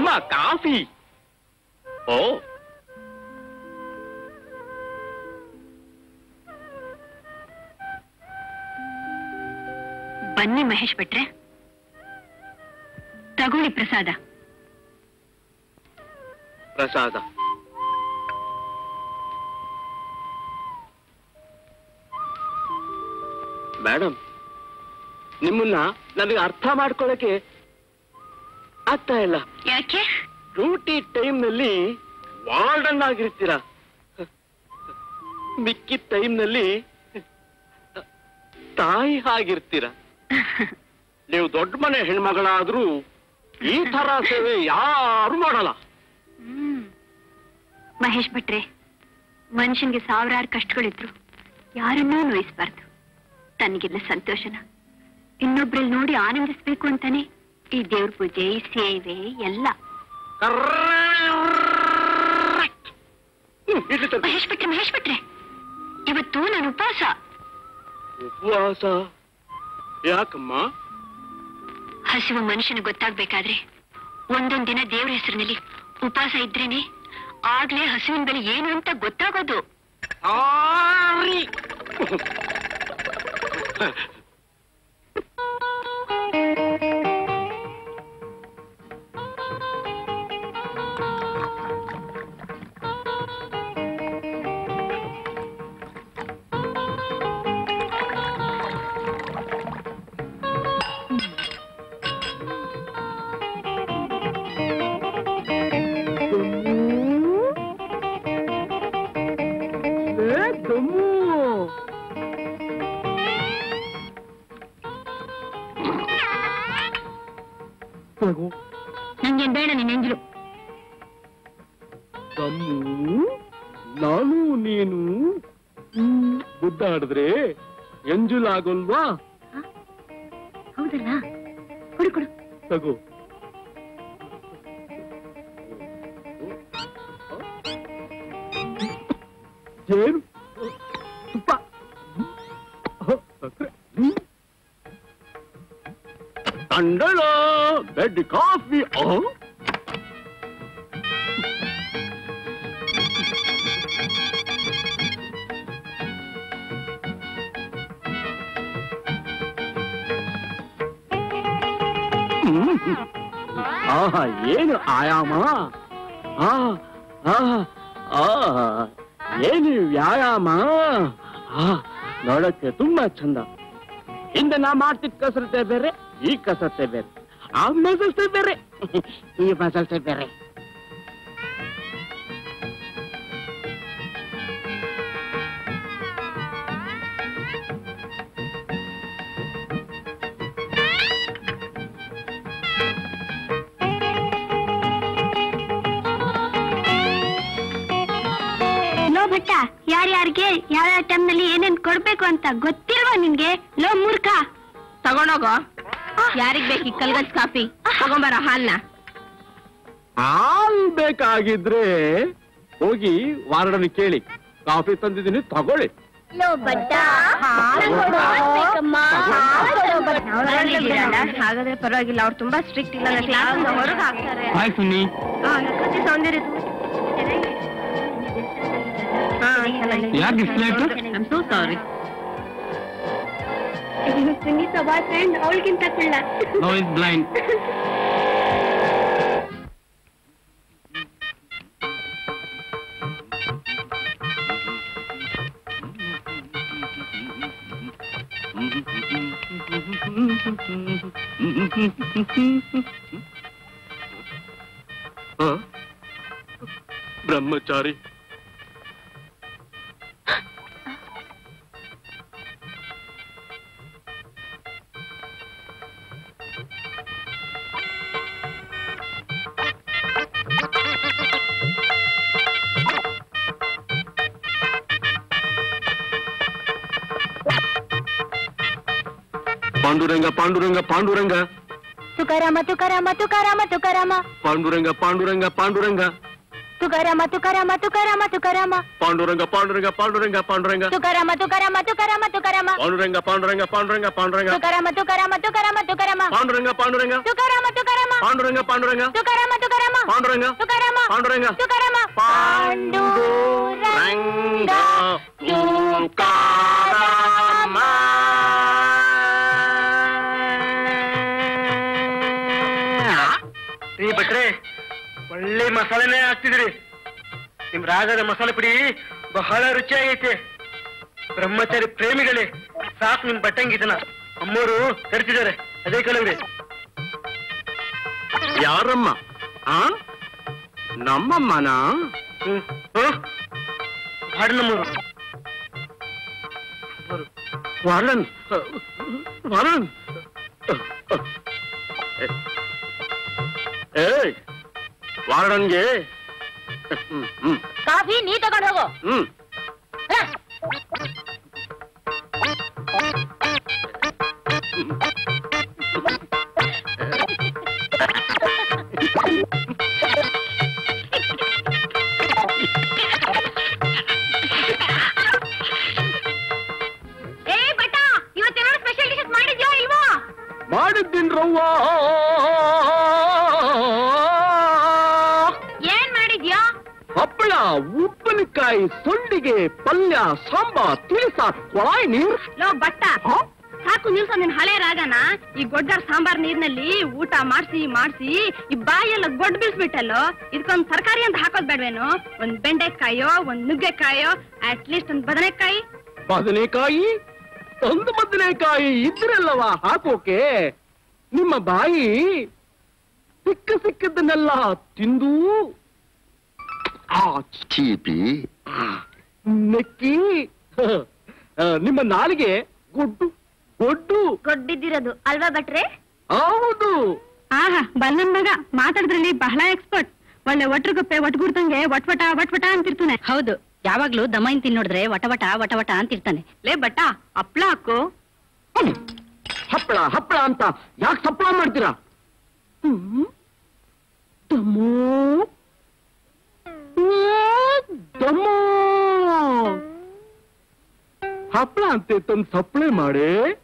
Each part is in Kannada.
ಕಾಫಿ ಓ ಬನ್ನಿ ಮಹೇಶ್ ಭಟ್ರೆ ತಗೊಳ್ಳಿ ಪ್ರಸಾದ ಪ್ರಸಾದ ಮೇಡಮ್ ನಿಮ್ಮನ್ನ ನನಗೆ ಅರ್ಥ ಮಾಡ್ಕೊಳ್ಳಕ್ಕೆ ಆಗ್ತಾ ಇಲ್ಲ ಯಾಕೆ ಡ್ಯೂಟಿ ಟೈಮ್ನಲ್ಲಿ ವಾರ್ಡನ್ ಆಗಿರ್ತೀರ ಮಿಕ್ಕಿದ ಟೈಮ್ನಲ್ಲಿ ತಾಯಿ ಆಗಿರ್ತೀರ ನೀವು ದೊಡ್ಡ ಮನೆ ಹೆಣ್ಮಗಳಾದ್ರೂ ಈ ತರ ಸೇವೆ ಯಾರು ಮಾಡಲ್ಲ ಹ್ಮ್. ಮಹೇಶ್ ಭಟ್ರೆ ಮನುಷ್ಯನ್ಗೆ ಸಾವಿರಾರು ಕಷ್ಟಗಳಿದ್ರು ಯಾರನ್ನೂ ನೋಯಿಸ್ಬಾರ್ದು ತನಗಿಲ್ಲ ಸಂತೋಷನ ಇನ್ನೊಬ್ರಲ್ಲಿ ನೋಡಿ ಆನಂದಿಸ್ಬೇಕು ಅಂತಾನೆ ಈ ದೇವ್ರ ಪೂಜೆ ಈ ಸೇವೆ ಎಲ್ಲ Correct. ಹ್ಮ್, ಇಡ್ಲಿ ತರ್ತೀನಿ. ಮಹೇಶ್ ಭಟ್ರೆ ಮಹೇಶ್ ಭಟ್ರೆ ಇವತ್ತು ನಾನು ಉಪವಾಸ ಉಪವಾಸ ಯಾಕಮ್ಮ ಹಸಿವು ಮನುಷ್ಯನಿಗೆ ಗೊತ್ತಾಗ್ಬೇಕಾದ್ರೆ ಒಂದೊಂದ್ ದಿನ ದೇವ್ರ ಹೆಸರಿನಲ್ಲಿ ಉಪವಾಸ ಇದ್ರೇನೆ ಆಗ್ಲೇ ಹಸುವಿನ ಬೆಲೆ ಏನು ಅಂತ ಗೊತ್ತಾಗೋದು ಆರಿ. ನಂಗೇನ್ ಬೇಡ ನಿನ್ ಎಂಜಲು ತಮ್ಮು ನಾನು ನೀನು ಬುದ್ಧ ಆಡಿದ್ರೆ ಎಂಜುಲಾಗಲ್ವಾ ಹೌದಲ್ಲ ಕೊಡು ಕೊಡು ತಗೋ ಜೇನು ತುಪ್ಪ ಸಕ್ಕರೆ ತಂಡಳ ಬೆಡ್ ಕಾಫಿ ಆ ಆಹಾ ಏನು ಆಯಾಮ ಆ ಆ ಆ ಏನು ವ್ಯಾಯಾಮ ಆ ನೋಡಕ್ಕೆ ತುಂಬಾ ಚಂದ ಹಿಂದೆ ನಾ ಮಾಡ್ತಿದ್ದ ಕಸರತೆ ಬೇರೆ ಈ ಕಸರತೆ ಬೇರೆ ಆ ಮಸಲ್ತೆ ಬೇರೆ ಈ ಮಸಲ್ತೆ ಬೇರೆ ಲೋ ಭಟ್ಟ ಯಾರ್ಯಾರಿಗೆ ಯಾವ್ಯಾವ ಟೈಮ್ನಲ್ಲಿ ಏನೇನ್ ಕೊಡ್ಬೇಕು ಅಂತ ಗೊತ್ತಿಲ್ವಾ ನಿನ್ಗೆ ಲೋ ಮೂರ್ಖ ತಗೊಂಡೋಗೋ ಯಾರಿಗ್ ಬೇಕು ಈ ಕಲ್ಗಜ್ ಕಾಫಿ ತಗೊಂಬರ ಹಾಲ್ನ ಹಾಲ್ ಬೇಕಾಗಿದ್ರೆ ಹೋಗಿ ವಾರ್ಡನ್ ಕೇಳಿ ಕಾಫಿ ತಂದಿದ್ದೀನಿ ತಗೊಳ್ಳಿ ಲೋ ಭಟ್ಟ ಹಾಗಾದ್ರೆ ಪರವಾಗಿಲ್ಲ ಅವ್ರು ತುಂಬಾ ಸ್ಟ್ರಿಕ್ಟ್ ಇಲ್ಲ ಕ್ಲಾಸ್ ಹೊರಗೆ ಹಾಕ್ತಾರೆ ಹಾಯ್ ಸುನ್ನಿ ಹಾ, ನಕ್ಕತ್ತಿ ಸೌಂದರ್ಯ ಹಾ, ಚೆನ್ನಾಗಿದೆ. ಯಾಕೆ ಇಷ್ಟು late I'm so sorry. Sunita boyfriend ಅವಳಿಗಿಂತ ಕುಳ್ಳ ನೋ ಇಸ್ ಬ್ಲೈಂಡ್ ಬ್ರಹ್ಮಚಾರಿ ಪಾಂಡುರಂಗ ಪಾಂಡುರಂಗ ಪಾಂಡುರಂಗ ತುಕಾರಾಮ ತುಕಾರಾಮ ತುಕಾರಾಮ ತುಕಾರಾಮ ಪಾಂಡುರಂಗ ಪಾಂಡುರಂಗ ಪಾಂಡುರಂಗ ತುಕಾರಾಮ ತುಕಾರಾಮ ತುಕಾರಾಮ ತುಕಾರಾಮ ಪಾಂಡುರಂಗ ಪಾಂಡುರಂಗ ಪಾಂಡುರಂಗ ಪಾಂಡುರಂಗ ತುಕಾರಾಮ ತುಕಾರಾಮ ತುಕಾರಾಮ ತುಕಾರಾಮ ಪಾಂಡುರಂಗ ಪಾಂಡುರಂಗ ಪಾಂಡುರಂಗ ಪಾಂಡುರಂಗ ತುಕಾರಾಮ ತುಕಾರಾಮ ತುಕಾರಾಮ ತುಕಾರಾಮ ಪಾಂಡುರಂಗ ಪಾಂಡುರಂಗ ತುಕಾರಾಮ ತುಕಾರಾಮ ಪಾಂಡುರಂಗ ಪಾಂಡುರಂಗ ತುಕಾರಾಮ ತುಕಾರಾಮ ಪಾಂಡುರಂಗ ತುಕಾರಾಮ ಪಾಂಡುರಂಗ ತುಕಾರಾಮ ಪಾಂಡುರಂಗ ತುಕಾರಾಮ ರೀ ಭಟ್ರೆ ಒಳ್ಳೆ ಮಸಾಲೆನೇ ಹಾಕ್ತಿದ್ರಿ ನಿಮ್ ರಾಗದ ಮಸಾಲೆ ಪುಡಿ ಬಹಳ ರುಚಿಯಾಗೈತೆ ಬ್ರಹ್ಮಚಾರಿ ಪ್ರೇಮಿಗಳೇ ಸಾಕು ನಿಮ್ ಬಟ್ಟಂಗಿದನ ಅಮ್ಮೋರು ತರ್ತಿದ್ದಾರೆ ಅದೇ ಕಲವ್ರಿ ಯಾರಮ್ಮ ಆ ನಮ್ಮಮ್ಮನ ಹ್ಮ್ ಹ್ಮ್? ಹಾಡು ನಮ್ಮೂರು ವಾರನ್ ವಾರನ್ ಏಯ್ ವಾರ್ಡನ್ಗೆ ಹ್ಮ್ ಹ್ಮ್ ಕಾಫಿ ನೀ ತಗೊಂಡ್ ಹೋಗು ಹ್ಮ್ ಏ ಬಟ್ಟ ಇವತ್ತೇನಾದ್ರು ಸ್ಪೆಷಲ್ ಡಿಶಸ್ ಮಾಡಿದ್ಯೋ ಇಲ್ವೋ ಮಾಡಿದ್ದೀನ್ ರವ್ವ ಏನ್ ಮಾಡಿದ್ಯಾ ಹಪ್ಪಳ ಉಪ್ಪಿನಕಾಯಿ ಸೊಂಡಿಗೆ ಪಲ್ಯ ಸಾಂಬಾರ್ ತಿಳಿಸಾರ್ ಕೊಳಾಯಿ ನೀರ್ ಲೋ ಬಟ್ಟ ಹ? ಸಾಕು ನಿಲ್ಸೋ ನಿನ್ ಹಳೆ ರಾಗನ ಈ ಗೊಡ್ಡರ್ ಸಾಂಬಾರ್ ನೀರ್ನಲ್ಲಿ ಊಟ ಮಾಡ್ಸಿ ಮಾಡ್ಸಿ ಈ ಬಾಯೆಲ್ಲ ಗೊಡ್ಡ ಬೀಳ್ಸ್ಬಿಟ್ಟಲ್ಲೋ ಇದಕ್ಕೊಂದ್ ತರಕಾರಿ ಅಂತ ಹಾಕೋದ್ ಬೇಡ್ವೇನು ಒಂದ್ ಬೆಂಡೆಕಾಯೋ ಒಂದ್ ನುಗ್ಗೆಕಾಯೋ ಅಟ್ ಲೀಸ್ಟ್ ಒಂದ್ ಬದನೆಕಾಯಿ ಬದನೆಕಾಯಿ ಒಂದು ಬದನೆಕಾಯಿ ಇದ್ರಲ್ಲವ ಹಾಕೋಕೆ ನಿಮ್ಮ ಬಾಯಿ ಸಿಕ್ಕ ಸಿಕ್ಕದನ್ನೆಲ್ಲ ತಿಂದು ಆ ಚೀಪಿ ನೆಕ್ಕಿ ಆ, ನಿಮ್ಮ ನಾಲಿಗೆ ಗೊಡ್ಡು ಗೊಡ್ಡು ಗೊಡ್ಡಿದ್ದಿರೋದು ಅಲ್ವಾ ಬಟ್ರೆ ಹೌದು ಆಹಾ ಬಲ್ಲನ್ ಮಗ ಮಾತಾಡಿದ್ರಲ್ಲಿ ಬಹಳ ಎಕ್ಸ್ಪರ್ಟ್ ಒಳ್ಳೆ ಒಟ್ರುಗಪ್ಪೆ ಒಟ್ಗುಡ್ತಂಗೆ ವಟ್ವಟ ವಟ್ವಟ ಅಂತಿರ್ತಾನೆ ಹೌದು ಯಾವಾಗ್ಲೂ ದಮೈನ್ ತಿನ್ನೋಡಿದ್ರೆ ವಟವಟ ವಟವಟ ಅಂತಿರ್ತಾನೆ ಲೇ ಬಟ್ಟ ಅಪ್ಳ ಹಾಕು ಹ್ಮ್. ಹಪ್ಪಳ ಹಪ್ಪಳ ಅಂತ ಯಾಕೆ ಸಪ್ಪಳ ಮಾಡ್ತೀರಾ ಹ್ಮ್. ದಮ್ಮು ಏ, ದಮ್ಮು ಹಪ್ಪಳ ಅಂತೆ ತಂದು ಸಪ್ಲೈ ಮಾಡಿ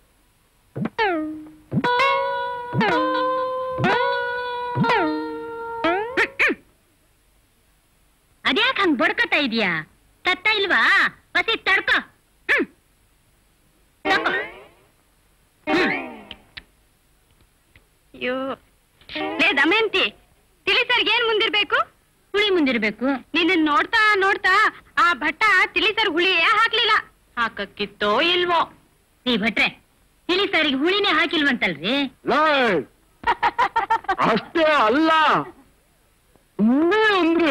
ಅದ್ಯಾಕ್ ಹಂಗ್ ಬಡ್ಕತಾ ಇದೀಯಾ ತತ್ತ ಇಲ್ವಾ ಬಸಿ ತಡ್ಕೋ ಹ್ಮ್. ತಗೋ. ಹ್ಮ್. ಅಯ್ಯೋ ಲೇ ದಮಯಂತಿ ತಿಳಿಸರ್ಗೆ ಏನ್ ಮುಂದಿರ್ಬೇಕು ಹುಳಿ ಮುಂದಿರ್ಬೇಕು ನಿನ್ನ ನೋಡ್ತಾ ನೋಡ್ತಾ ಆ ಭಟ್ಟ ತಿಳಿಸರ್ ಹುಳಿಯೇ ಹಾಕ್ಲಿಲ್ಲ ಹಾಕಕ್ಕಿತ್ತೋ ಇಲ್ವೋ ನೀ ಭಟ್ರೆ ತಿಳಿ ಸಾರಿಗೆ ಹುಳಿನೇ ಹಾಕಿಲ್ವಂತಲ್ರಿ ಲೈ ಅಷ್ಟೇ ಅಲ್ಲ ಇನ್ನೇ ಅಂದ್ರೆ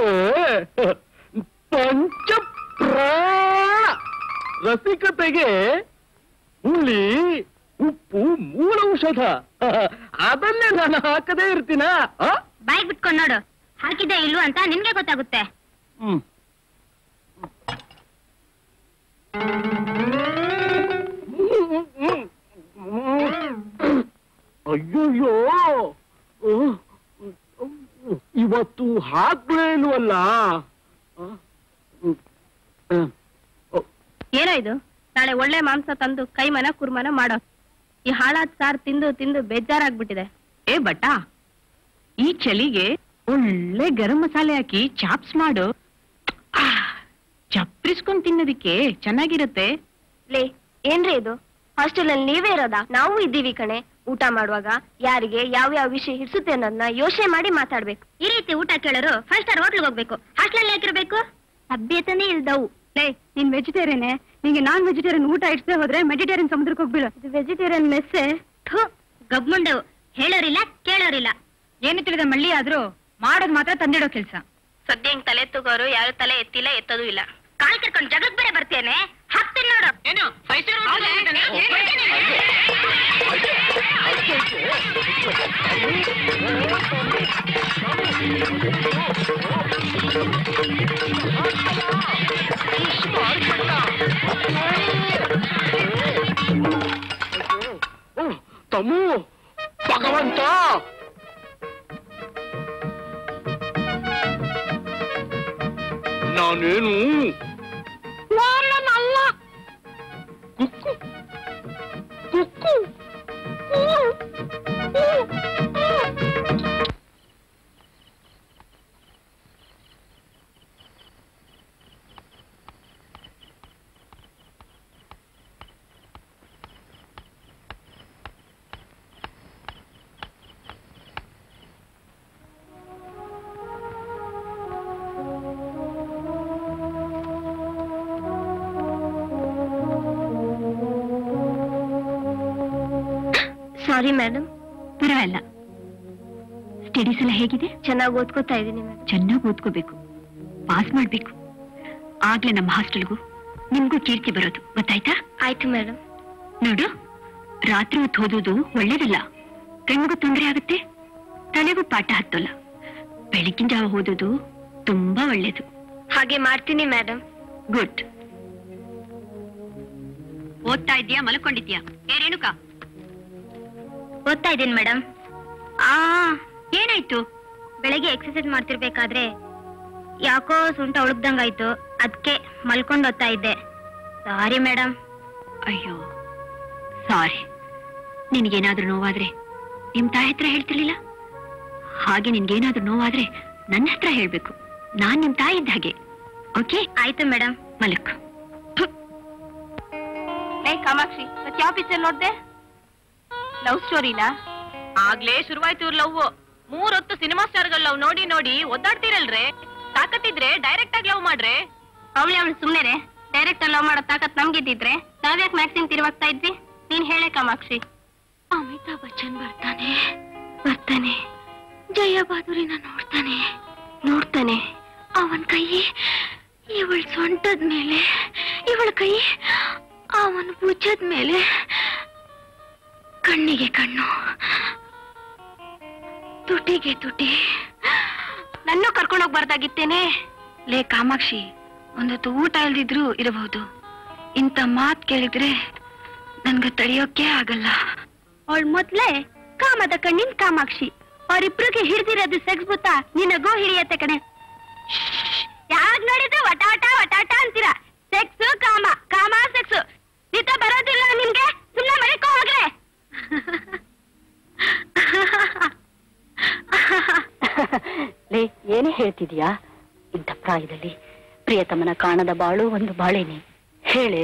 ಪಂಚ ಪ್ರಾಣ ರಸಿಕತೆಗೆ ಹುಳಿ ಉಪ್ಪು ಮೂಲ ಔಷಧ ಅದನ್ನೇ ನಾನು ಹಾಕದೇ ಇರ್ತೀನ ಆ? ಬಾಯ್ ಬಿಟ್ಕೊಂಡ್ ನೋಡು ಹಾಕಿದ್ದೆ ಇಲ್ವ ಅಂತ ನಿನ್ಗೆ ಗೊತ್ತಾಗುತ್ತೆ ಹ್ಮ್ ಅಯ್ಯೋಯ್ಯೋ ಇವತ್ತು ಹಾಕ್ಲೇಲ್ವಲ್ಲ ಏನೋ ಇದು ನಾಳೆ ಒಳ್ಳೆ ಮಾಂಸ ತಂದು ಕೈಮನ ಕುರ್ಮನ ಮಾಡೋ ಈ ಹಾಳಾದ್ ಸಾರ್ ತಿಂದು ತಿಂದು ಬೇಜಾರಾಗ್ಬಿಟ್ಟಿದೆ ಏ ಬಟ್ಟ ಈ ಚಳಿಗೆ ಒಳ್ಳೆ ಗರಂ ಮಸಾಲೆ ಹಾಕಿ ಚಾಪ್ಸ್ ಮಾಡು ಚಪ್ರಿಸ್ಕೊಂಡ್ ತಿನ್ನೋದಿಕ್ಕೆ ಚೆನ್ನಾಗಿರುತ್ತೆ ಲೇ ಏನ್ರಿ ಇದು ಹಾಸ್ಟೆಲ್ ಅಲ್ಲಿ ನೀವೇ ಇರೋದಾ ನಾವು ಇದ್ದೀವಿ ಕಣೆ ಊಟ ಮಾಡುವಾಗ ಯಾರಿಗೆ ಯಾವ ಯಾವ ವಿಷಯ ಹಿಡಿಸುತ್ತೆ ಅನ್ನೋದನ್ನ ಯೋಚನೆ ಮಾಡಿ ಮಾತಾಡ್ಬೇಕು ಈ ರೀತಿ ಊಟ ಕೇಳೋರು ಫೈವ್ ಸ್ಟಾರ್ ಹೋಟ್ಲಿಗೆ ಹೋಗ್ಬೇಕು ಹಾಸ್ಟೆಲ್ ಯಾಕಿರ್ಬೇಕು ಸಭ್ಯತನೇ ಇಲ್ದವು ಲೇ ನೀನ್ ವೆಜಿಟೇರಿಯನ್ ನಿಂಗೆ ನಾನ್ ವೆಜಿಟೇರಿಯನ್ ಊಟ ಇಡ್ಸದೆ ಹೋದ್ರೆ ಮೆಡಿಟೇರಿಯನ್ ಸಮುದ್ರಕ್ಕೆ ಹೋಗ್ಬಿಡು ಇದು ವೆಜಿಟೇರಿಯನ್ ಮೆಸ್ಸೆ ಥು, ಗಬ್ಮುಂಡೆವು ಹೇಳೋರಿಲ್ಲ ಕೇಳೋರಿಲ್ಲ ಏನು ತಿಳಿದ ಮಳ್ಳಿ ಆದ್ರೂ ಮಾಡೋದ್ ಮಾತ್ರ ತಂದಿಡೋ ಕೆಲ್ಸ ಸದ್ಯ ಹಿಂಗ್ ತಲೆ ತಗೋರು ಯಾರು ತಲೆ ಎತ್ತಿಲ್ಲ ಎತ್ತದೂ ಇಲ್ಲ ಕಾಲ್ ಕರ್ಕೊಂಡು ಜಗಕ್ ಬೇರೆ ಬರ್ತೇನೆ ಹಾಕ್ತೀನಿ ನೋಡು ಏನು ತಮ್ಮು ಭಗವಂತ ನಾನೇನು ವಾಲನಲ್ಲ ಕುಕ್ಕು ಕುಕ್ಕು ಕೂ, ಕೂ, ಕೂ. ಸಾರಿ ಮೇಡಮ್ ಪರವಾಗಿಲ್ಲ ಸ್ಟಡೀಸ್ ಎಲ್ಲ ಹೇಗಿದೆ ಚೆನ್ನಾಗಿ ಓದ್ಕೋತಾ ಇದ್ದೀನಿ ಮೇಡಮ್ ಚೆನ್ನಾಗಿ ಓದ್ಕೋಬೇಕು ಪಾಸ್ ಮಾಡ್ಬೇಕು ಆಗ್ಲೇ ನಮ್ಮ ಹಾಸ್ಟೆಲ್ಗೂ ನಿಮ್ಗೂ ಕೀರ್ತಿ ಬರೋದು ಗೊತ್ತಾಯ್ತಾ ಆಯ್ತು ಮೇಡಮ್ ನೋಡು ರಾತ್ರಿ ಹೊತ್ತು ಓದೋದು ಒಳ್ಳೇದಲ್ಲ ಕಣ್ಣಿಗೂ ತೊಂದರೆ ಆಗುತ್ತೆ ತಲೆಗೂ ಪಾಠ ಹತ್ತಲ್ಲ ಬೆಳಗಿನ ಜಾವ ಓದೋದು ತುಂಬಾ ಒಳ್ಳೇದು ಹಾಗೆ ಮಾಡ್ತೀನಿ ಮೇಡಮ್ ಗುಡ್ ಓದ್ತಾ ಇದ್ಯಾ ಮಲ್ಕೊಂಡಿದ್ಯಾ ಏ ರೇಣುಕಾ ಓದ್ತಾ ಇದ್ದೀನಿ ಮೇಡಮ್ ಆ ಏನಾಯ್ತು ಬೆಳಗ್ಗೆ ಎಕ್ಸರ್ಸೈಸ್ ಮಾಡ್ತಿರ್ಬೇಕಾದ್ರೆ ಯಾಕೋ ಸೊಂಟ ಉಳುಕ್ದಂಗಾಯ್ತು ಅದಕ್ಕೆ ಮಲ್ಕೊಂಡು ಓದ್ತಾ ಇದ್ದೆ ಸಾರಿ ಮೇಡಮ್ ಅಯ್ಯೋ ಸಾರಿ ನಿನಗೇನಾದ್ರೂ ನೋವಾದ್ರೆ ನಿಮ್ ತಾಯಿ ಹತ್ರ ಹೇಳ್ತಿರ್ಲಿಲ್ಲ ಹಾಗೆ ನಿನ್ಗೇನಾದ್ರೂ ನೋವಾದ್ರೆ ನನ್ನ ಹತ್ರ ಹೇಳ್ಬೇಕು ನಾನ್ ನಿಮ್ ತಾಯಿ ಇದ್ದ ಹಾಗೆ ಓಕೆ ಆಯ್ತು ಮೇಡಮ್ ಮಲಕ್ ಏ ಕಾಮಾಕ್ಷಿ ಮತ್ತೆ ಯಾವ ಪಿಕ್ಚರ್ ನೋಡ್ದೆ ಲವ್ ಸ್ಟೋರಿನಾ ಆಗ್ಲೇ ಶುರುವಾಯ್ತು ಇವ್ರ ಲವ್ ಮೂರೊತ್ತು ಸಿನಿಮಾ ಸ್ಟಾರ್ಗಳ ಲವ್ ನೋಡಿ ನೋಡಿ ಒದ್ದಾಡ್ತಿರಲ್ರೇ ತಾಕತ್ತಿದ್ರೆ ಡೈರೆಕ್ಟ್ ಆಗಿ ಲವ್ ಮಾಡ್ರೆ ಅವಳಿ ಅವಳು ಸುಮ್ಮನೆ ಡೈರೆಕ್ಟ್ ಲವ್ ಮಾಡೋ ತಾಕತ್ ನಮ್ಗಿದ್ದಿದ್ರೆ ನಾವ್ಯಾಕೆ ಮ್ಯಾಕ್ಸಿನ್ ತಿರುವಾಗ್ತಾ ಇದ್ವಿ ನೀನ್ ಹೇಳೆ ಕಾಮಾಕ್ಷಿ ಅಮಿತಾಬ್ ಬಚ್ಚನ್ ಬರ್ತಾನೆ ಬರ್ತಾನೆ ಜಯ ಬಹಾದೂರಿನ ನೋಡ್ತಾನೆ ನೋಡ್ತಾನೆ ಅವನ್ ಕೈ ಇವಳ ಸೊಂಟದ ಮೇಲೆ ಇವಳ ಕೈ ಅವನ ಭುಜದ ಮೇಲೆ ಕಣ್ಣಿಗೆ ಕಣ್ಣು ತುಟಿಗೆ ತುಟಿ ನನ್ನೂ ಕರ್ಕೊಂಡೋಗ್ ಬರ್ದಾಗಿತ್ತೇನೆ ಲೇ ಕಾಮಾಕ್ಷಿ ಒಂದೊತ್ತು ಊಟ ಇಲ್ದಿದ್ರು ಇರಬಹುದು ಇಂಥ ಮಾತ್ ಕೇಳಿದ್ರೆ ನನ್ಗೆ ತಡೆಯೋಕೆ ಆಗಲ್ಲ ಅವಳ ಮೊದ್ಲೇ ಕಾಮದ ಕಣ್ಣಿನ ಕಾಮಾಕ್ಷಿ ಅವರಿಬ್ರಿಗೆ ಹಿಡ್ದಿರೋದು ಸೆಕ್ಸ್ ಗೊತ್ತಾ ನಿನಗೋ ಹಿಡಿಯತ್ತೆ ಕಣೆ ಯಾವಾಗ ನೋಡಿದ್ರೆ ವಟಾಟ ವಟಾಟ ಅಂತೀರ ಸೆಕ್ಸ್ ಕಾಮ ಕಾಮ ಸೆಕ್ಸ್ ನಿತ ಬರೋದಿಲ್ಲ ನಿಮ್ಗೆ ಸುಮ್ಮನೆ ಮರಿಕೋ ಹೋಗ್ರೆ ಲೇ ಏನೇ ಹೇಳ್ತಿದ್ಯಾ ಇಂಥ ಪ್ರಾಯದಲ್ಲಿ ಪ್ರಿಯತಮನ ಕಾಣದ ಬಾಳು ಒಂದು ಬಾಳೇನೆ ಹೇಳೆ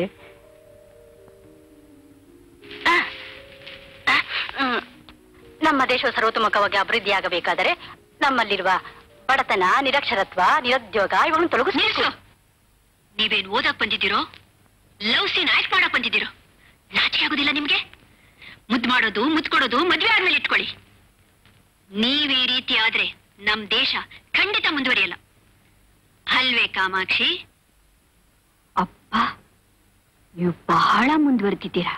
ನಮ್ಮ ದೇಶ ಸರ್ವತೋಮುಖವಾಗಿ ಅಭಿವೃದ್ಧಿಯಾಗಬೇಕಾದರೆ ನಮ್ಮಲ್ಲಿರುವ ಬಡತನ ನಿರಕ್ಷರತ್ವ ನಿರುದ್ಯೋಗ ಇವುಗಳನ್ನು ತೊಲಗಿಸ್ಬೇಕು ನೀವೇನ್ ಓದಕ್ ಬಂದಿದ್ದೀರೋ ಲವ್ ಸೀನ್ ಆಕ್ಟ್ ಮಾಡಕ್ ಬಂದಿದ್ದೀರೋ ನಾಚಿಕೆ ಆಗುದಿಲ್ಲ ನಿಮ್ಗೆ ಮುದ್ದು ಮಾಡೋದು ಮುದ್ದು ಕೊಡೋದು ಮದ್ವೆ ಆದ್ಮೇಲೆ ಇಟ್ಕೊಳ್ಳಿ ನೀವ್ ಈ ರೀತಿ ಆದ್ರೆ ನಮ್ ದೇಶ ಖಂಡಿತ ಮುಂದುವರಿಯಲ್ಲ ಅಲ್ವೇ ಕಾಮಾಕ್ಷಿ ಅಪ್ಪ ನೀವು ಬಹಳ ಮುಂದುವರೆದಿದ್ದೀರಾ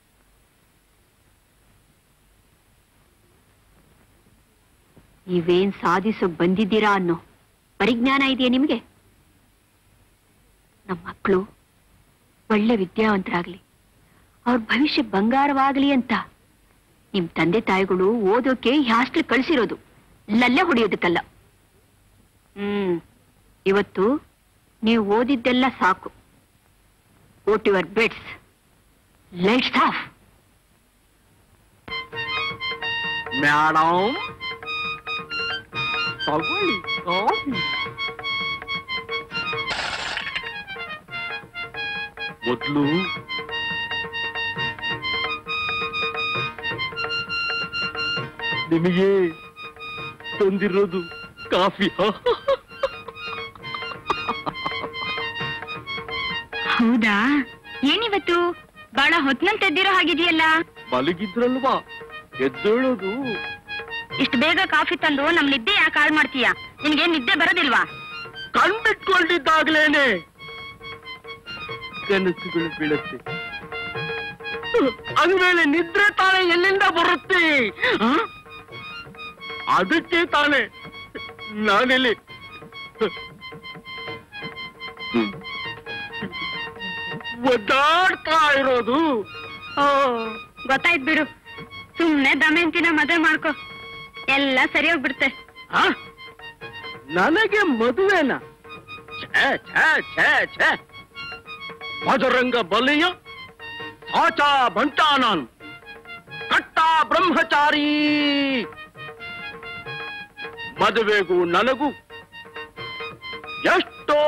ನೀವೇನ್ ಸಾಧಿಸೋ ಬಂದಿದ್ದೀರಾ ಅನ್ನೋ ಪರಿಜ್ಞಾನ ಇದೆಯಾ ನಿಮ್ಗೆ ನಮ್ಮ ಮಕ್ಕಳು ಒಳ್ಳೆ ವಿದ್ಯಾವಂತರಾಗ್ಲಿ ಅವ್ರ ಭವಿಷ್ಯ ಬಂಗಾರವಾಗ್ಲಿ ಅಂತ ನಿಮ್ ತಂದೆ ತಾಯಿಗಳು ಓದೋಕೆ ಈ ಹಾಸ್ಟೆಲ್ ಕಳ್ಸಿರೋದು ಲಲ್ಲೆ ಹೊಡೆಯೋದಕ್ಕಲ್ಲ ಹ್ಮ್ ಇವತ್ತು ನೀವು ಓದಿದ್ದೆಲ್ಲ ಸಾಕು out your beds lights off madam ತಗೊಳ್ಳಿ ಕಾಫಿ ಮೊದ್ಲು ನಿಮಗೆ ತಂದಿರೋದು ಕಾಫಿ ಹೌದಾ ಏನಿವತ್ತು ಬಹಳ ಹೊತ್ನಂತೆದ್ದಿರೋ ಹಾಗಿದೆಯಲ್ಲ ಮಲಗಿದ್ರಲ್ವಾ ಎದ್ದೇಳೋದು ಇಷ್ಟು ಬೇಗ ಕಾಫಿ ತಂದು ನಮ್ ನಿದ್ದೆ ಯಾಕೆ ಹಾಳು ಮಾಡ್ತೀಯಾ ನಿನ್ಗೆ ನಿದ್ದೆ ಬರೋದಿಲ್ವಾ ಕಣ್ಬಿಟ್ಕೊಂಡಿದ್ದಾಗ್ಲೇನೆ ಕನಸುಗಳು ಬೀಳುತ್ತೆ ಅಂದ್ಮೇಲೆ ನಿದ್ರೆ ತಾನೇ ಎಲ್ಲಿಂದ ಬರುತ್ತೆ ಆ? ಅದಕ್ಕೆ ತಾನೇ ನಾನೆಲ್ಲಿ ಒದ್ದಾಡ್ತಾ ಇರೋದು ಓ ಗೊತ್ತಾಯ್ತು ಬಿಡು ಸುಮ್ನೆ ದಮಯಂತಿನ ಮದುವೆ ಮಾಡ್ಕೊ ಎಲ್ಲ ಸರಿ ಹೋಗ್ಬಿಡುತ್ತೆ ಆ? ನನಗೆ ಮದುವೆನ ಛೇ ಛೇ ಛೇ ಛೇ ಬಜರಂಗ ಬಲಿಯ ಸಾಚಾ ಬಂಟ ನಾನು ಕಟ್ಟ ಬ್ರಹ್ಮಚಾರಿ ಮದುವೆಗೂ ನನಗೂ ಎಷ್ಟೋ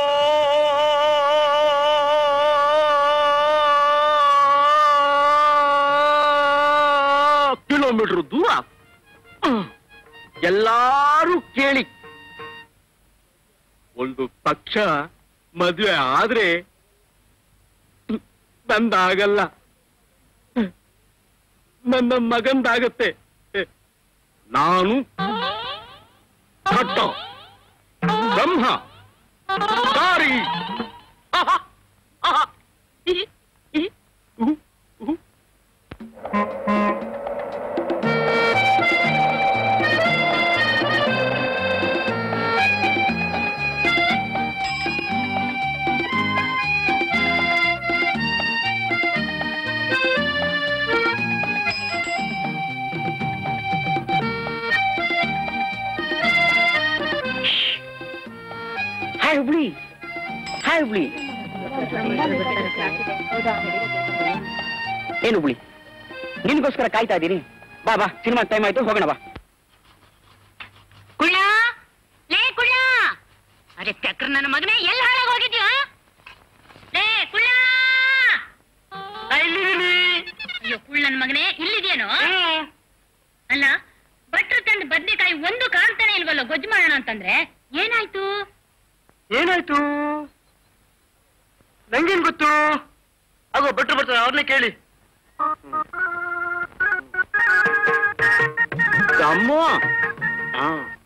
ಕಿಲೋಮೀಟರ್ ದೂರ ಎಲ್ಲಾರು ಕೇಳಿ ಒಂದು ಪಕ್ಷ ಮದುವೆ ಆದ್ರೆ ನಂದಾಗಲ್ಲ ನನ್ನ ಮಗಂದಾಗತ್ತೆ ನಾನು ಭಟ್ಟ ಬ್ರಹ್ಮ ದಾರಿ ಆಹಾ, ಆಹಾ, ಇಹಿ, ಇಹಿ, ಉಹು, ಉಹು. ಹಾಯ್ ಹುಬ್ಳಿ ಹಾಯ್ ಹುಬ್ಳಿ ಏನು ಹುಬ್ಳಿ ನಿನ್ಗೋಸ್ಕರ ಕಾಯ್ತಾ ಇದ್ದೀನಿ ಬಾ ಬಾ ಸಿನಿಮಾ ಟೈಮ್ ಆಯ್ತು ಹೋಗೋಣ ಬಾ ಕುಳ್ಳ ಲೇ ಕುಳ್ಳ ಅರೆ ಚಕ್ರ ನನ್ನ ಮಗನೇ ಎಲ್ಲಿ ಹಾಳಾಗಿ ಹೋಗಿದ್ಯಾ ಲೇ ಕುಳ್ಳ ಅಯ್ಯೋ ಕುಳ್ಳ ನನ್ನ ಮಗನೇ ಇಲ್ಲಿದ್ಯೇನೋ ಅಲ್ಲ ಭಟ್ರು ತಂದು ಬದ್ನೆಕಾಯಿ ಒಂದು ಕಾಣ್ತಾನೆ ಇಲ್ವಲ್ಲ ಗೊಜ್ಜು ಮಾಡೋಣ ಅಂತಂದ್ರೆ ಏನಾಯ್ತು ಏನಾಯ್ತು ನಂಗೇನ್ ಗೊತ್ತು ಆಗೋ ಭಟ್ರು ಬರ್ತಾರೆ ಅವ್ರನ್ನೇ ಕೇಳಿ ಅಮ್ಮ ಆ.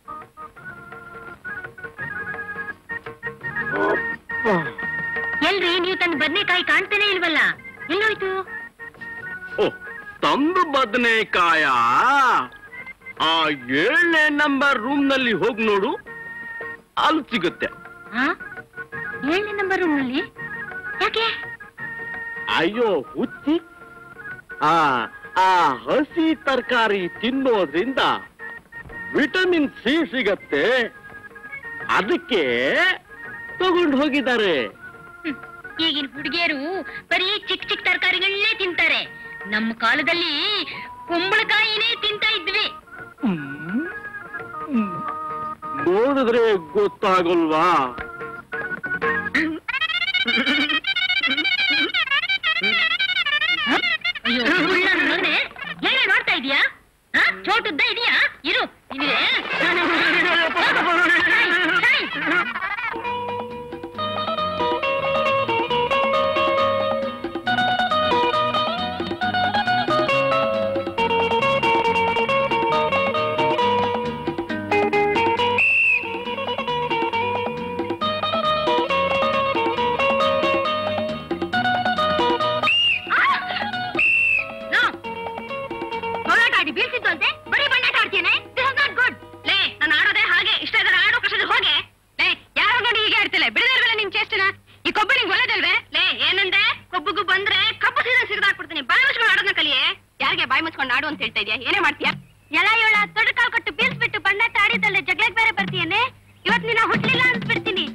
ಅಪ್ಪ. ಎಲ್ರಿ ನೀವು ತಂದು ಬದ್ನೆಕಾಯಿ ಕಾಣ್ತಾನೆ ಇಲ್ವಲ್ಲ ಎಲ್ಲೋಯ್ತು ಓ ತಂದು ಬದನೆಕಾಯ ಆ ಏಳನೇ ನಂಬರ್ ರೂಮ್ ನಲ್ಲಿ ಹೋಗಿ ನೋಡು ಅಲ್ಲಿ ಸಿಗುತ್ತೆ ಹಾ ಏಳನೇ ನಂಬರ್ ರೂಮ್ನಲ್ಲಿ ಯಾಕೆ ಅಯ್ಯೋ ಹುಚ್ಚಿ ಆ ಆ ಹಸಿ ತರಕಾರಿ ತಿನ್ನೋದ್ರಿಂದ ವಿಟಮಿನ್ ಸಿ ಸಿಗತ್ತೆ ಅದಕ್ಕೆ ತಗೊಂಡು ಹೋಗಿದ್ದಾರೆ ಹ್ಮ್. ಈಗಿನ ಹುಡುಗಿಯರು ಬರೀ ಚಿಕ್ಕ ಚಿಕ್ಕ ತರಕಾರಿಗಳನ್ನೇ ತಿಂತಾರೆ ನಮ್ಮ ಕಾಲದಲ್ಲಿ ಕುಂಬಳಕಾಯಿನೇ ತಿಂತಾ ಇದ್ವಿ ನೋಡಿದ್ರೆ ಗೊತ್ತಾಗಲ್ವಾ ಅಯ್ಯೋ ಕುಳ್ಳ ನನ್ ಮಗನೇ, ಏನೇ ನೋಡ್ತಾ ಇದೀಯಾ ಆ? ಚೋಟುದ್ದ ಇದೆಯಾ ಇರು ನಿನಗೆ ಸಾಯ್, ಸಾಯ್. ನೋ. ಹೋರಾಟ ಆಡಿ ಬೀಳ್ಸಿದ್ದು ಅಂತೆ ಬರೀ ಬಣ್ಣಾಟ ಆಡ್ತೀನಿ ದಿಸ್ ಇಸ್ ನಾಟ್ ಗುಡ್ ಲೇ ನಾನು ಆಡೋದೇ ಹಾಗೆ ಇಷ್ಟ ಇದ್ರೆ ಆಡೋ ಕಷ್ಟದ ಹೋಗೆ ಲೇ ಯಾರು ನೋಡಿ ಹೀಗೆ ಆಡ್ತಿಲ್ಲ ಬಿಡದಿಲ್ವಲ್ಲ ನಿನ್ ಚೇಷ್ಟನ ಈ ಕೊಬ್ಬು ನಿಂಗೆ ಒಳ್ಳೇದಲ್ವೇ ಲೇ ಏನಂದೆ ಕೊಬ್ಬುಗೂ ಬಂದ್ರೆ ಕಬ್ಬು ಸೀದ ಸಿಗದಾಕ್ಬಿಡ್ತೀನಿ ಬಾಯಿ ಮುಚ್ಕೊಂಡು ಆಡೋದನ್ನ ಕಲಿಯೇ ಯಾರಿಗೆ ಬಾಯಿ ಮುಚ್ಕೊಂಡು ಆಡು ಅಂತ ಹೇಳ್ತಾ ಇದೀಯಾ ಏನೇ ಮಾಡ್ತೀಯಾ ಎಲ್ಲ ಇವಳ ದೊಡ್ಡ ಕಾಲ್ ಕೊಟ್ಟು ಬೀಳ್ಸ್ಬಿಟ್ಟು ಬಣ್ಣಾಟ ಆಡಿದ್ದಲ್ಲೇ ಜಗ್ಳಕ್ ಬೇರೆ ಬರ್ತೀಯೇನೆ ಇವತ್ ನಿನ್ನ ಹುಟ್ಲಿಲ್ಲ ಅನ್ಸ್ಬಿಡ್ತೀನಿ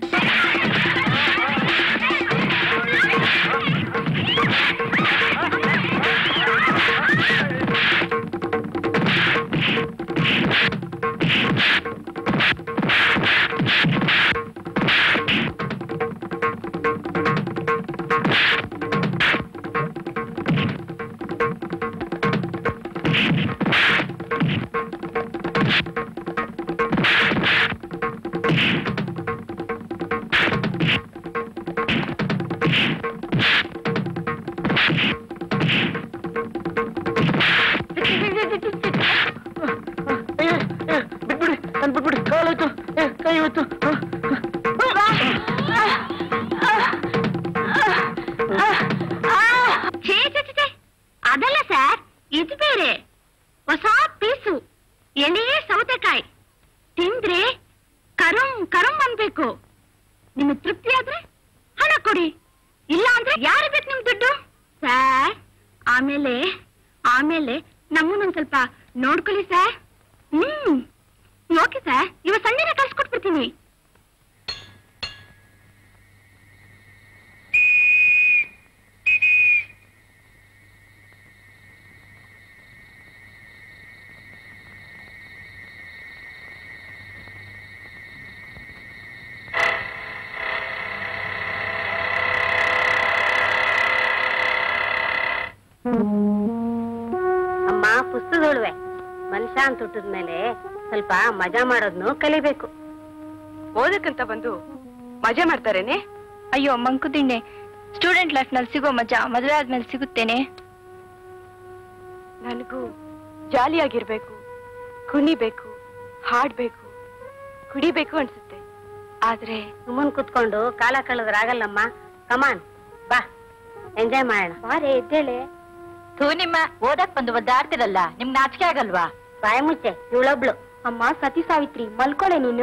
ಬಿಟ್ಬಿಡಿ ನನ್ ಬಿಟ್ಬಿಡಿ ಕಾಲಾಯ್ತು ಏ, ಕೈ ಇವತ್ತು ಛೇ ಛೇ, ಛೇ, ಛೇ. ಅದಲ್ಲ ಸರ್ ಇದು ಬೇರೆ ಹೊಸ ಪೀಸು ಎಳೆ ಸೌತೆಕಾಯಿ ತಿಂದ್ರೆ ಕರುಂ ಕರುಂ ಅನ್ಬೇಕು ನಿಮಗೆ ತೃಪ್ತಿ ಆದ್ರೆ ಹಣ ಕೊಡಿ ಇಲ್ಲ ಅಂದ್ರೆ ಯಾರು ಬೇಕು ನಿಮ್ ದುಡ್ಡು ಸರ್ ಆಮೇಲೆ ಆಮೇಲೆ ನಮ್ಮನ್ನೊಂದ್ ಸ್ವಲ್ಪ ನೋಡ್ಕೊಳ್ಳಿ ಸರ್ ಹ್ಮ್ ಓಕೆ ಸರ್ ಇವ ಸಂಜೆನೆ ಕಳ್ಸ್ಕೊಟ್ಬಿಡ್ತೀನಿ ಮನುಷ್ಯ ಅಂತ ಹುಟ್ಟಿದ್ಮೇಲೆ ಸ್ವಲ್ಪ ಮಜಾ ಮಾಡೋದ್ನು ಕಲಿಬೇಕು ಓದಕ್ಕಂತ ಬಂದು ಮಜಾ ಮಾಡ್ತಾರೇನೆ ಅಯ್ಯೋ ಮಂಕುದಿಣ್ಣೆ ಸ್ಟೂಡೆಂಟ್ ಲೈಫ್ ನಲ್ಲಿ ಸಿಗೋ ಮಜಾ ಮದುವೆ ಆದ್ಮೇಲೆ ಸಿಗುತ್ತೇನೆ ನನಗೂ ಜಾಲಿಯಾಗಿರ್ಬೇಕು ಕುಣಿಬೇಕು ಹಾಡ್ಬೇಕು ಕುಡಿಬೇಕು ಅನ್ಸುತ್ತೆ ಆದ್ರೆ ಸುಮ್ಮನ್ ಕುತ್ಕೊಂಡು ಕಾಲ ಕಳೆದ್ರೆ ಆಗಲ್ಲಮ್ಮ ಕಮಾನ್ ಬಾ ಎಂಜಾಯ್ ಮಾಡೋಣ ಬಾರೆ ಎದ್ದೇಳೆ ಥೂ ನಿಮ್ಮ ಓದಕ್ ಬಂದು ಒದ್ದಾಡ್ತಿರಲ್ಲ ನಿಮ್ಗೆ ನಾಚಿಕೆ ಆಗಲ್ವಾ ಬಾಯಿ ಮುಚ್ಚೆ ಇವಳೊಬ್ಳು ಅಮ್ಮ ಸತಿ ಸಾವಿತ್ರಿ ಮಲ್ಕೊಳೆ ನೀನು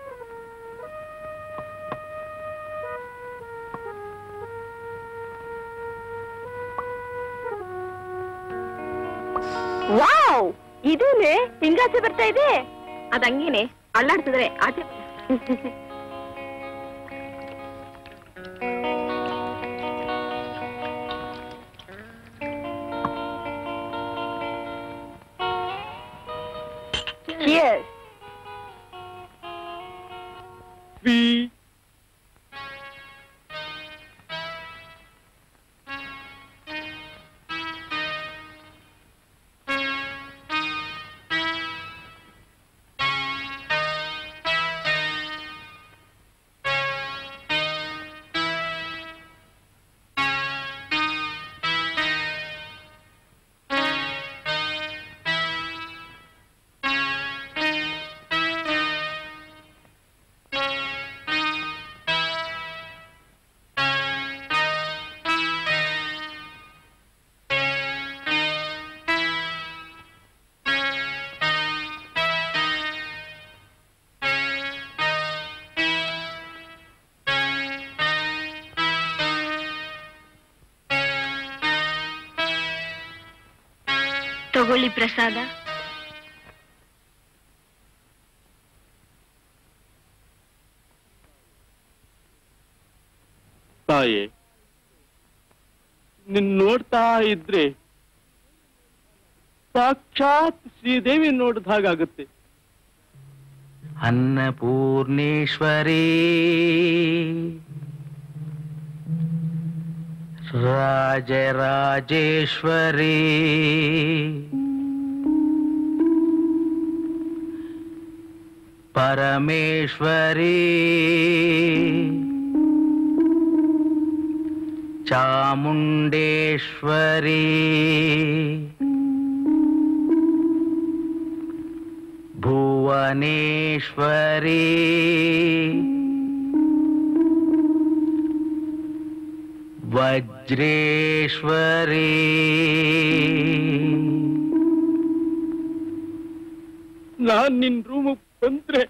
ವಾವ್ ಇದೇನೆ ಹಿಂಗಾಸೆ ಬರ್ತಾ ಇದೆ ಅದಂಗೇನೆ ಅಳ್ಳಾಡ್ತಿದ್ರೆ ಆಚೆ Cheers. ವಿ ತಗೊಳ್ಳಿ ಪ್ರಸಾದ ತಾಯೇ ನಿನ್ ನೋಡ್ತಾ ಇದ್ರೆ ಸಾಕ್ಷಾತ್ ಶ್ರೀದೇವಿ ನೋಡಿದ ಹಾಗಾಗುತ್ತೆ ಅನ್ನಪೂರ್ಣೇಶ್ವರಿ ರಾಜರಾಜೇಶ್ವರಿ ಪರಮೇಶ್ವರಿ ಚಾಮುಂಡೇಶ್ವರಿ ಭುವನೇಶ್ವರಿ ವಜ್ರೇಶ್ವರಿ ನಾನ್ ನಿನ್ ರೂಮ್ ಬಂದ್ರೆ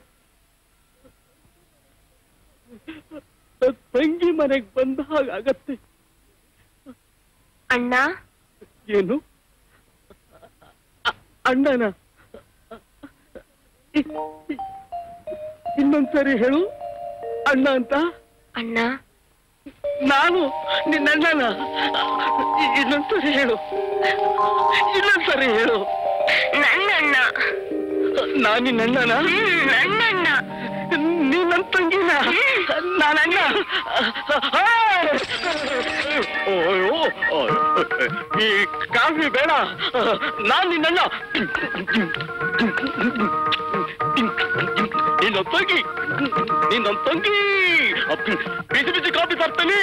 ತಂಗಿ ಮನೆಗ್ ಬಂದ ಹಾಗಾಗತ್ತೆ ಅಣ್ಣ ಏನು ಅ- ಅಣ್ಣನ ಇ- ಇ- ಇನ್ನೊಂದ್ಸರಿ ಹೇಳು ಅಣ್ಣ ಅಂತ ಅಣ್ಣ ನಾನು ನಿನ್ನ ಅಣ್ಣನ ಇ- ಇನ್ನೊಂದ್ಸರಿ ಹೇಳು ಇನ್ನೊಂದ್ಸರಿ ಹೇಳು ನನ್ನ ಅಣ್ಣ ನಾನು ನಿನ್ನ ಅಣ್ಣನ ನನ್ನ ಅಣ್ಣ ನೀನ್ ನನ್ ತಂಗಿನ ನಾನಣ್ಣ ಓಯೋ ಈ ಕಾಫಿ ಬೇಡ ನಾನ್ ನಿನ್ನಣ್ಣ ನಿನ್ನ ತಂಗಿ ನಿನ್ನ ತಂಗಿ ಬಿಸಿ ಬಿಸಿ ಕಾಫಿ ತರ್ತೀನಿ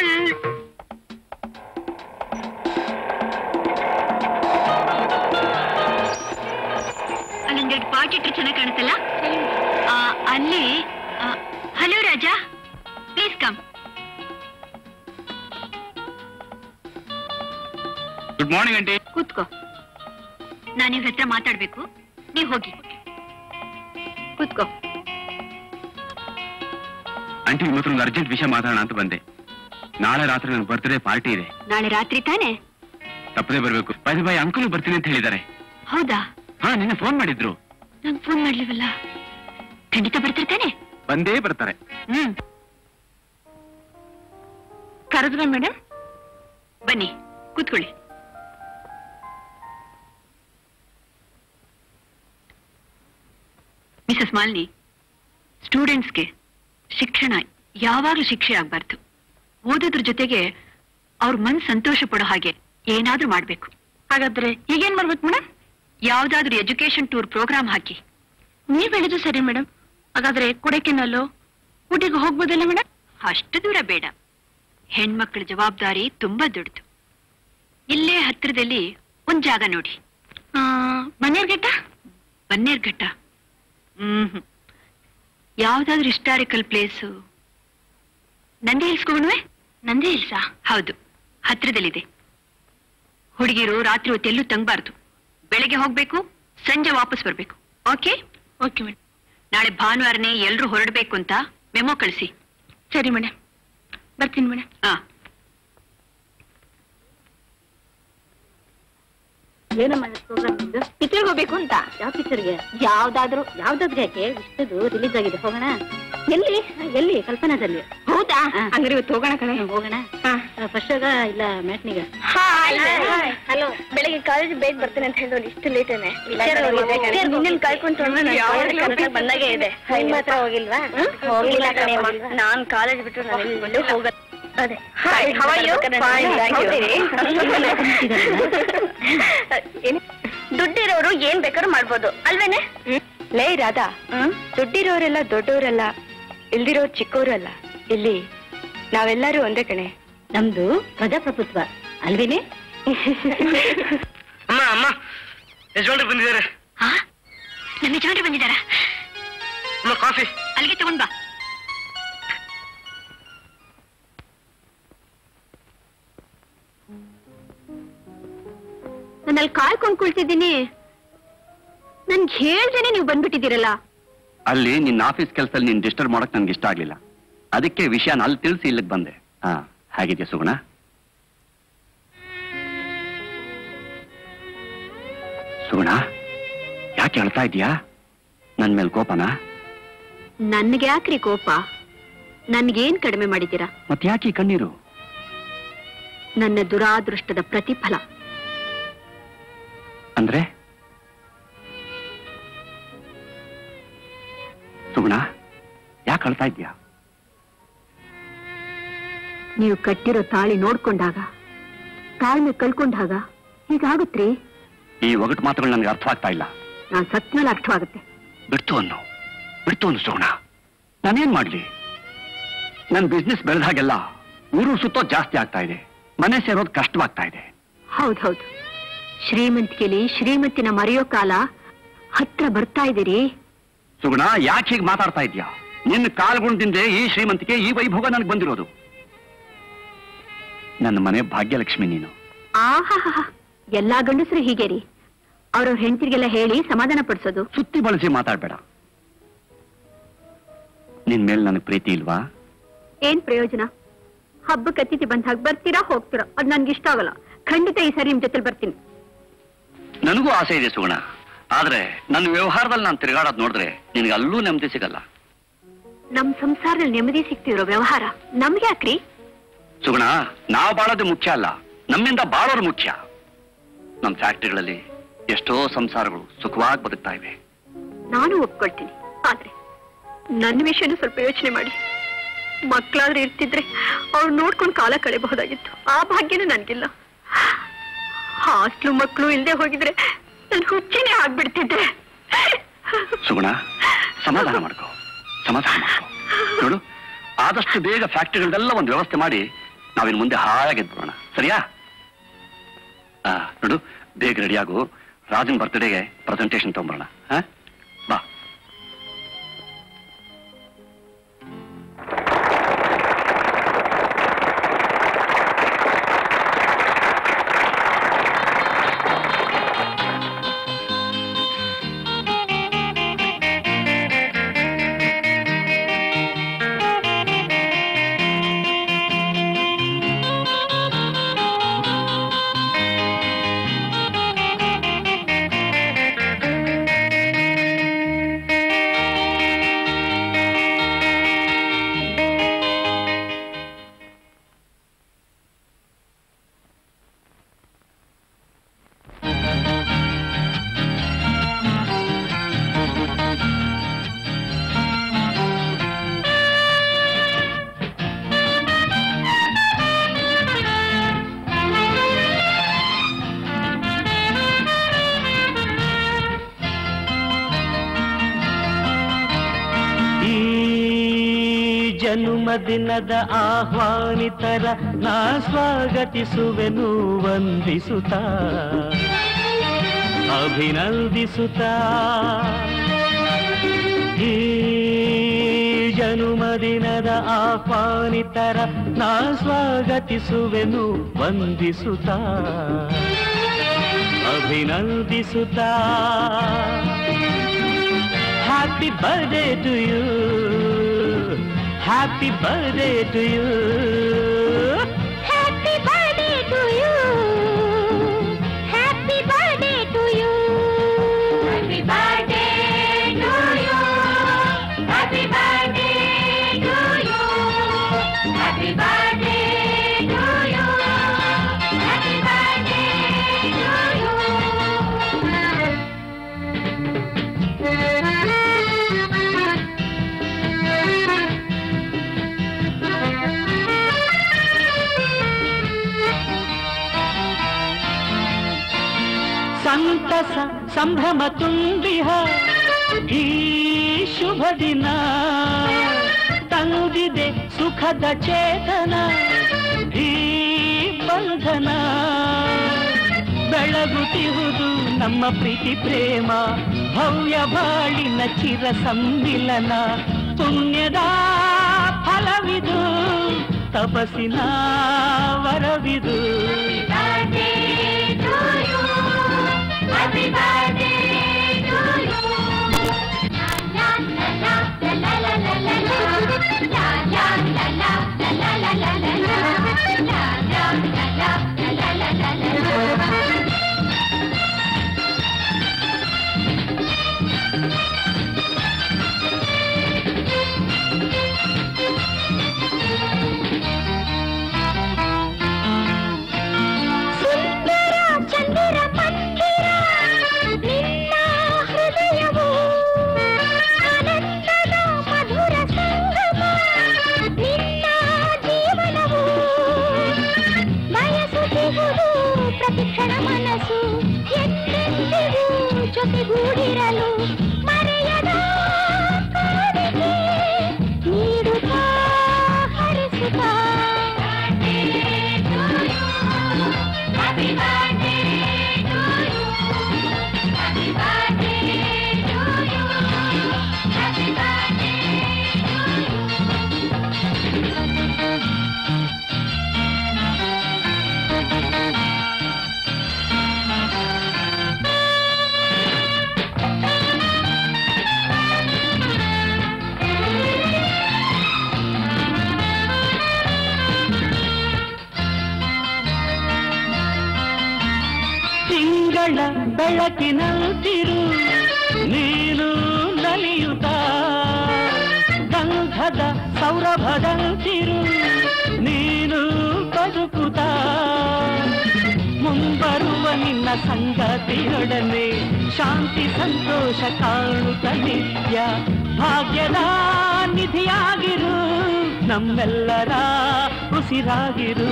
ಅಲ್ಲೊಂದೆರಡು ಪಾಟ್ ಇಟ್ರೆ ಚೆನ್ನಾಗಿ ಕಾಣುತ್ತಲ್ಲ ಆ, ಅಲ್ಲಿ hello Raja please come good morning aunty ಕೂತ್ಕೋ ನಾನು ಇವ್ರ ಹತ್ರ ಮಾತಾಡ್ಬೇಕು ನೀವ್ ಹೋಗಿ ಕೂತ್ಕೋ ಆಂಟಿ ನಿಮ್ಮ ಹತ್ರ ಒಂದು ಅರ್ಜೆಂಟ್ ವಿಷಯ ಮಾತಾಡೋಣ ಅಂತ ಬಂದೆ ನಾಳೆ ರಾತ್ರಿ ನನ್ನ ಬರ್ತ್ಡೇ ಪಾರ್ಟಿ ಇದೆ ನಾಳೆ ರಾತ್ರಿ ತಾನೆ ತಪ್ಪದೇ ಬರ್ಬೇಕು ಬೈ ಬಾಯ್ ಅಂಕಲು ಬರ್ತೀನಿ ಅಂತ ಹೇಳಿದ್ದಾರೆ ಹೌದಾ ಹಾ ನಿನ್ನೆ ಫೋನ್ ಮಾಡಿದ್ರು ನಂಗೆ ಫೋನ್ ಮಾಡ್ಲಿವಲ್ಲ ಖಂಡಿತ ಬರ್ತಿರ್ತಾನೆ ಬಂದೇ ಬರ್ತಾರೆ ಹ್ಮ್ ಕರೆದ್ರ ಮೇಡಮ್ ಬನ್ನಿ ಕೂತ್ಕೊಳ್ಳಿ ಮಿಸಸ್ ಮಾಲಿನಿ ಸ್ಟೂಡೆಂಟ್ಸ್ಗೆ ಶಿಕ್ಷಣ ಯಾವಾಗಲೂ ಶಿಕ್ಷೆ ಆಗ್ಬಾರ್ದು ಓದೋದ್ರ ಜೊತೆಗೆ ಅವ್ರ ಮನ್ ಸಂತೋಷ ಪಡೋ ಹಾಗೆ ಏನಾದ್ರೂ ಮಾಡ್ಬೇಕು ಹಾಗಾದ್ರೆ ಈಗೇನ್ ಮಾಡ್ಬೇಕು ಮೇಡಮ್ ಯಾವ್ದಾದ್ರೂ ಎಜುಕೇಶನ್ ಟೂರ್ ಪ್ರೋಗ್ರಾಮ್ ಹಾಕಿ ನೀವ್ ಹೇಳಿದ್ದು ಸರಿ ಮೇಡಮ್ ಹಾಗಾದ್ರೆ ಕೊಡೈಕೆನಲ್ಲು ಊಟಿಗೆ ಹೋಗ್ಬೋದಲ್ಲ ಮೇಡಮ್ ಅಷ್ಟು ದೂರ ಬೇಡ ಹೆಣ್ಮಕ್ಳ ಜವಾಬ್ದಾರಿ ತುಂಬಾ ದೊಡ್ಡದು ಇಲ್ಲೇ ಹತ್ತಿರದಲ್ಲಿ ಒಂದ್ ಜಾಗ ನೋಡಿ ಬನ್ನೇರ್ಘಟ್ಟ ಬನ್ನೇರ್ಘಟ್ಟ ಹ್ಮ್ ಯಾವ್ದಾದ್ರೂ ಹಿಸ್ಟಾರಿಕಲ್ ಪ್ಲೇಸು ನಂದಿ ಹಿಲ್ಸ್ಕೊಂಡ್ವೆ ನಂದೇ ಇಲ್ಸಾ ಹೌದು ಹತ್ರದಲ್ಲಿದೆ ಹುಡುಗಿರು ರಾತ್ರಿ ಹೊತ್ತೆಲ್ಲೂ ತಂಗಬಾರ್ದು ಬೆಳಗ್ಗೆ ಹೋಗ್ಬೇಕು ಸಂಜೆ ವಾಪಸ್ ಬರ್ಬೇಕು ಓಕೆ ಓಕೆ ಮೇಡಮ್ ನಾಳೆ ಭಾನುವಾರನೇ ಎಲ್ರೂ ಹೊರಡ್ಬೇಕು ಅಂತ ಮೆಮೊ ಕಳಿಸಿ ಸರಿ ಮೇಡಮ್ ಬರ್ತೀನಿ ಮೇಡಮ್ ಹಾ ಏನಮ್ಮ ಪ್ರೋಗ್ರಾಮ್ ಇದು ಪಿಕ್ಚರ್ಗೆ ಹೋಗ್ಬೇಕು ಅಂತ ಯಾವ ಪಿಕ್ಚರ್ಗೆ ಯಾವ್ದಾದ್ರು ಯಾವ್ದಾದ್ರು ಯಾಕೆ ಇಷ್ಟದು ರಿಲೀಸ್ ಆಗಿದೆ ಹೋಗೋಣ ಎಲ್ಲಿ ಎಲ್ಲಿ ಕಲ್ಪನಾದಲ್ಲಿ ಹೌದಾ ಹಾ. ಹಂಗಾರೆ ಇವತ್ತು ಹೋಗೋಣ ಕಣೆ ಹೋಗೋಣ ಹಾ. ಫಸ್ಟ್ ಇಲ್ಲ ಮ್ಯಾಟ್ನಿಗ ಹಲೋ ಬೆಳಿಗ್ಗೆ ಕಾಲೇಜ್ ಬೇಗ ಬರ್ತೇನೆ ಅಂತ ಹೇಳಿದ್ರು ಇಷ್ಟು ಲೇಟೇನೆ ನಿನ್ನ ಕಾಯ್ಕೊಂತ ಬಂದಾಗೆ ಇದೆ ನಿಮ್ಮ ಹತ್ರ ಹೋಗಿಲ್ವಾ ಹೋಗಿಲ್ಲ ಕಣೆಯಮ್ಮ ನಾನ್ ಕಾಲೇಜ್ ಬಿಟ್ಟು ನಾನು ಎಲ್ಲೂ ಹೋಗ ಅದೇ ದುಡ್ಡಿರೋರು ಏನ್ ಬೇಕಾದ್ರೂ ಮಾಡ್ಬೋದು ಅಲ್ವೇನೆ ಲೇ ರಾಧಾ ದುಡ್ಡಿರೋರೆಲ್ಲ ದೊಡ್ಡವರಲ್ಲ ಇಲ್ದಿರೋರು ಚಿಕ್ಕವರು ಅಲ್ಲ ಇಲ್ಲಿ ನಾವೆಲ್ಲರೂ ಒಂದೇ ಕಣೆ ನಮ್ದು ಪ್ರಜಾಪ್ರಭುತ್ವ ಅಲ್ವೇನೆ ಅಮ್ಮ ಅಮ್ಮ ಯಜಮಾನ್ರು ಬಂದಿದ್ದಾರೆ ಹಾ ನಮ್ಮ ಯಜಮಾನ್ರು ಬಂದಿದ್ದಾರ ಅಮ್ಮ ಕಾಫಿ ಅಲ್ಲಿಗೆ ತಗೊಂಡ್ ಬಾ ನಾನು ಅಲ್ಲಿ ಕಾಯ್ಕೊಂಡ್ ಕುಳ್ತಿದ್ದೀನಿ ನನ್ಗೆ ಹೇಳ್ದೇನೆ ನೀವು ಬಂದ್ಬಿಟ್ಟಿದ್ದೀರಲ್ಲ ಅಲ್ಲಿ ನಿನ್ನ ಆಫೀಸ್ ಕೆಲಸದಲ್ಲಿ ನೀನ್ ಡಿಸ್ಟರ್ಬ್ ಮಾಡಕ್ ನನ್ಗೆ ಇಷ್ಟ ಆಗ್ಲಿಲ್ಲ ಅದಕ್ಕೆ ವಿಷಯನ ಅಲ್ಲಿ ತಿಳಿಸಿ ಇಲ್ಲಿಗೆ ಬಂದೆ ಹಾ ಹಾಗಿದ್ಯಾ ಸುಗುಣ ಸುಗುಣ ಯಾಕೆ ಹೇಳ್ತಾ ಇದೀಯಾ ನನ್ ಮೇಲೆ ಕೋಪನಾ ನನ್ಗೆ ಯಾಕ್ರಿ ಕೋಪ ನನ್ಗೇನ್ ಕಡಿಮೆ ಮಾಡಿದ್ದೀರಾ ಮತ್ ಯಾಕೆ ಈ ಕಣ್ಣೀರು ನನ್ನ ದುರಾದೃಷ್ಟದ ಪ್ರತಿಫಲ ಅಂದ್ರೆ ಸುಗುಣ ಯಾಕೆ ಅಳ್ತಾ ಇದ್ಯಾ ನೀವು ಕಟ್ಟಿರೋ ತಾಳಿ ನೋಡ್ಕೊಂಡಾಗ ತಾಳ್ಮೆ ಕಳ್ಕೊಂಡಾಗ ಹೀಗಾಗುತ್ತ್ರಿ ಈ ಒಗಟು ಮಾತುಗಳು ನನಗೆ ಅರ್ಥವಾಗ್ತಾ ಇಲ್ಲ ನಾನ್ ಸತ್ಮೇಲೆ ಅರ್ಥವಾಗುತ್ತೆ ಬಿಡ್ತು ಅನ್ನು ಬಿಡ್ತು ಅನ್ನು ಸುಗುಣ ನಾನೇನ್ ಮಾಡ್ಲಿ ನನ್ ಬಿಸ್ನೆಸ್ ಬೆಳೆದ ಹಾಗೆಲ್ಲ ಊರು ಸುತ್ತೋ ಜಾಸ್ತಿ ಆಗ್ತಾ ಇದೆ ಮನೆ ಸೇರೋದು ಕಷ್ಟವಾಗ್ತಾ ಇದೆ ಹೌದೌದು ಶ್ರೀಮಂತಿಕೆಲಿ ಶ್ರೀಮಂತಿನ ಮರೆಯೋ ಕಾಲ ಹತ್ರ ಬರ್ತಾ ಇದೀರಿ ಸುಗುಣ ಯಾಕೆ ಹೀಗೆ ಮಾತಾಡ್ತಾ ಇದ್ಯಾ ನಿನ್ನ ಕಾಲ್ಗುಣದಿಂದ ಈ ಶ್ರೀಮಂತಿಕೆ ಈ ವೈಭೋಗ ನನಗೆ ಬಂದಿರೋದು ನನ್ನ ಮನೆ ಭಾಗ್ಯಲಕ್ಷ್ಮಿ ನೀನು ಆಹಾ ಎಲ್ಲಾ ಗಂಡಸರು ಹೀಗೆ ರೀ ಅವ್ರವ್ರ ಹೆಂಡತಿರಿಗೆಲ್ಲ ಹೇಳಿ ಸಮಾಧಾನ ಪಡಿಸೋದು ಸುತ್ತಿ ಬಳಸಿ ಮಾತಾಡ್ಬೇಡ ನಿನ್ ಮೇಲೆ ನನಗೆ ಪ್ರೀತಿ ಇಲ್ವಾ ಏನ್ ಪ್ರಯೋಜನ ಹಬ್ಬಕ್ಕೆ ಅತಿಥಿ ಬಂದಾಗ ಬರ್ತೀರಾ ಹೋಗ್ತೀರಾ ಅದ್ ನನ್ಗೆ ಇಷ್ಟ ಆಗಲ್ಲ ಖಂಡಿತ ಈ ಸರಿ ನಿಮ್ ಜೊತೆ ಬರ್ತೀನಿ ನನಗೂ ಆಸೆ ಇದೆ ಸುಗುಣ ಆದ್ರೆ ನನ್ನ ವ್ಯವಹಾರದಲ್ಲಿ ನಾನು ತಿರುಗಾಡೋದ್ ನೋಡಿದ್ರೆ ನಿನಗೆ ಅಲ್ಲೂ ನೆಮ್ಮದಿ ಸಿಗಲ್ಲ ನಮ್ ಸಂಸಾರದಲ್ಲಿ ನೆಮ್ಮದಿ ಸಿಗ್ತಿರೋ ವ್ಯವಹಾರ ನಮ್ಗೆ ಯಾಕ್ರಿ ಸುಗುಣ ನಾವು ಬಾಳೋದು ಮುಖ್ಯ ಅಲ್ಲ ನಮ್ಮಿಂದ ಬಾಳೋರು ಮುಖ್ಯ ನಮ್ಮ ಫ್ಯಾಕ್ಟ್ರಿಗಳಲ್ಲಿ ಎಷ್ಟೋ ಸಂಸಾರಗಳು ಸುಖವಾಗಿ ಬದುಕ್ತಾ ಇವೆ ನಾನು ಒಪ್ಕೊಳ್ತೀನಿ ಆದ್ರೆ ನನ್ನ ವಿಷಯನೂ ಸ್ವಲ್ಪ ಯೋಚನೆ ಮಾಡಿ ಮಕ್ಕಳಾದ್ರೆ ಇರ್ತಿದ್ರೆ ಅವ್ರು ನೋಡ್ಕೊಂಡು ಕಾಲ ಕಳೆಬಹುದಾಗಿತ್ತು ಆ ಭಾಗ್ಯನೂ ನನ್ಗಿಲ್ಲ ಹಾಸ್ಟ್ಲು ಮಕ್ಕಳು ಇಲ್ದೆ ಹೋಗಿದ್ರೆ ನನ್ ಹುಚ್ಚಿನೇ ಆಗ್ಬಿಡ್ತಿದ್ದೆ ಸುಗುಣ ಸಮಾಧಾನ ಮಾಡ್ಕೋ ಸಮಾಧಾನ ಮಾಡ್ಕೋ ನೋಡು ಆದಷ್ಟು ಬೇಗ ಫ್ಯಾಕ್ಟ್ರಿಗಳನ್ನೆಲ್ಲ ಒಂದು ವ್ಯವಸ್ಥೆ ಮಾಡಿ ನಾವಿನ್ ಮುಂದೆ ಹಾಯಾಗಿ ಎದ್ಬಿಡೋಣ ಸರಿಯಾ ಆ, ನೋಡು ಬೇಗ ರೆಡಿಯಾಗು ರಾಜನ್ ಬರ್ತ್ಡೇಗೆ ಪ್ರೆಸೆಂಟೇಶನ್ ತಗೊಂಬರೋಣ ಹಾ ಬಾ ಆ ಜನುಮದಿನದ ಆಹ್ವಾನಿತರ ನಾ ಸ್ವಾಗತಿಸುವೆನು ವಂದಿಸುತ್ತಾ ಅಭಿನಂದಿಸುತ್ತಾ ಈ ಜನುಮದಿನದ ಆಹ್ವಾನಿತರ ನಾ ಸ್ವಾಗತಿಸುವೆನು ವಂದಿಸುತ್ತಾ ಅಭಿನಂದಿಸುತ್ತಾ happy birthday to you happy birthday to you happy birthday to you happy birthday to you happy birthday to you happy birthday to you happy birthday to you happy birthday ಸಂತಸ ಸಂಭ್ರಮ ತುಂಬಿಹ ಈ ಶುಭ ದಿನ ತಂದಿದೆ ಸುಖದ ಚೇತನ ಈ ಬಂಧನ ಬೆಳಗುತ್ತಿರುವುದು ನಮ್ಮ ಪ್ರೀತಿ ಪ್ರೇಮ ಭವ್ಯ ಬಾಳಿನ ಚಿರ ಸಮ್ಮಿಲನ ಪುಣ್ಯದ ಫಲವಿದು ತಪಸ್ಸಿನ ವರವಿದು ಸುಂದರ ಚಂದಿರ ಮಂದಿರ ನಿನ್ನ ಹೃದಯವು ಆನಂದದ ಮಧುರ ಸಂಗಮ ನಿನ್ನ ಜೀವನವು ಬಯಸುತ್ತಿರುವುದು ಪ್ರತಿಕ್ಷಣ ಮನಸ್ಸು ಎಂದೆಂದಿಗೂ ಜೊತೆಗೂಡಿರಲು ಮರೆಯದ ಕಾಣಿಕೆ ನೀಡುತ್ತಾ ಹರಿಸುತ್ತಾ Happy birthday to you. Happy birthday to you. Happy birthday to you. ತಿಂಗಳ ಬೆಳಕಿನಂತಿರು ನೀನು ನಲಿಯುತ್ತ ಗಂಧದ ಸೌರಭದಂತಿರು ನೀನು ಬದುಕುತ್ತ ಮುಂಬರುವ ನಿನ್ನ ಸಂಗತಿಯೊಡನೆ ಶಾಂತಿ ಸಂತೋಷ ಕಾಣುತ್ತ ನಿತ್ಯ ಭಾಗ್ಯದ ನಿಧಿಯಾಗಿರು ನಮ್ಮೆಲ್ಲರ ಉಸಿರಾಗಿರು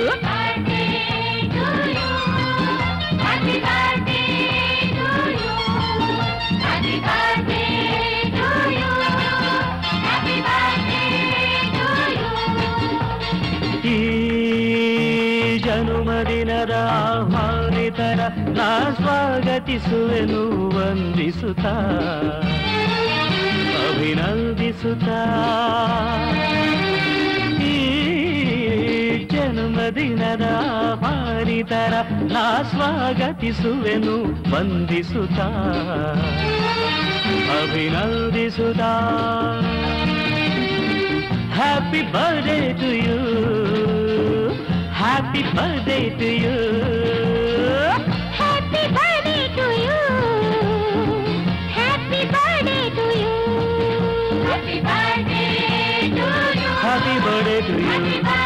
Happy birthday to you. Happy birthday to you. Happy birthday to you. ಈ ಜನುಮದಿನದ ಆಹ್ವಾನಿತರ ನಾ ಸ್ವಾಗತಿಸುವೆನು ವಂದಿಸುತ್ತಾ ಅಭಿನಂದಿಸುತ್ತಾ ಈ ಜನ್ಮದಿನದ ಆಹ್ವಾನಿತರ ನಾ ಸ್ವಾಗತಿಸುವೆನು ವಂದಿಸುತ್ತಾ ಅಭಿನಂದಿಸುತ್ತಾ Happy birthday to you. Happy birthday to you. Happy birthday to you. Happy birthday to you. Happy birthday to you. Happy birthday to you.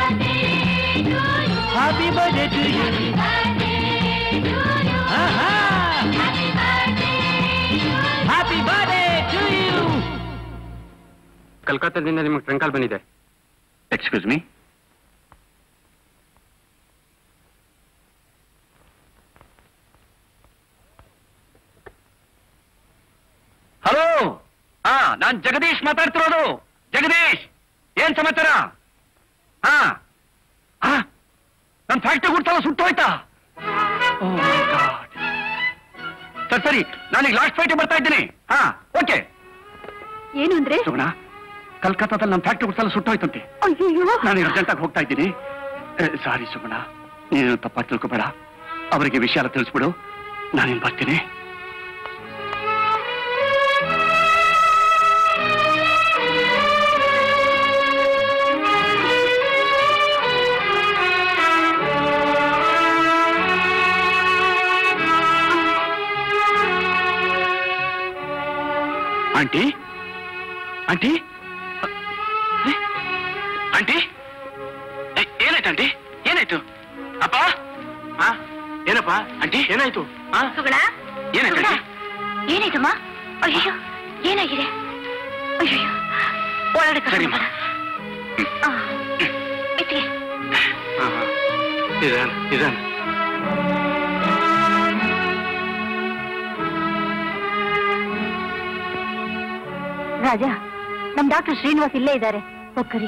Happy birthday to you. Happy birthday to you. Happy birthday to you. Aha! Happy birthday to you. Happy birthday to you. ಕಲ್ಕತ್ತಾದಿಂದ ನಿಮಗೆ ಟ್ರಂಕ್ ಕಾಲ್ ಬಂದಿದೆ ಎಕ್ಸ್ಕ್ಯೂಸ್ ಮೀ ಹಲೋ ಹಾ ನಾನ್ ಜಗದೀಶ್ ಮಾತಾಡ್ತಿರೋದು ಜಗದೀಶ್ ಏನ್ ಸಮಾಚಾರ ಹಾ ಹಾ ನನ್ ಫ್ಯಾಕ್ಟ್ರಿ ಗುಡ್ತಲ್ಲ ಸುಟ್ಟೋಯ್ತಾ ಓ ಗಾಡ್ ಸರಿ ಸರಿ ನಾನೀಗ ಲಾಸ್ಟ್ ಫೈಟ್ ಬರ್ತಾ ಇದ್ದೀನಿ ಹಾ ಓಕೆ ಏನು ಅಂದ್ರೆ ಸುಗುಣ ಕಲ್ಕತ್ತಾದಲ್ಲಿ ನಮ್ಮ ಫ್ಯಾಕ್ಟ್ರಿ ಗುಡ್ತಲ್ಲ ಸುಟ್ಟೋಯ್ತಂತೆ ಅಯ್ಯೋ ನಾನು ಅರ್ಜೆಂಟಾಗಿ ಹೋಗ್ತಾ ಇದ್ದೀನಿ ಸಾರಿ ಸುಗುಣ ನೀನು ತಪ್ಪಾಗಿ ತಿಳ್ಕೊಬೇಡ ಅವರಿಗೆ ವಿಷಯ ಎಲ್ಲ ತಿಳಿಸ್ಬಿಡು ನಾನೇನ್ ಬರ್ತೀನಿ ಆಂಟಿ ಆಂಟಿ ಏ? ಆಂಟಿ ಏ, ಏನಾಯ್ತು ಆಂಟಿ ಏನಾಯ್ತು ಅಪ್ಪ ಆ? ಏನಪ್ಪ ಆಂಟಿ ಏನಾಯ್ತು ಆ? ಸುಗುಣ ಏನಾಯ್ತು ಆಂಟಿ ಏನಾಯ್ತಮ್ಮ ಅಯ್ಯೋ ಏನಾಗಿದೆ ಅಯ್ಯೋ ಒಳಗಡೆ ಸರಿಮ್ಮ. ಮೆತ್ತಿಗೆ ಹಾ, ಹಾ. ನಿಧಾನ ನಿಧಾನ ರಾಜ ನಮ್ ಡಾಕ್ಟರ್ ಶ್ರೀನಿವಾಸ್ ಇಲ್ಲೇ ಇದ್ದಾರೆ ಹೋಗ್ಕರಿ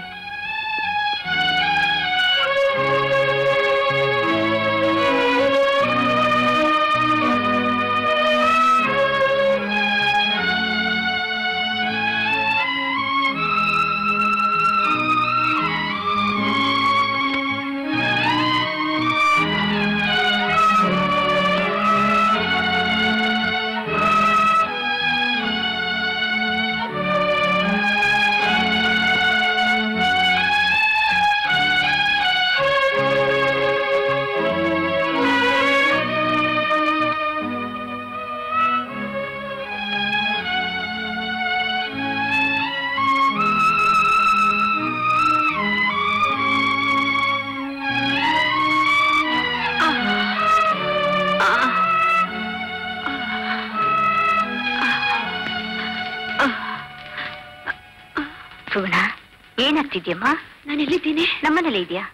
ಸುಗುಣ ಏನಾಗ್ತಿದ್ಯಮ್ಮ ನಾನು ಎಲ್ಲಿದ್ದೀನಿ ನಮ್ಮನೇಲೆ ಇದೆಯಾ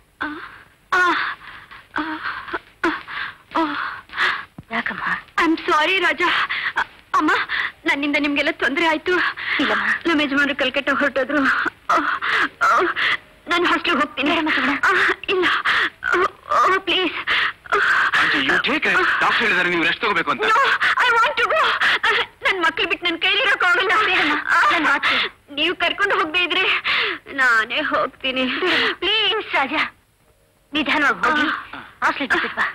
ಯಾಕಮ್ಮ ಐ ಆಮ್ ಸಾರಿ ರಾಜಾ ಅ- ಅಮ್ಮ ನನ್ನಿಂದ ನಿಮ್ಗೆಲ್ಲ ತೊಂದರೆ ಆಯ್ತು ಇಲ್ಲಮ್ಮ. ನಮ್ಮ ಯಜಮಾನರು ಕಲ್ಕಟ್ಟ ಹೊರಟೋದ್ರು ನಾನು ಹಾಸ್ಟೆಲ್ ಹೋಗ್ತೀನಿ ಬೇಡಮ್ಮ, ಸುಮ್ನೆ. ಆ, ಇಲ್ಲ ಪ್ಲೀಸ್ ಡಾಕ್ಟರ್ ಹೇಳಿದಾರೆ ನೀವು ರೆಸ್ಟ್ ತಗೋಬೇಕು ಅಂತ ಐ ವಾಂಟ್ ಟು ಗೋ ನನ್ ಮಕ್ಳು ಬಿಟ್ಟು ನನ್ನ ಕೈಲಿರೋಕ್ಕಾಗಲ್ಲ ಬೇಡಮ್ಮ, ನನ್ ಮಾತು ಕೇಳು. ನೀವು ಕರ್ಕೊಂಡು ಹೋಗದೆ ಇದ್ರೆ ನಾನೇ ಹೋಗ್ತೀನಿ ಪ್ಲೀಸ್ ರಾಜ ನಿಧಾನವಾಗಿ ಹೋಗಿ ಹಾಸ್ಟೆಲ್ ಬಿಟ್ಟು ಬಾ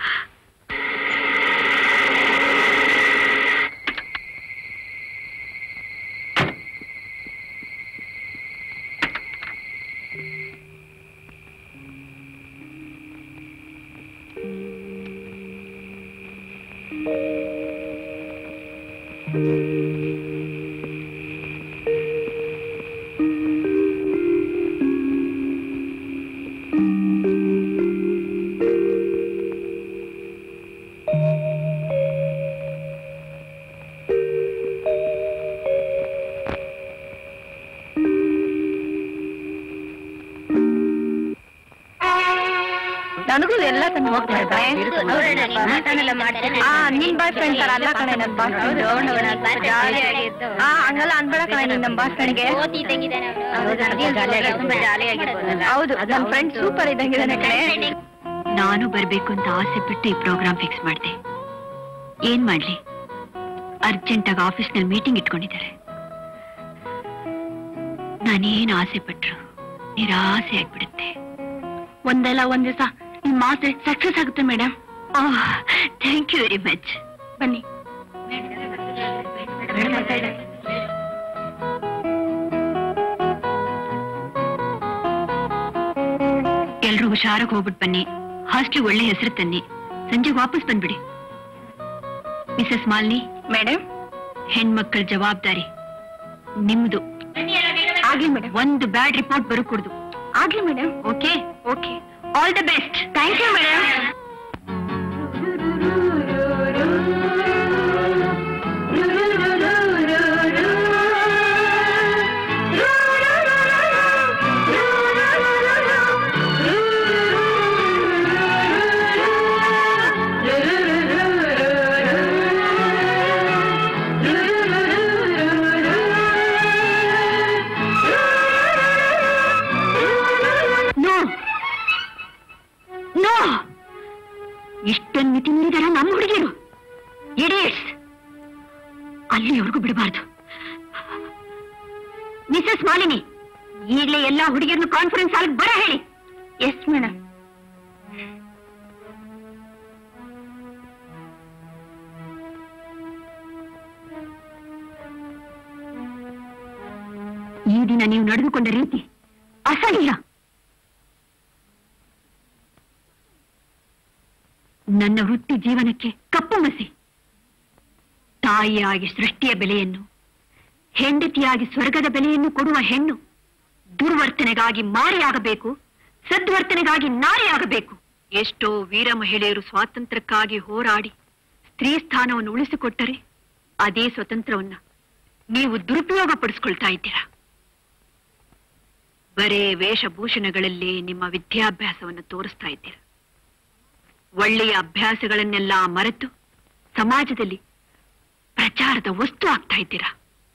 ನನಗೂ ಎಲ್ಲ ತಂದು ಹೋಗ್ತಾ ಆ ನಿನ್ ಬಾಯ್ ಫ್ರೆಂಡ್ ತರ ಅಲ್ಲ ಕಣೆ ನನ್ ಬಾಯ್ ಫ್ರೆಂಡ್ ಆ ಹಂಗಲ್ಲ ಅನ್ಬೇಡ ಕಣೆ ನೀನ್ ನಮ್ ಬಾಯ್ ಫ್ರೆಂಡ್ಗೆ ಹೌದು ನನ್ ಫ್ರೆಂಡ್ ಸೂಪರ್ ಇದ್ದಂಗಿದಾನೆ ಕಣೆ ನಾನು ಬರ್ಬೇಕು ಅಂತ ಆಸೆ ಪಟ್ಟು ಈ ಪ್ರೋಗ್ರಾಮ್ ಫಿಕ್ಸ್ ಮಾಡಿದೆ ಏನ್ ಮಾಡ್ಲಿ ಅರ್ಜೆಂಟ್ ಆಗಿ ಆಫೀಸ್ನಲ್ಲಿ ಮೀಟಿಂಗ್ ಇಟ್ಕೊಂಡಿದ್ದಾರೆ ನಾನೇನ್ ಆಸೆ ಪಟ್ರು ನಿರಾಸೆ ಆಗ್ಬಿಡುತ್ತೆ ಒಂದಲ್ಲ ಒಂದ್ ದಿವಸ ನಿಮ್ ಮಾತೆ ಸಕ್ಸಸ್ ಆಗುತ್ತೆ madam thank you very much ಬನ್ನಿ ಎಲ್ರೂ ಹುಷಾರಾಗಿ ಹೋಗ್ಬಿಟ್ ಬನ್ನಿ ಹಾಸ್ಟೆಲ್ ಒಳ್ಳೆ ಹೆಸರು ತನ್ನಿ ಸಂಜೆ ವಾಪಸ್ ಬಂದ್ಬಿಡಿ ಮಿಸಸ್ ಮಾಲಿನಿ ಮೇಡಮ್ ಹೆಣ್ಮಕ್ಳ ಜವಾಬ್ದಾರಿ ನಿಮ್ದು ಆಗ್ಲಿ ಮೇಡಮ್ ಒಂದು ಬ್ಯಾಡ್ ರಿಪೋರ್ಟ್ ಬರಕೂಡ್ದು ಆಗ್ಲಿ madam okay okay all the best thank you madam ಆ ಮಿಸಸ್ ಮಾಲಿನಿ ಈಗಲೇ ಎಲ್ಲಾ ಹುಡುಗಿಯರನ್ನು ಕಾನ್ಫರೆನ್ಸ್ ಹಾಲ್ಗೆ ಬರ ಹೇಳಿ ಎಸ್ ಮೇಡಮ್ ಈ ದಿನ ನೀವು ನಡೆದುಕೊಂಡ ರೀತಿ ಅಸಹ್ಯ ನನ್ನ ವೃತ್ತಿ ಜೀವನಕ್ಕೆ ಕಪ್ಪು ಮಸಿ ತಾಯಿಯಾಗಿ ಸೃಷ್ಟಿಯ ಬೆಲೆಯನ್ನು ಹೆಂಡತಿಯಾಗಿ ಸ್ವರ್ಗದ ಬೆಲೆಯನ್ನು ಕೊಡುವ ಹೆಣ್ಣು ದುರ್ವರ್ತನೆಗಾಗಿ ಮಾರಿಯಾಗಬೇಕು ಸದ್ವರ್ತನೆಗಾಗಿ ನಾರಿಯಾಗಬೇಕು ಎಷ್ಟೋ ವೀರ ಮಹಿಳೆಯರು ಸ್ವಾತಂತ್ರ್ಯಕ್ಕಾಗಿ ಹೋರಾಡಿ ಸ್ತ್ರೀ ಸ್ಥಾನವನ್ನು ಉಳಿಸಿಕೊಟ್ಟರೆ ಅದೇ ಸ್ವತಂತ್ರವನ್ನ ನೀವು ದುರುಪಯೋಗ ಪಡಿಸ್ಕೊಳ್ತಾ ಇದ್ದೀರಾ ಬರೇ ವೇಷಭೂಷಣಗಳಲ್ಲೇ ನಿಮ್ಮ ವಿದ್ಯಾಭ್ಯಾಸವನ್ನು ತೋರಿಸ್ತಾ ಇದ್ದೀರಾ ಒಳ್ಳೆಯ ಅಭ್ಯಾಸಗಳನ್ನೆಲ್ಲ ಮರೆತು ಸಮಾಜದಲ್ಲಿ ಪ್ರಚಾರದ ವಸ್ತು ಆಗ್ತಾ ಇದ್ದೀರಾ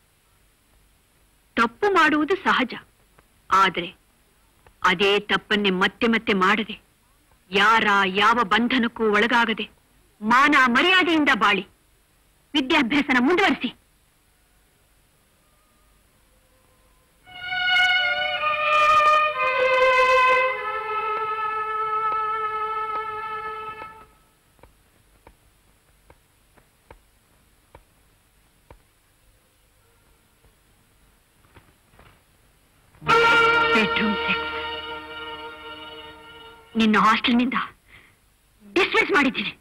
ತಪ್ಪು ಮಾಡುವುದು ಸಹಜ ಆದರೆ ಅದೇ ತಪ್ಪನ್ನೇ ಮತ್ತೆ ಮತ್ತೆ ಮಾಡದೆ ಯಾರ ಯಾವ ಬಂಧನಕ್ಕೂ ಒಳಗಾಗದೆ ಮಾನ ಮರ್ಯಾದೆಯಿಂದ ಬಾಳಿ ವಿದ್ಯಾಭ್ಯಾಸನ ಮುಂದುವರಿಸಿ ಬೆಡ್ರೂಮ್ ಸಿಕ್ಸ್ ನಿನ್ನ ಹಾಸ್ಟೆಲ್ನಿಂದ ಡಿಸ್ಮಿಸ್ ಮಾಡಿದ್ದೀನಿ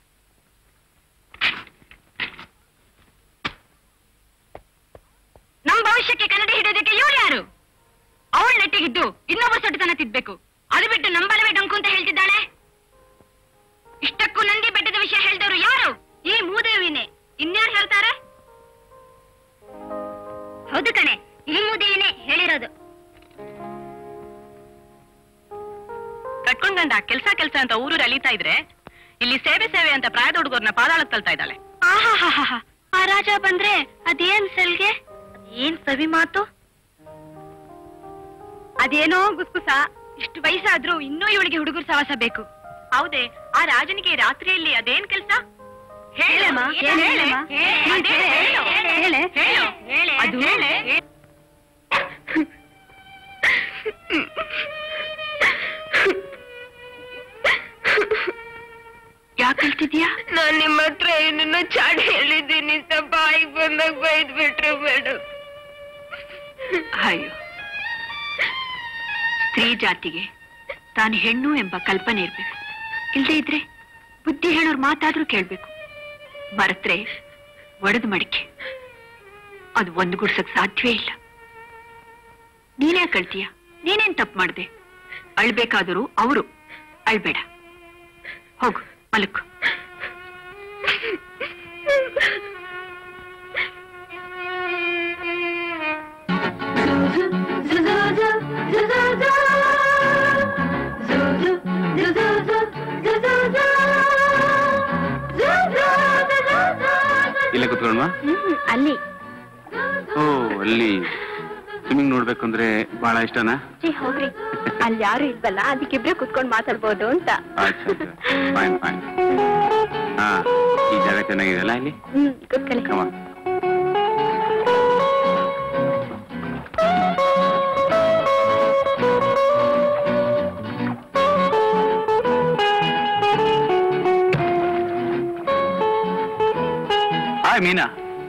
ನಮ್ಮ ಭವಿಷ್ಯಕ್ಕೆ ಕನ್ನಡಿ ಹಿಡಿಯೋದಕ್ಕೆ ಇವ್ರು ಯಾರು ಅವಳ ನೆಟ್ಟಿಗಿದ್ದು ಇನ್ನೊಬ್ಬ ಸೊಟ್ಟತನ ತಿದ್ಬೇಕು ಅದು ಬಿಟ್ಟು ನಂಬಲವೇ ಡಂಕು ಅಂತ ಹೇಳ್ತಿದ್ದಾಳೆ ಇಷ್ಟಕ್ಕೂ ನಂದಿ ಬೆಟ್ಟದ ವಿಷಯ ಹೇಳಿದವರು ಯಾರು ಈ ಮೂದೇವಿನೇ ಇನ್ಯಾರು ಹೇಳ್ತಾರೆ ಹೌದು ಕಣೆ ಈ ಮೂದೇವಿನೇ ಹೇಳಿರೋದು ಕಟ್ಕೊಂಡ್ ಗಂಡ ಕೆಲ್ಸ ಕೆಲ್ಸ ಅಂತ ಊರೂರು ಅಲಿತಾ ಇದ್ರೆ ಇಲ್ಲಿ ಸೇವೆ ಸೇವೆ ಅಂತ ಪ್ರಾಯದ ಹುಡುಗರನ್ನ ಪಾದಾಳಕ್ ತಳ್ತಾ ಇದ್ದಾಳೆ ಆಹಾಹಾಹಾ. ಆ ರಾಜ ಬಂದ್ರೆ ಅದೇನ್ ಸೆಲ್ಗೆ ಏನ್ ಸವಿ ಮಾತು ಅದೇನೋ ಗುಸ್ಗುಸ ಇಷ್ಟು ವಯಸ್ಸಾದ್ರೂ ಇನ್ನೂ ಇವಳಿಗೆ ಹುಡುಗರು ಸವಾಸ ಬೇಕು ಹೌದೇ ಆ ರಾಜನಿಗೆ ರಾತ್ರಿಯಲ್ಲಿ ಅದೇನ್ ಕೆಲ್ಸ ಹೇಳಮ್ಮ ಏನ್ ಹೇಳೆ ಹೇಳಮ್ಮ? ಅದೇ ಹೇಳು. ಹೇಳೆ. ಹೇಳು. ಹೇಳೆ. ಅದು ಹೇಳೆ ಯಾಕೆ ಹೇಳ್ತಿದ್ಯಾ ನಾನ್ ನಿಮ್ಮ ಹತ್ರ ಏನನ್ನ ಚಾಡಿ ಹೇಳಿದ್ದೀನಿ ಅಂತ ಬಾಯಿಗೆ ಬಂದಾಗ ಬೈದ್ ಬಿಟ್ರು ಮೇಡಮ್ ಅಯ್ಯೋ ಸ್ತ್ರೀ ಜಾತಿಗೆ ತಾನು ಹೆಣ್ಣು ಎಂಬ ಕಲ್ಪನೆ ಇರ್ಬೇಕು ಇಲ್ದೇ ಇದ್ರೆ ಬುದ್ಧಿ ಹೇಳೋರ್ ಮಾತಾದ್ರೂ ಕೇಳ್ಬೇಕು ಮರೆತ್ರೆ ಒಡೆದು ಮಡಿಕೆ ಅದು ಒಂದು ಗುಡ್ಸಕ್ ಸಾಧ್ಯವೇ ಇಲ್ಲ ನೀನೇ ಕಳ್ತೀಯ ನೀನೇನ್ ತಪ್ಪು ಮಾಡ್ದೆ ಅಳ್ಬೇಕಾದರೂ ಅವರು ಅಳ್ಬೇಡ ಹೋಗು ಮಲಕ್ಕು ಇಲ್ಲೇ ಕುತ್ಕೊಳ್ವಾ ಅಲ್ಲಿ ಓ ಅಲ್ಲಿ ಸ್ವಿಮ್ಮಿಂಗ್ ನೋಡ್ಬೇಕು ಅಂದ್ರೆ ಬಹಳ ಇಷ್ಟನಾ ಛೀ, ಹೋಗ್ರಿ ಅಲ್ಲಿ ಯಾರು ಇಲ್ವಲ್ಲ ಅದಕ್ಕಿಬ್ರೆ ಕುತ್ಕೊಂಡ್ ಮಾತಾಡ್ಬೋದು ಅಂತ ಅಚ್ಚಾ ಫೈನ್ ಫೈನ್ ಹಾ ಈ ಜಾಗ ಚೆನ್ನಾಗಿದೆಯಲ್ಲ ಇಲ್ಲಿ ಹ್ಮ್ ಕುತ್ಕೊಳ್ಳಿ ಕಮ ಹಾಯ್ ಮೀನಾ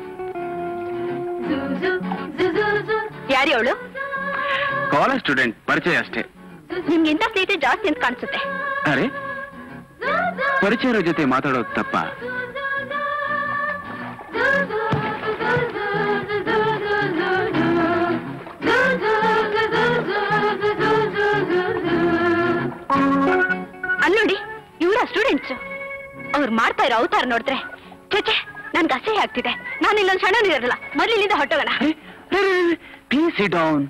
ಯಾರು ಅವಳು ಕಾಲೇಜ್ ಸ್ಟೂಡೆಂಟ್ ಪರಿಚಯ ಅಷ್ಟೇ ನಿಮ್ಗಿಂತ ಸೀಟೆ ಜಾಸ್ತಿ ಅಂತ ಕಾಣಿಸುತ್ತೆ ಅರೆ ಪರಿಚಯರ ಜೊತೆ ಮಾತಾಡೋದು ತಪ್ಪ ಅಲ್ಲಿ ನೋಡಿ ಇವರ ಸ್ಟೂಡೆಂಟ್ಸ್ ಅವ್ರು ಮಾಡ್ತಾ ಇರೋ ಅವತಾರ ನೋಡಿದ್ರೆ ಚೇಚೆ ನನ್ಗೆ ಅಸಹ್ಯ ಆಗ್ತಿದೆ ನಾನು ಇಲ್ಲೊಂದು ಸಣ್ಣ ಇರಲ್ಲ ಮೊದಲು ಇಲ್ಲಿಂದ ಹೊಟ್ಟೋಗೋಣ please sit down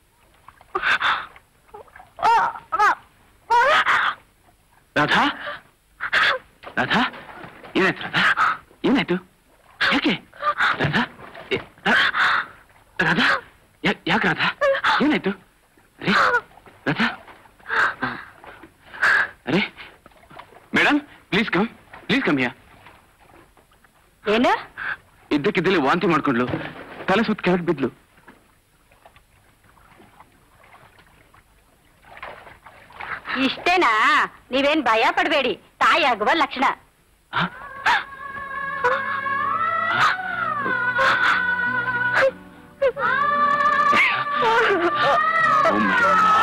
Radha Radha ಏನಾಯ್ತು ರಾಧಾ ಏನಾಯ್ತು ಯಾಕೆ ರಾಧಾ ಏ, ರಾ- ರಾಧಾ ಯಾ- ಯಾಕೆ ರಾಧಾ ಏನಾಯ್ತು ಅರೆ ರಾಧಾ ಅರೆ madam please come please come ಯಾ ಏನು ಇದ್ದಕ್ಕಿದ್ದಲ್ಲಿ ವಾಂತಿ ಮಾಡ್ಕೊಂಡ್ಲು ತಲೆ ಸುತ್ತ ಕೆಳಗೆ ಬಿದ್ಲು ಇಷ್ಟೇನಾ ನೀವೇನ್ ಭಯ ಪಡ್ಬೇಡಿ ತಾಯಿ ಆಗುವ ಲಕ್ಷಣ ಆ? Oh my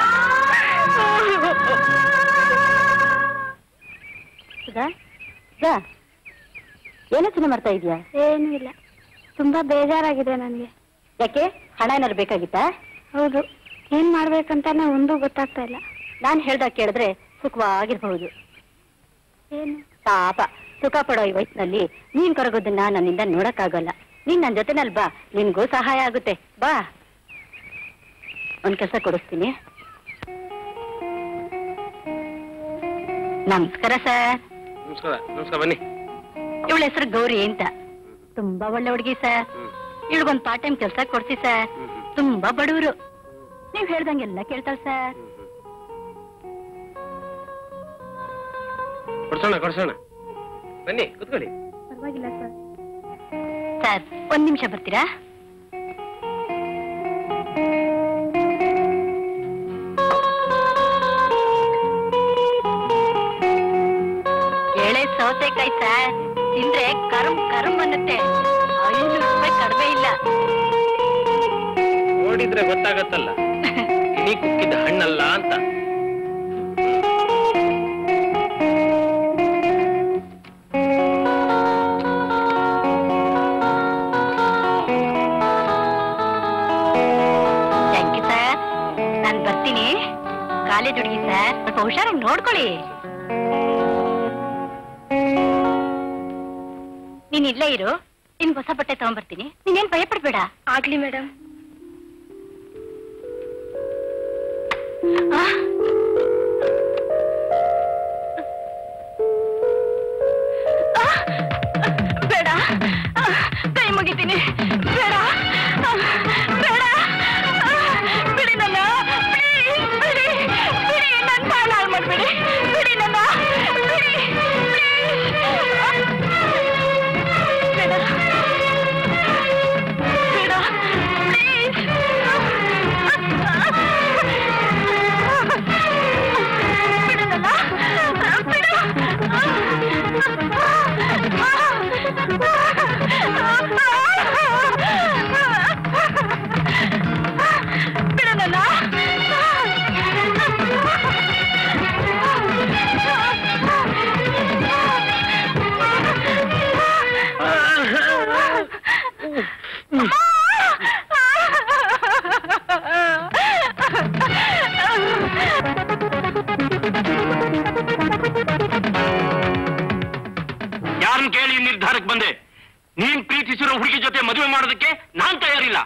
God. Sudha Sudha ಯೋಚನೆ ಮಾಡ್ತಾ ಇದೀಯಾ ಏನೂ ಇಲ್ಲ ತುಂಬಾ ಬೇಜಾರಾಗಿದೆ ನನಗೆ ಯಾಕೆ ಹಣ ಏನಾದ್ರು ಬೇಕಾಗಿತ್ತಾ ಹೌದು ಏನ್ ಮಾಡ್ಬೇಕಂತಾನೆ ಒಂದೂ ಗೊತ್ತಾಗ್ತಾ ಇಲ್ಲ ನಾನ್ ಹೇಳ್ದಾಗ ಕೇಳಿದ್ರೆ ಸುಖವಾಗಿರ್ಬಹುದು ಏನು ಪಾಪ ಸುಖ ಪಡೋ ಈ ವಯಸ್ಸಿನಲ್ಲಿ ನೀನ್ ಕೊರಗೋದನ್ನ ನನ್ನಿಂದ ನೋಡಕ್ಕಾಗಲ್ಲ ನೀನ್ ನನ್ ಜೊತೆನಲ್ಲಿ ಬಾ ನಿನ್ಗೂ ಸಹಾಯ ಆಗುತ್ತೆ ಬಾ ಒಂದ್ ಕೆಲಸ ಕೊಡಿಸ್ತೀನಿ ನಮಸ್ಕಾರ ಸರ್ ನಮಸ್ಕಾರ ನಮಸ್ಕಾರ ಬನ್ನಿ ಇವಳ ಹೆಸರು ಗೌರಿ ಅಂತ ತುಂಬಾ ಒಳ್ಳೆ ಹುಡುಗಿ ಸರ್ ಇವಳಿಗೊಂದ್ ಪಾರ್ಟ್ ಟೈಮ್ ಕೆಲಸ ಕೊಡ್ಸಿ ಸರ್ ತುಂಬಾ ಬಡವರು ನೀವ್ ಹೇಳ್ದಂಗೆಲ್ಲ ಕೇಳ್ತಾಳ ಸರ್ ಕೊಡ್ಸೋಣ ಕೊಡ್ಸೋಣ ಬನ್ನಿ ಕುತ್ಕೊಳ್ಳಿ ಪರವಾಗಿಲ್ಲ ಸರ್ ಸರ್ ಒಂದ್ ನಿಮಿಷ ಬರ್ತೀರಾ ಎಳೆ ಸೌತೆಕಾಯಿ ಸರ್ ತಿಂದ್ರೆ ಕರಂ ಕರಂ ಅನ್ನುತ್ತೆ ಐನೂರು ರೂಪಾಯಿ ಕಡಿಮೆ ಇಲ್ಲ ನೋಡಿದ್ರೆ ಗೊತ್ತಾಗತ್ತಲ್ಲ ಇನಿ ಕುಕ್ಕಿದ ಹಣ್ಣಲ್ಲ ಅಂತ ಥ್ಯಾಂಕ್ ಯು ಸರ್ ನಾನ್ ಬರ್ತೀನಿ ಕಾಲೇಜ್ ಹುಡುಗಿ ಸರ್ ಸ್ವಲ್ಪ ಹುಷಾರಾಗಿ ನೋಡ್ಕೊಳ್ಳಿ ನೀನ್ ಇಲ್ಲೇ ಇರು ನಿನ್ ಹೊಸ ಬಟ್ಟೆ ತಗೊಂಡ್ಬರ್ತೀನಿ ನೀನೇನ್ ಭಯ ಪಡ್ಬೇಡ ಆಗ್ಲಿ ಮೇಡಮ್ ಆ? ಆ? ಬೇಡ ಆ, ಕೈ ಮುಗಿತೀನಿ ಬೇಡ ಆ, ಬೇಡ ಆ, ಬಿಡಿ ನನ್ನ ಬಿಡಿ ಬಿಡಿ ಬಿಡಿ ನನ್ನ ಬಾಳ ಹಾಳು ಮಾಡ್ಬೇಡಿ ಬಿಡಿ ನನ್ನ ಬಿಡಿ please. ಆ, ಬೇಡ ಬೇಡ ಪ್ಲೀಸ್ ಬಿಡಲ್ಲ ಬಿಡು ಬಿಡಲ್ಲ ಯಾರನ್ನ ಕೇಳಿ ಈ ನಿರ್ಧಾರಕ್ಕೆ ಬಂದೆ ನೀನ್ ಪ್ರೀತಿಸಿರೋ ಹುಡುಗಿ ಜೊತೆ ಮದುವೆ ಮಾಡೋದಕ್ಕೆ ನಾನ್ ತಯಾರಿಲ್ಲ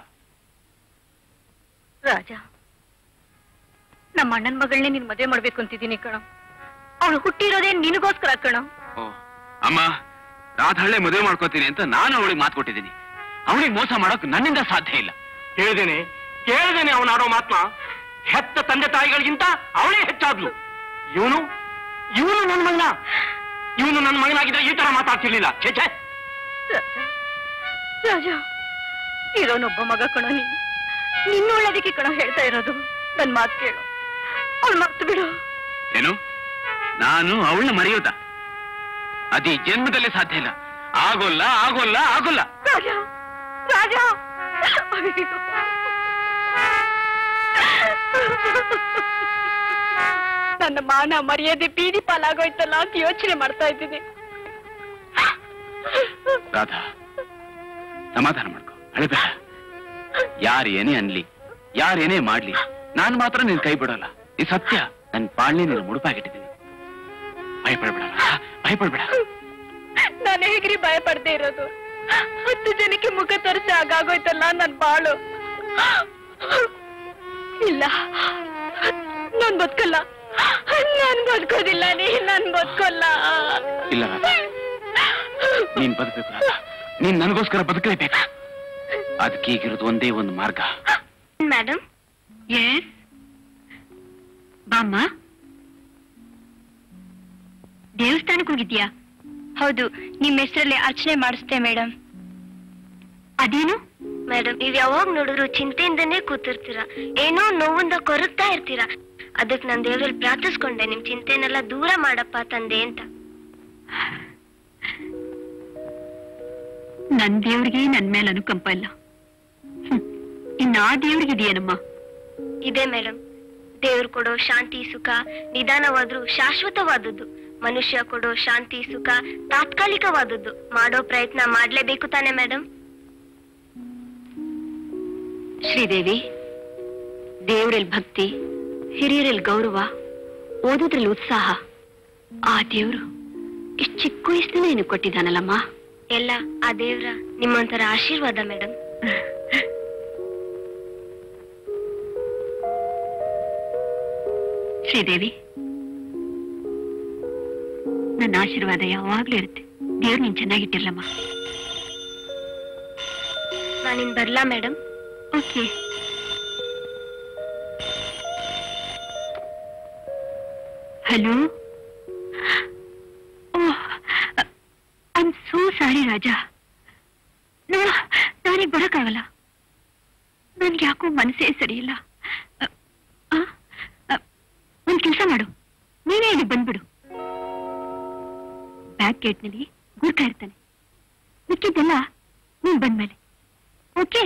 ರಾಜ ನಮ್ಮ ಅಣ್ಣನ ಮಗಳನ್ನೇ ನೀನ್ ಮದುವೆ ಮಾಡ್ಬೇಕು ಅಂತಿದ್ದೀನಿ ಕಣ ಅವಳು ಹುಟ್ಟಿರೋದೇ ನಿನಗೋಸ್ಕರ ಕಣ ಅಮ್ಮ ರಾಧಹಳ್ಳೆ ಮದುವೆ ಮಾಡ್ಕೋತೀನಿ ಅಂತ ನಾನು ಅವಳಿಗೆ ಮಾತು ಕೊಟ್ಟಿದ್ದೀನಿ ಅವಳಿಗೆ ಮೋಸ ಮಾಡೋಕ್ ನನ್ನಿಂದ ಸಾಧ್ಯ ಇಲ್ಲ ಕೇಳಿದೇನೆ ಕೇಳಿದೇನೆ ಅವನ ಆಡೋ ಮಾತ್ಮ ಹೆತ್ತ ತಂದೆ ತಾಯಿಗಳಿಗಿಂತ ಅವಳೇ ಹೆಚ್ಚಾದ್ಲು ಇವನು ಇವನು ನನ್ನ ಮಗನ ಇವನು ನನ್ನ ಮಗನಾಗಿದ್ರೆ ಈ ತರ ಮಾತಾಡ್ತಿರ್ಲಿಲ್ಲ ಛೇ ಛೇ ರಾಜ ರಾಜ ಇರೋನೊಬ್ಬ ಮಗ ಕಣೋ ನೀನು ನಿನ್ನ ಒಳ್ಳೇದಕ್ಕೆ ಕಣೋ ಹೇಳ್ತಾ ಇರೋದು ನನ್ ಮಾತು ಕೇಳು ಅವಳು ಮರ್ತು ಬಿಡು ಏನು ನಾನು ಅವಳನ್ನ ಮರೆಯೋದ ಅದಿ ಜನ್ಮದಲ್ಲೇ ಸಾಧ್ಯ ಇಲ್ಲ ಆಗೋಲ್ಲ ಆಗೋಲ್ಲ ಆಗೋಲ್ಲ ರಾಜ ರಾಜ ಅಯ್ಯೋ. ನನ್ನ ಮಾನ ಮರ್ಯಾದೆ ಬೀದಿ ಪಾಲಾಗೋಯ್ತಲ್ಲ ಅಂತ ಯೋಚನೆ ಮಾಡ್ತಾ ಇದ್ದೀನಿ ರಾಧಾ ಸಮಾಧಾನ ಮಾಡ್ಕೊ ಅಳಬೇಡ ಯಾರು ಏನೇ ಅನ್ಲಿ ಯಾರೇನೇ ಮಾಡ್ಲಿ ನಾನ್ ಮಾತ್ರ ನಿನ್ ಕೈ ಬಿಡಲ್ಲ ಈ ಸತ್ಯ ನನ್ ಪಾಳ್ನೆ ನೀನು ಮುಡುಪಾಗಿಟ್ಟಿದ್ದೀನಿ ಭಯಪಡ್ಬೇಡ ರಾಧಾ, ಭಯಪಡ್ಬೇಡ ನಾನು ಹೇಗ್ರಿ ಭಯ ಪಡ್ದೇ ಇರೋದು ಹತ್ತು ಜನಕ್ಕೆ ಮುಖ ತೋರಿಸಿ ಆಗಾಗೋಯ್ತಲ್ಲ ನನ್ ಬಾಳು ಇಲ್ಲ ನಾನ್ ಬದುಕಲ್ಲ ನಾನ್ ಬದುಕೋದಿಲ್ಲ ನೀ ನಾನ್ ಬದುಕೋಲ್ಲ ಇಲ್ಲ ರಾಧಾ ನೀನ್ ಬದುಕಬೇಕು ರಾಧಾ ನೀನ್ ನನಗೋಸ್ಕರ ಬದುಕಲೇಬೇಕು ಅದಕ್ಕೆ ಈಗಿರೋದು ಒಂದೇ ಒಂದು ಮಾರ್ಗ ಮೇಡಮ್ ಎಸ್ ಬಾಮ್ಮ ದೇವಸ್ಥಾನಕ್ಕೆ ಹೋಗಿದ್ಯಾ ಹೌದು ನಿಮ್ಮ ಹೆಸರಲ್ಲಿ ಅರ್ಚನೆ ಮಾಡಿಸ್ತೆ ಮೇಡಮ್ ಅದೇನು ಮೇಡಮ್ ನೀವ್ ಯಾವಾಗ ನೋಡಿದ್ರು ಚಿಂತೆಯಿಂದನೇ ಕೂತಿರ್ತೀರ ಏನೋ ನೋವಿಂದ ಕೊರಗ್ತಾ ಇರ್ತೀರ ಅದಕ್ ನಾನ್ ದೇವ್ರಲ್ಲಿ ಪ್ರಾರ್ಥಿಸ್ಕೊಂಡೆ ನಿಮ್ ಚಿಂತೆನೆಲ್ಲ ದೂರ ಮಾಡಪ್ಪ ತಂದೆ ಅಂತ ನನ್ ದೇವ್ರಿಗೆ ನನ್ ಮೇಲೆ ಅನುಕಂಪ ಇಲ್ಲ ಹ್ಮ್. ಇನ್ನ ಆ ದೇವ್ರಿಗೆ ಇದೆಯೇನಮ್ಮ ಇದೆ ಮೇಡಮ್ ದೇವ್ರು ಕೊಡೋ ಶಾಂತಿ ಸುಖ ನಿಧಾನವಾದ್ರೂ ಶಾಶ್ವತವಾದದ್ದು ಮನುಷ್ಯ ಕೊಡೋ ಶಾಂತಿ ಸುಖ ತಾತ್ಕಾಲಿಕವಾದದ್ದು ಮಾಡೋ ಪ್ರಯತ್ನ ಮಾಡ್ಲೇಬೇಕು ತಾನೆ ಮೇಡಮ್ ಶ್ರೀದೇವಿ ದೇವರಲ್ಲಿ ಭಕ್ತಿ ಹಿರಿಯರಲ್ಲಿ ಗೌರವ ಓದೋದ್ರಲ್ಲಿ ಉತ್ಸಾಹ ಆ ದೇವ್ರು ಇಷ್ಟು ಚಿಕ್ಕ ವಯಸ್ಸಿನ ಏನು ಕೊಟ್ಟಿದ್ದಾನಲ್ಲಮ್ಮ ಎಲ್ಲ ಆ ದೇವ್ರ ನಿಮ್ಮೊಂಥರ ಆಶೀರ್ವಾದ ಮೇಡಮ್ ಶ್ರೀದೇವಿ ನನ್ನ ಆಶೀರ್ವಾದ ಯಾವಾಗ್ಲೂ ಇರುತ್ತೆ ದೇವ್ರು ನೀನ್ ಚೆನ್ನಾಗಿಟ್ಟಿರ್ಲಮ್ಮ ನಾನಿನ್ ಬರ್ಲಾ madam okay hello I'm so sorry Raja ನಾನೀಗ ಬರಕ್ಕಾಗಲ್ಲ ನನ್ಗೆ ಯಾಕೋ ಮನಸ್ಸೇ ಸರಿಯಿಲ್ಲ ಅ, ಆ, ಅ, ಒಂದ್ ಕೆಲಸ ಮಾಡು ನೀನೇ ಇಲ್ಲಿ ಬಂದ್ಬಿಡು ಬ್ಯಾಕ್ ಗೇಟ್ನಲ್ಲಿ ಗೂರ್ಖಾ ಇರ್ತಾನೆ ಮಿಕ್ಕಿದ್ದೆಲ್ಲ ನೀನ್ ಬಂದ್ಮೇಲೆ ಓಕೆ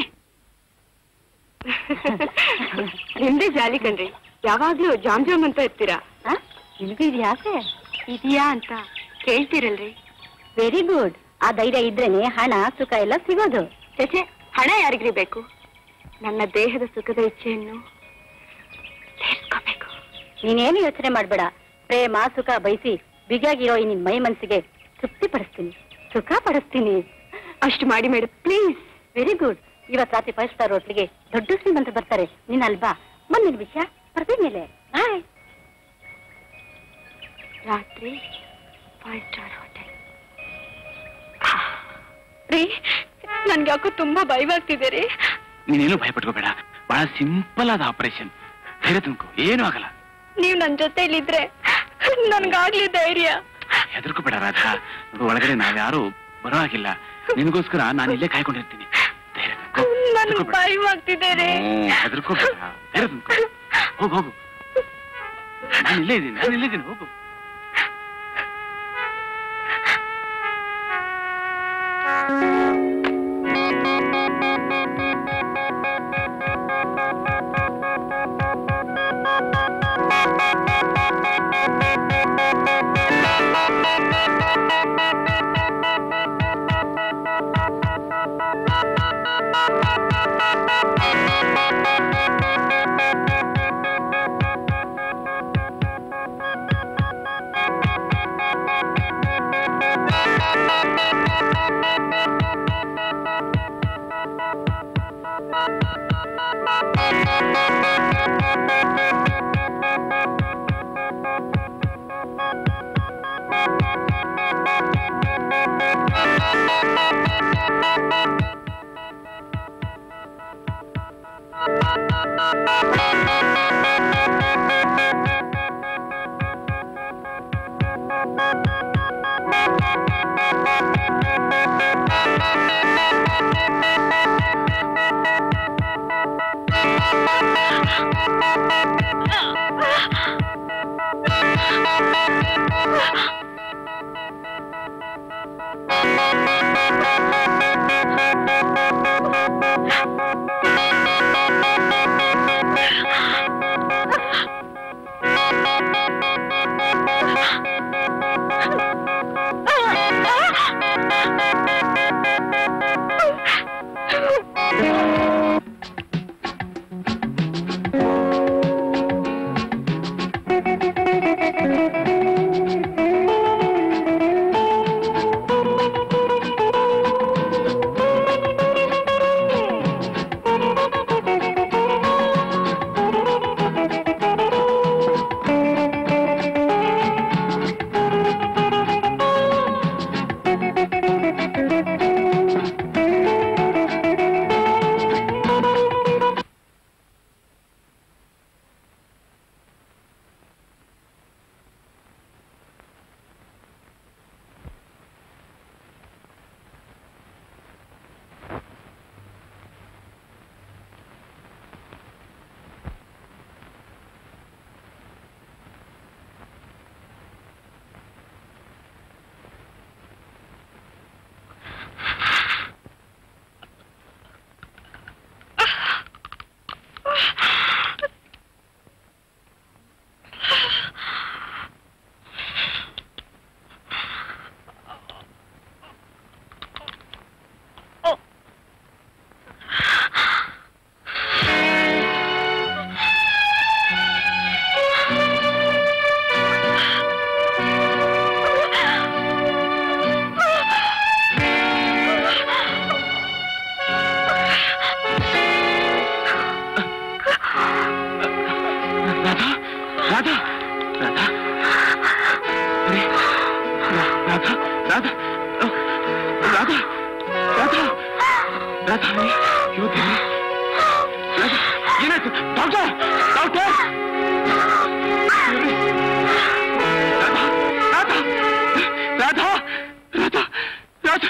ನಿಮ್ದೇ ಜಾಲಿ ಕಣ್ರಿ ಯಾವಾಗ್ಲೂ ಜಾಮ್ ಜಾಮ್ ಅಂತ ಇರ್ತೀರಾ ನಿಮಗೂ ಇದು ಯಾಕೆ ಇದೆಯಾ ಅಂತ ಕೇಳ್ತೀರಲ್ರಿ ವೆರಿ ಗುಡ್ ಆ ಧೈರ್ಯ ಇದ್ರೇನೆ ಹಣ ಸುಖ ಎಲ್ಲ ಸಿಗೋದು ಚಚೆ ಹಣ ಯಾರಿಗ್ರಿ ಬೇಕು ನನ್ನ ದೇಹದ ಸುಖದ ಇಚ್ಛೆಯನ್ನು ತೀರ್ಸ್ಕೋಬೇಕು ನೀನೇನು ಯೋಚನೆ ಮಾಡ್ಬೇಡ ಪ್ರೇಮ ಸುಖ ಬಯಸಿ ಬಿಗಿಯಾಗಿರೋ ಈ ನಿನ್ ಮೈ ಮನ್ಸಿಗೆ ತೃಪ್ತಿ ಪಡಿಸ್ತೀನಿ ಸುಖ ಪಡಿಸ್ತೀನಿ ಅಷ್ಟು ಮಾಡಿ ಮೇಡಮ್ ಪ್ಲೀಸ್ ವೆರಿ ಗುಡ್ ಇವತ್ ರಾತ್ರಿ ಫೈವ್ ಸ್ಟಾರ್ ಹೋಟ್ಲಿಗೆ ದೊಡ್ಡ ಶ್ರೀಮಂತರು ಬರ್ತಾರೆ ನೀನ್ ಅಲ್ವಾ ಮುಂದಿನ ವಿಷಯ ಬರ್ತೀನಿ ಮೇಲೆ ಬಾಯ್ ರಾತ್ರಿ ಫೈವ್ ಸ್ಟಾರ್ ಹೋಟೆಲ್ ರೀ ನನ್ಗೆ ಯಾಕೋ ತುಂಬಾ ಭಯವಾಗ್ತಿದೆ ರೀ ನೀನೇನು ಭಯಪಟ್ಕೋಬೇಡ ಬಹಳ ಸಿಂಪಲ್ ಆದ ಆಪರೇಷನ್ ಧೈರ್ಯ ತುಂಬ್ಕೋ ಏನೂ ಆಗಲ್ಲ ನೀವ್ ನನ್ ಜೊತೆಲಿದ್ರೆ ನನ್ಗಾಗ್ಲಿ ಧೈರ್ಯ ಹೆದರ್ಕೋಬೇಡ ರಾಧಾ ನೋಡು, ಒಳಗಡೆ ನಾವ್ಯಾರು ಬರೋ ಹಾಗಿಲ್ಲ ನಿನಗೋಸ್ಕರ ನಾನು ಇಲ್ಲೇ ಕಾಯ್ಕೊಂಡಿರ್ತೀನಿ ಧೈರ್ಯ ತುಂಬ್ಕೋ. ನನ್ಗೆ ಹೆದರ್ಕೋಬೇಡ. ಭಯವಾಗ್ತಿದೆ ರೀ ಹ್ಮ್, ಹೆದರ್ಕೋಬೇಡ ಧೈರ್ಯ ತುಂಬ್ಕೋ. ಹೋಗು ಹೋಗು ನಾನು ಇಲ್ಲೇ ಇದ್ದೀನಿ ನಾನು ಇಲ್ಲೇ ಇದ್ದೀನಿ ಹೋಗು doctor doctor Radha Radha Radha Radha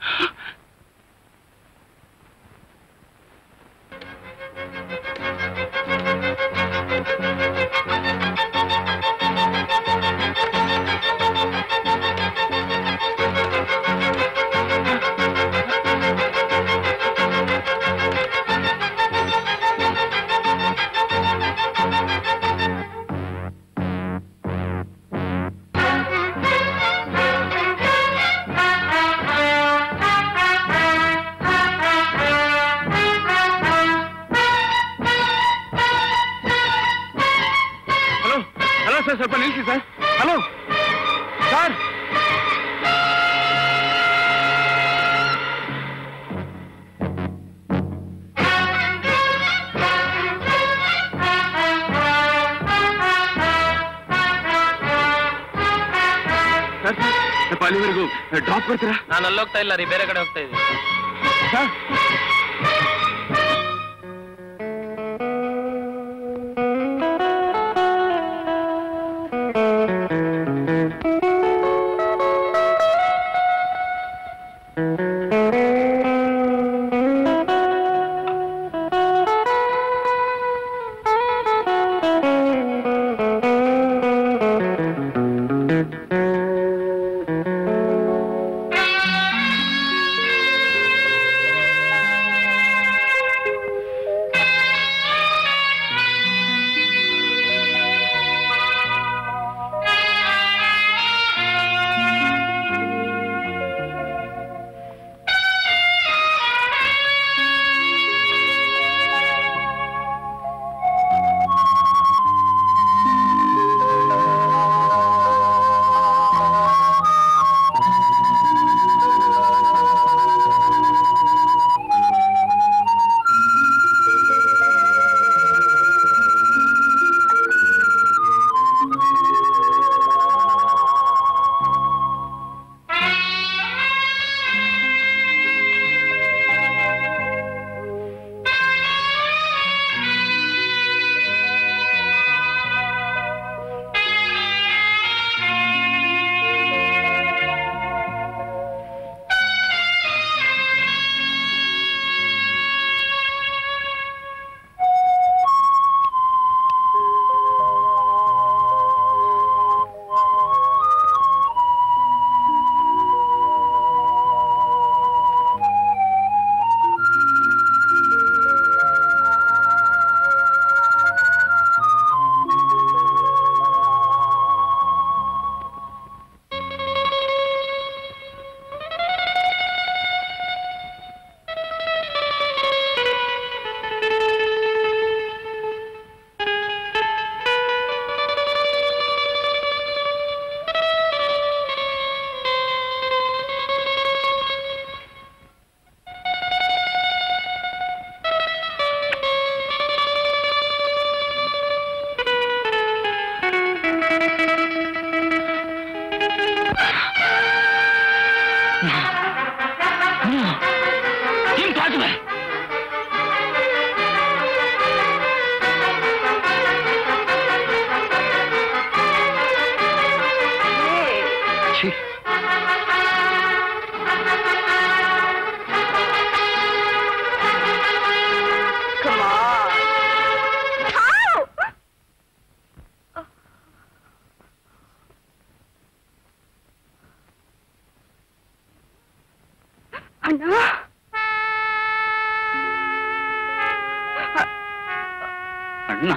hello hello sir ಸ್ವಲ್ಪ ನಿಲ್ಸಿ ಸರ್ ಹಲೋ ಸರ್ ಸರ್ ಸ್ವಲ್ಪ ಅಲ್ಲಿವರೆಗೂ ಡ್ರಾಪ್ ಕೊಡ್ತೀರಾ ನಾನು ಅಲ್ಲಿ ಹೋಗ್ತಾ ಇಲ್ಲ ರೀ ಬೇರೆ ಕಡೆ ಹೋಗ್ತಾ ಇದ್ದೀನಿ ಸರ್ Impossible! ಛೀ ಅಣ್ಣ ಅಣ್ಣ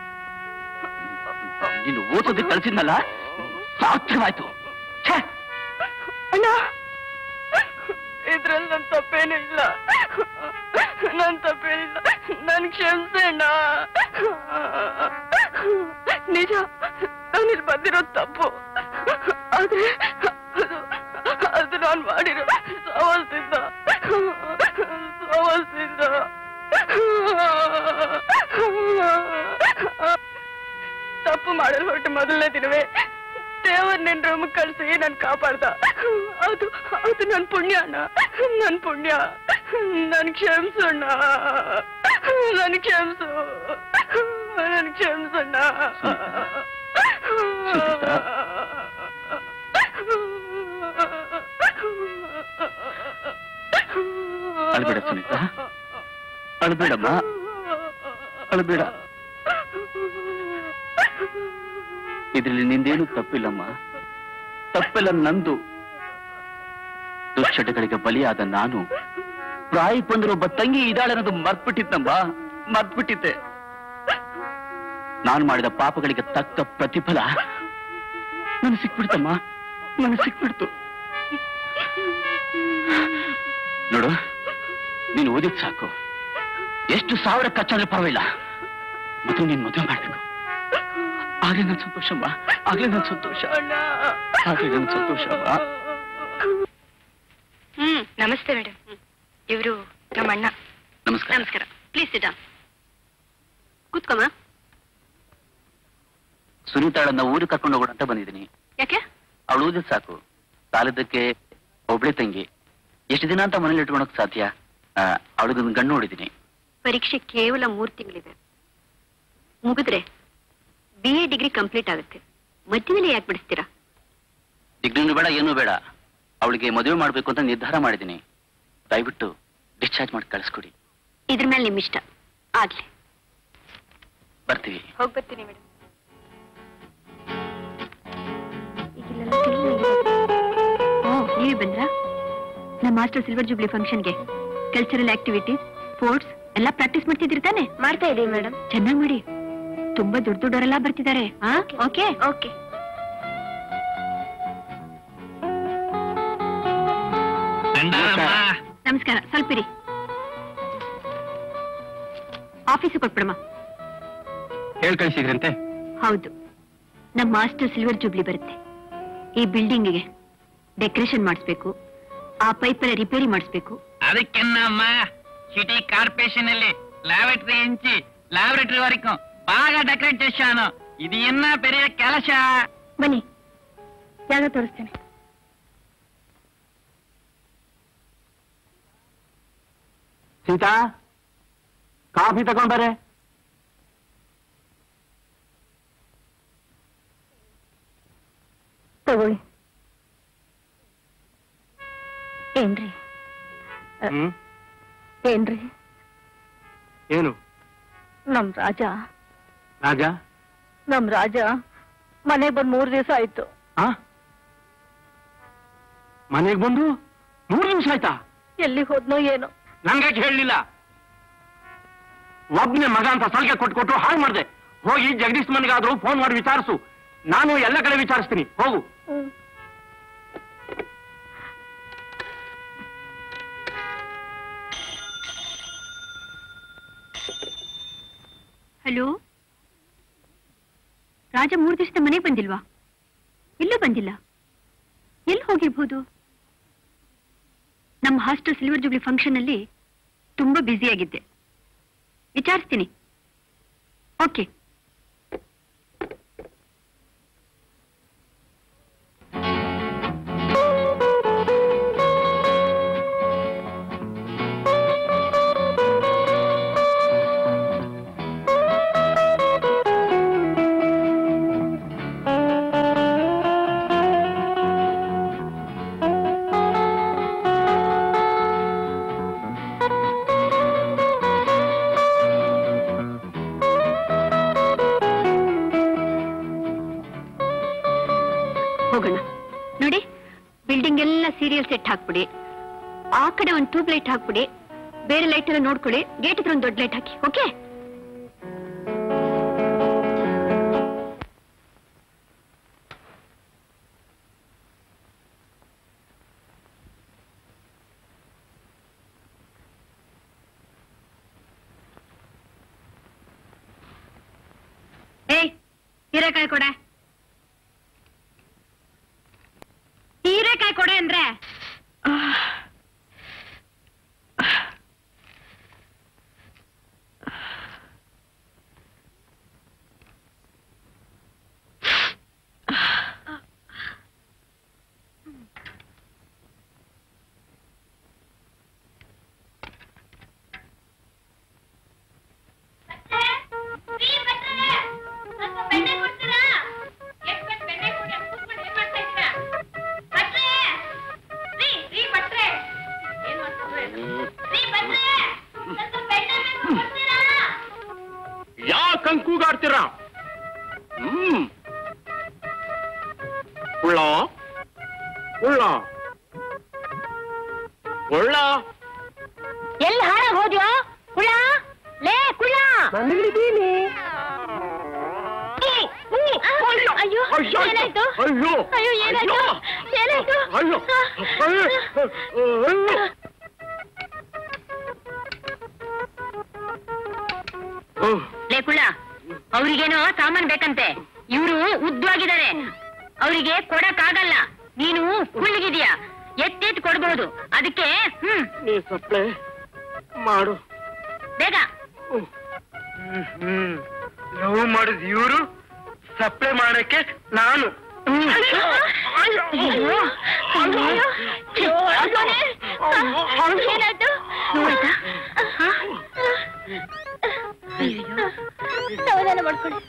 ನೀನು ಓದೋದಕ್ಕೆ ಕಳಿಸಿದ್ನಲ್ಲ ಸಾರ್ಥಕವಾಯ್ತು ಛೇ ಅಣ್ಣ ಇದ್ರಲ್ಲಿ ನನ್ ತಪ್ಪೇನೂ ಇಲ್ಲ ನನ್ ತಪ್ಪೇನಿಲ್ಲ ನನ್ ಕ್ಷಮಿಸಿ ಅಣ್ಣ ನಿಜ ನಾನಿಲ್ಲಿ ಬಂದಿರೋದು ತಪ್ಪು ಆದ್ರೆ ಅದು ಅದು ನಾನು ಮಾಡಿರೋ ಸವಾಲ್ಸಿಂದ ಸವಾಲ್ಸಿಂದ ತಪ್ಪು ಮಾಡಲು ಹೊರಟು ಮೊದಲನೇ ದಿನವೇ ದೇವರ್ ನಿನ್ ರೂಮ್ ಕಳ್ಸಿ ನನ್ ಕಾಪಾಡ್ದ ಅದು ಅದು ನನ್ ಪುಣ್ಯ ಅಣ್ಣ ನನ್ ಪುಣ್ಯ ನನ್ ಕ್ಷಮಿಸಣ್ಣ ನನ್ ಕ್ಷಮಿಸು ನನ್ ಕ್ಷಮಿಸಣ್ಣ ಸುನೀತಾ. ಅಳ್ಬೇಡ ಸುನೀತಾ ಅಳ್ಬೇಡಮ್ಮ ಅಳ್ಬೇಡ ಇದ್ರಲ್ಲಿ ನಿಂದೇನು ತಪ್ಪಿಲ್ಲಮ್ಮ ತಪ್ಪೆಲ್ಲ ನಂದು ದುಶ್ಚಟಗಳಿಗೆ ಬಲಿಯಾದ ನಾನು ಪ್ರಾಯಕ್ಕೆ ಬಂದಿರೋ ಒಬ್ಬ ತಂಗಿ ಇದಾಳೆ ಅನ್ನೋದು ಮರ್ತ್ಬಿಟ್ಟಿದ್ನಮ್ಮ ಮರ್ತ್ಬಿಟ್ಟಿದ್ದೆ ನಾನು ಮಾಡಿದ ಪಾಪಗಳಿಗೆ ತಕ್ಕ ಪ್ರತಿಫಲ ನನಗೆ ಸಿಕ್ಬಿಡ್ತಮ್ಮ ನನಗೆ ಸಿಕ್ಬಿಡ್ತು ನೋಡು ನೀನು ಓದಿದ್ ಸಾಕು ಎಷ್ಟು ಸಾವಿರ ಖರ್ಚಾದ್ರೆ ಪರವಾಗಿಲ್ಲ ಮೊದಲು ನೀನ್ ಮದುವೆ ಮಾಡ್ಬೇಕು ಆಗ್ಲೇ ನನ್ ಸಂತೋಷಮ್ಮ ಆಗ್ಲೇ ನನ್ ಸಂತೋಷ ಆಗ್ಲೇ ನನ್ ಸಂತೋಷಮ್ಮ ಹ್ಮ್ ನಮಸ್ತೆ ಮೇಡಮ್ ಇವರು ನಮ್ಮ ಅಣ್ಣ ನಮಸ್ಕಾರ ನಮಸ್ಕಾರ ಪ್ಲೀಸ್ ಸಿಡಾ ಕೂತ್ಕೊಮ್ಮ ಸುನೀತಾಳನ್ನ ಊರಿಗೆ ಕರ್ಕೊಂಡು ಹೋಗೋಣ ಅಂತ ಬಂದಿದ್ದೀನಿ ಯಾಕೆ ಅವಳು ಓದಿದ್ ಸಾಕು ಸಾಲದಕ್ಕೆ ಒಬ್ಳೆ ತಂಗಿ ಎಷ್ಟು ದಿನ ಅಂತ ಮನೇಲಿ ಇಟ್ಕೊಳಕ್ ಸಾಧ್ಯ ಅವಳಿಗೊಂದು ಗಣ್ಣು ನೋಡಿದ್ದೀನಿ ಪರೀಕ್ಷೆ ಕೇವಲ ಮೂರ್ ತಿಂಗಳಿದೆ ಮುಗಿದ್ರೆ ಬಿ ಎ ಡಿಗ್ರಿ ಕಂಪ್ಲೀಟ್ ಆಗುತ್ತೆ ಮಧ್ಯದಲ್ಲಿ ಯಾಕೆ ಬಿಡಿಸ್ತೀರಾ ಡಿಗ್ರಿನೂ ಬೇಡ ಏನೂ ಬೇಡ ಅವಳಿಗೆ ಮದುವೆ ಮಾಡ್ಬೇಕು ಅಂತ ನಿರ್ಧಾರ ಮಾಡಿದ್ದೀನಿ ದಯವಿಟ್ಟು ಡಿಸ್ಚಾರ್ಜ್ ಮಾಡಿ ಕಳಿಸ್ಕೊಡಿ ಇದ್ರ ಮೇಲೆ ನಿಮ್ ಇಷ್ಟ ಆಗ್ಲಿ ಬರ್ತೀವಿ ಹೋಗ್ ಬರ್ತೀನಿ ಮೇಡಮ್ ಓ ನೀವೇ ಬಂದ್ರಾ ನಮ್ಮ ಮಾಸ್ಟರ್ ಸಿಲ್ವರ್ ಜೂಬ್ಲಿ ಫಂಕ್ಷನ್ಗೆ ಕಲ್ಚರಲ್ ಆಕ್ಟಿವಿಟಿ ಸ್ಪೋರ್ಟ್ಸ್ ಎಲ್ಲ ಪ್ರಾಕ್ಟೀಸ್ ಮಾಡ್ತಿದ್ರಿ ತಾನೆ ಮಾಡ್ತಾ ಇದೀವಿ ಮೇಡಮ್ ಚೆನ್ನಾಗಿ ಮಾಡಿ ತುಂಬಾ ದೊಡ್ಡ ದೊಡ್ಡವರೆಲ್ಲ ಬರ್ತಿದ್ದಾರೆ ಓಕೆ ಓಕೆ ನಮಸ್ಕಾರ ಸ್ವಲ್ಪ ಇರಿ ಆಫೀಸಿಗೆ ಕೊಟ್ಬಿಡಮ್ಮ ಹೇಳ್ ಕಳಿಸಿದ್ರಂತೆ ಹೌದು ನಮ್ಮ ಮಾಸ್ಟರ್ ಸಿಲ್ವರ್ ಜೂಬ್ಲಿ ಬರುತ್ತೆ ಈ ಬಿಲ್ಡಿಂಗಿಗೆ ಡೆಕೋರೇಷನ್ ಮಾಡಿಸ್ಬೇಕು ಆ ಪೈಪೆಲ್ಲ ರಿಪೇರಿ ಮಾಡಿಸ್ಬೇಕು ಅದಕ್ಕೆನ್ನಮ್ಮ ಸಿಟಿ ಕಾರ್ಪೊರೇಷನ್ ಅಲ್ಲಿ ಲ್ಯಾಬರೇಟರಿ ಇಂಚಿ ಲ್ಯಾಬರೇಟರಿ ವರೆಗೂ బాగా డెకరేట్ చేశాను ఇది ఎన్న పెరియ ಕೆಲಸ ಬನ್ನಿ ಜಾಗ ತೋರಿಸ್ತೇನೆ ಸೀತಾ ಕಾಫಿ ತಗೊಂಡ್ ಬರ್ರೆ ತಗೊಳ್ಳಿ ಏನ್ರಿ ಹ್ಮ್ ಏನ್ರಿ ಏನು ನಮ್ ರಾಜ ರಾಜ ನಮ್ ರಾಜ ಮನೆಗ್ ಬಂದ್ ಮೂರ್ ದಿವಸ ಆಯ್ತು ಆ ಮನೆಗೆ ಬಂದು ಮೂರು ನಿಮಿಷ ಆಯ್ತಾ ಎಲ್ಲಿ ಹೋದ್ನೋ ಏನೋ ನನ್ಗೆ ಹೇಳಲಿಲ್ಲ ಒಬ್ನೇ ಮಗ ಅಂತ ಸಲಿಗೆ ಕೊಟ್ಟು ಕೊಟ್ಟು ಹಾಳು ಮಾಡಿದೆ ಹೋಗಿ ಜಗದೀಶ್ ಮನೆಗಾದ್ರೂ ಫೋನ್ ಮಾಡಿ ವಿಚಾರಿಸು ನಾನು ಎಲ್ಲ ಕಡೆ ವಿಚಾರಿಸ್ತೀನಿ ಹೋಗು ಹಲೋ ರಾಜ ಮೂರ್ ದಿವಸದ ಮನೆಗೆ ಬಂದಿಲ್ವಾ ಎಲ್ಲೂ ಬಂದಿಲ್ಲ ಎಲ್ಲಿ ಹೋಗಿರ್ಬೋದು ನಮ್ಮ ಹಾಸ್ಟೆಲ್ ಸಿಲ್ವರ್ ಜುಬ್ಲಿ ಫಂಕ್ಷನ್ ಅಲ್ಲಿ ತುಂಬಾ ಬ್ಯುಸಿ ಆಗಿದ್ದೆ ವಿಚಾರಿಸ್ತೀನಿ ಓಕೆ ಹೋಗೋಣ ನೋಡಿ ಬಿಲ್ಡಿಂಗ್ ಎಲ್ಲ ಸೀರಿಯಲ್ ಸೆಟ್ ಹಾಕ್ಬಿಡಿ ಆ ಕಡೆ ಒಂದು ಟ್ಯೂಬ್ ಲೈಟ್ ಹಾಕ್ಬಿಡಿ ಬೇರೆ ಲೈಟ್ ಎಲ್ಲ ನೋಡ್ಕೊಳ್ಳಿ ಗೇಟ್ ಹತ್ರ ಒಂದು ದೊಡ್ಡ ಲೈಟ್ ಹಾಕಿ ಓಕೆ ಏಯ್ ಹೀರೆಕಾಯಿ ಕೊಡೆ ಹೀರೆಕಾಯಿ ಕೊಡೆ ಅಂದ್ರೆ ತಕ್ಕಂಗ್ ಕೂಗಾಡ್ತೀರಾ ಹ್ಮ್ ಉಳ್ಳ ಉಳ್ಳ ಉಳ್ಳ ಎಲ್ಲಿ ಹಾಳಾಗ್ ಹೋದ್ಯೋ ಕುಳ ಲೇ ಕುಳ ಅಯ್ಯೋ ಏನಾಯ್ತು ಅಯ್ಯೋ ಅಯ್ಯೋ ಏನಾಯ್ತು ಏನಾಯ್ತು ಅಯ್ಯೋ ಅಯ್ಯೋ ಅಯ್ಯೋ ಲೇ ಕುಳ್ಳ ಅವ್ರಿಗೇನೋ ಸಾಮಾನ್ ಬೇಕಂತೆ ಇವರು ಉದ್ದವಾಗಿದ್ದಾರೆ ಅವರಿಗೆ ಕೊಡಕ್ಕಾಗಲ್ಲ ನೀನು ಕುಳ್ಳಿಗಿದೀಯ ಎತ್ತೆತ್ ಕೊಡ್ಬಹುದು ಅದಕ್ಕೆ ಹ್ಮ್ ನೀ ಸಪ್ಲೆ ಮಾಡು ಬೇಗ ಹ್ಮ್ ಲವ್ ಮಾಡಿದ್ ಇವರು ಸಪ್ಲೈ ಮಾಡಕ್ಕೆ ನಾನು ಅಯ್ಯೋ, ಅಯ್ಯೋ, ಏನಾಯ್ತು ನೋವಾಯ್ತಾ? ಹ? ಅಯ್ಯಯ್ಯೋ. ಸಮಾಧಾನ ಮಾಡ್ಕೊಳ್ಳಿ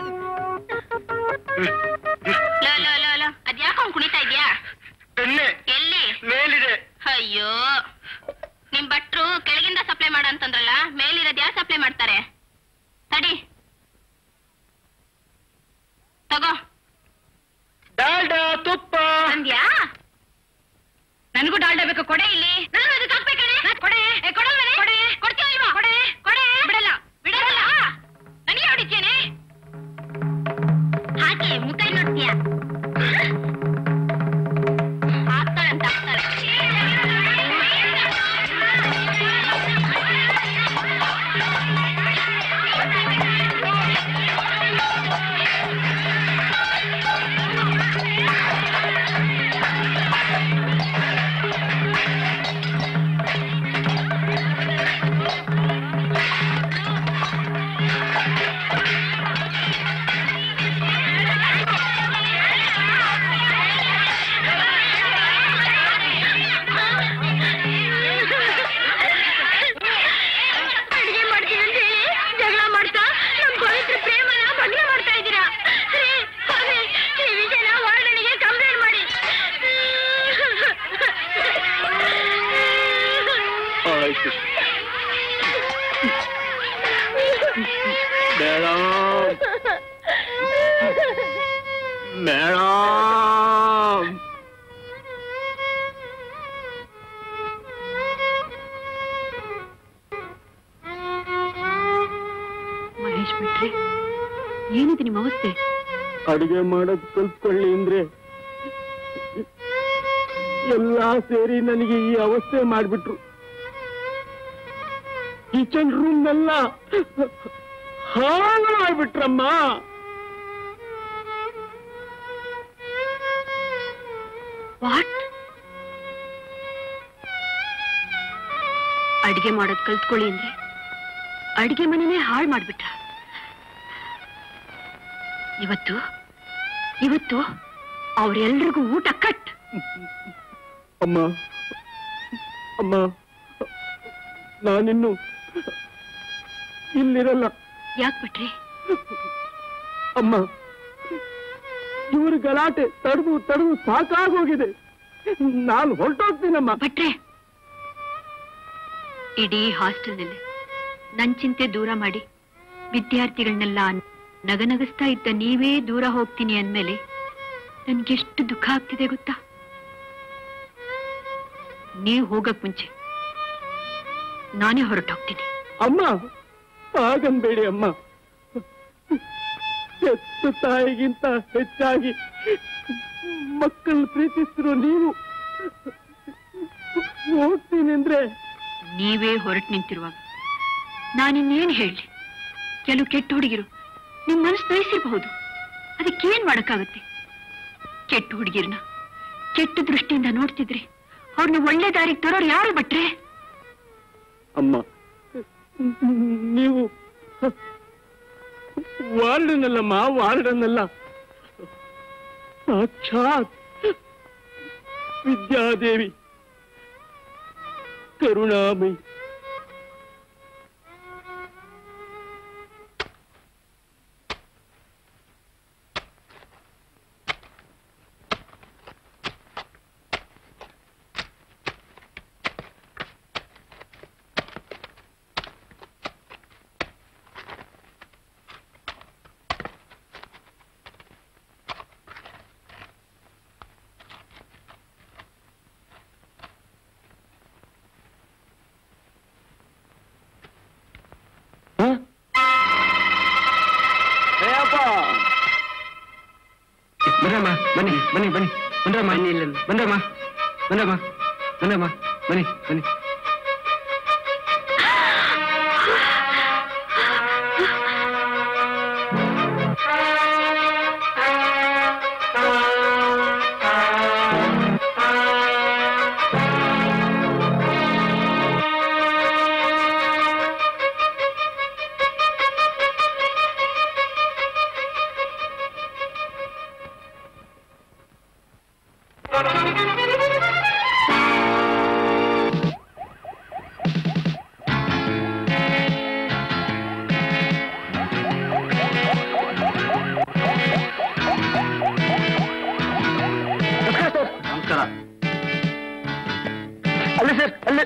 ಲೋ ಲೋ ಲೋ ಲೋ ಅದ್ಯಾಕೋ ಅವ್ನ್ ಕುಣಿತಾ ಇದ್ಯಾ ಬೆನ್ನೆ ಎಲ್ಲಿ ಮೇಲಿದೆ ಅಯ್ಯೋ ನಿಮ್ ಭಟ್ರು ಕೆಳಗಿಂದ ಸಪ್ಲೈ ಮಾಡ ಅಂತಂದ್ರಲ್ಲ ಮೇಲಿರೋದ್ ಯಾರು ಸಪ್ಲೈ ಮಾಡ್ತಾರೆ ತಡಿ ತಗೋ ಡಾಲ್ಡಾ ತುಪ್ಪ ಅಂದ್ಯಾ ನನಗೂ ಡಾಲ್ಡಾ ಬೇಕು ಕೊಡೆ ಇಲ್ಲಿ ನಾನು ಅದಕ್ಕೆ ಹಾಕ್ಬೇಕಣೆ ಕೊಡೆ ಏ, ಕೊಡಲ್ವೇನೆ? ಕೊಡೆ ಕೊಡ್ತೀಯ ಇಲ್ವಾ ಕೊಡೆ ಕೊಡೆ ಬಿಡಲ್ಲ ಬಿಡಲ್ಲ ನನಗೆ ಹೊಡಿತೇನೆ ಹಾಕಿ ಮುಖ ನೋಡ್ತೀಯ ಹಾಕ್ತಾಳಂತ ಹಾಕ್ತಾಳೆ ಅಡಿಗೆ ಮಾಡ್ತೀನಿ ಅಂತ ಹೇಳಿ ಜಗಳ ಮಾಡ್ತಾ ನಮ್ ಪವಿತ್ರ ಪ್ರೇಮನ ಭಗ್ನ ಮಾಡ್ತಾ ಇದ್ದೀರಾ ರೀ, ಸ್ವಾಮಿ, ಈ ವಿಷಯನ ವಾರ್ಡನಿಗೆ ಕಂಪ್ಲೇಂಟ್ ಮಾಡಿ ಆಯ್ತು ಮೇಡಮ್ ಮೇಡಮ್ ಮಹೇಶ್ ಬಿಟ್ರೆ ಏನಿದೆ ನಿಮ್ಮ ಅವಸ್ಥೆ ಅಡಿಗೆ ಮಾಡೋದ್ ಕಲ್ತ್ಕೊಳ್ಳಿ ಅಂದ್ರೆ ಎಲ್ಲಾ ಸೇರಿ ನನಗೆ ಈ ಅವಸ್ಥೆ ಮಾಡ್ಬಿಟ್ರು ಕಿಚನ್ ರೂಮ್ನೆಲ್ಲ ಹಾಳು ಮಾಡ್ಬಿಟ್ರಮ್ಮ ವಾಟ್ ಅಡಿಗೆ ಮಾಡೋದ್ ಕಲ್ತ್ಕೊಳ್ಳಿ ಅಂದ್ರೆ ಅಡಿಗೆ ಮನೆನೇ ಹಾಳು ಮಾಡ್ಬಿಟ್ರ ಇವತ್ತು ಇವತ್ತು ಅವ್ರೆಲ್ರಿಗೂ ಊಟ ಕಟ್ ಅಮ್ಮ ಅಮ್ಮ ನಾನಿನ್ನು ಇಲ್ಲಿರಲ್ಲ ಯಾಕೆ ಬಿಟ್ರಿ ಅಮ್ಮ ಇವ್ರ ಗಲಾಟೆ ತಡೆದು ತಡೆದು ಸಾಕಾಗೋಗಿದೆ ನಾನು ಹೊರಟೋಗ್ತೀನಮ್ಮ ಭಟ್ರೆ ಇಡೀ ಹಾಸ್ಟೆಲ್ನಲ್ಲಿ ನನ್ ಚಿಂತೆ ದೂರ ಮಾಡಿ ವಿದ್ಯಾರ್ಥಿಗಳನ್ನೆಲ್ಲ ನಗನಗಿಸ್ತಾ ಇದ್ದ ನೀವೇ ದೂರ ಹೋಗ್ತೀನಿ ಅಂದ್ಮೇಲೆ ನನ್ಗೆಷ್ಟು ದುಃಖ ಆಗ್ತಿದೆ ಗೊತ್ತಾ ನೀವ್ ಹೋಗಕ್ ಮುಂಚೆ ನಾನೇ ಹೊರಟೋಗ್ತೀನಿ ಅಮ್ಮ ಹಾಗನ್ಬೇಡಿ ಅಮ್ಮ ಹೆತ್ತು ತಾಯಿಗಿಂತ ಹೆಚ್ಚಾಗಿ ಮಕ್ಕಳು ಪ್ರೀತಿಸಿರೋ ನೀವು ಹೋಗ್ತೀನಿ ಅಂದ್ರೆ ನೀವೇ ಹೊರಟು ನಿಂತಿರುವಾಗ ನಾನಿನ್ನೇನ್ ಹೇಳಿ ಕೆಲವು ಕೆಟ್ಟ ಹುಡುಗಿರು ನಿಮ್ ಮನಸ್ಸು ಬಯಸಿರಬಹುದು ಅದಕ್ಕೇನ್ ಮಾಡಕ್ಕಾಗತ್ತೆ ಕೆಟ್ಟ ಹುಡುಗಿರ್ನ ಕೆಟ್ಟ ದೃಷ್ಟಿಯಿಂದ ನೋಡ್ತಿದ್ರೆ ಅವ್ರನ್ನ ಒಳ್ಳೆ ದಾರಿಗೆ ತರೋರು ಯಾರು ಭಟ್ರೆ ಅಮ್ಮ ನೀವು ವಾರ್ಡನಲ್ಲಮ್ಮ ವಾರ್ಡನಲ್ಲ ಸಾಕ್ಷಾತ್ ವಿದ್ಯಾದೇವಿ ಕರುಣಾಮಯಿ ಪಾಪ ಬನ್ರಮ್ಮ ಬನ್ನಿ ಬನ್ನಿ ಬನ್ನಿ ಬನ್ರಮ್ಮ ಬನ್ರಮ್ಮ ಬನ್ರಮ್ಮ ಬನ್ರಮ್ಮ ಬನ್ನಿ ಬನ್ನಿ ನಮಸ್ಕಾರ ಅಲ್ಲೇ ಸರ್ ಅಲ್ಲೇ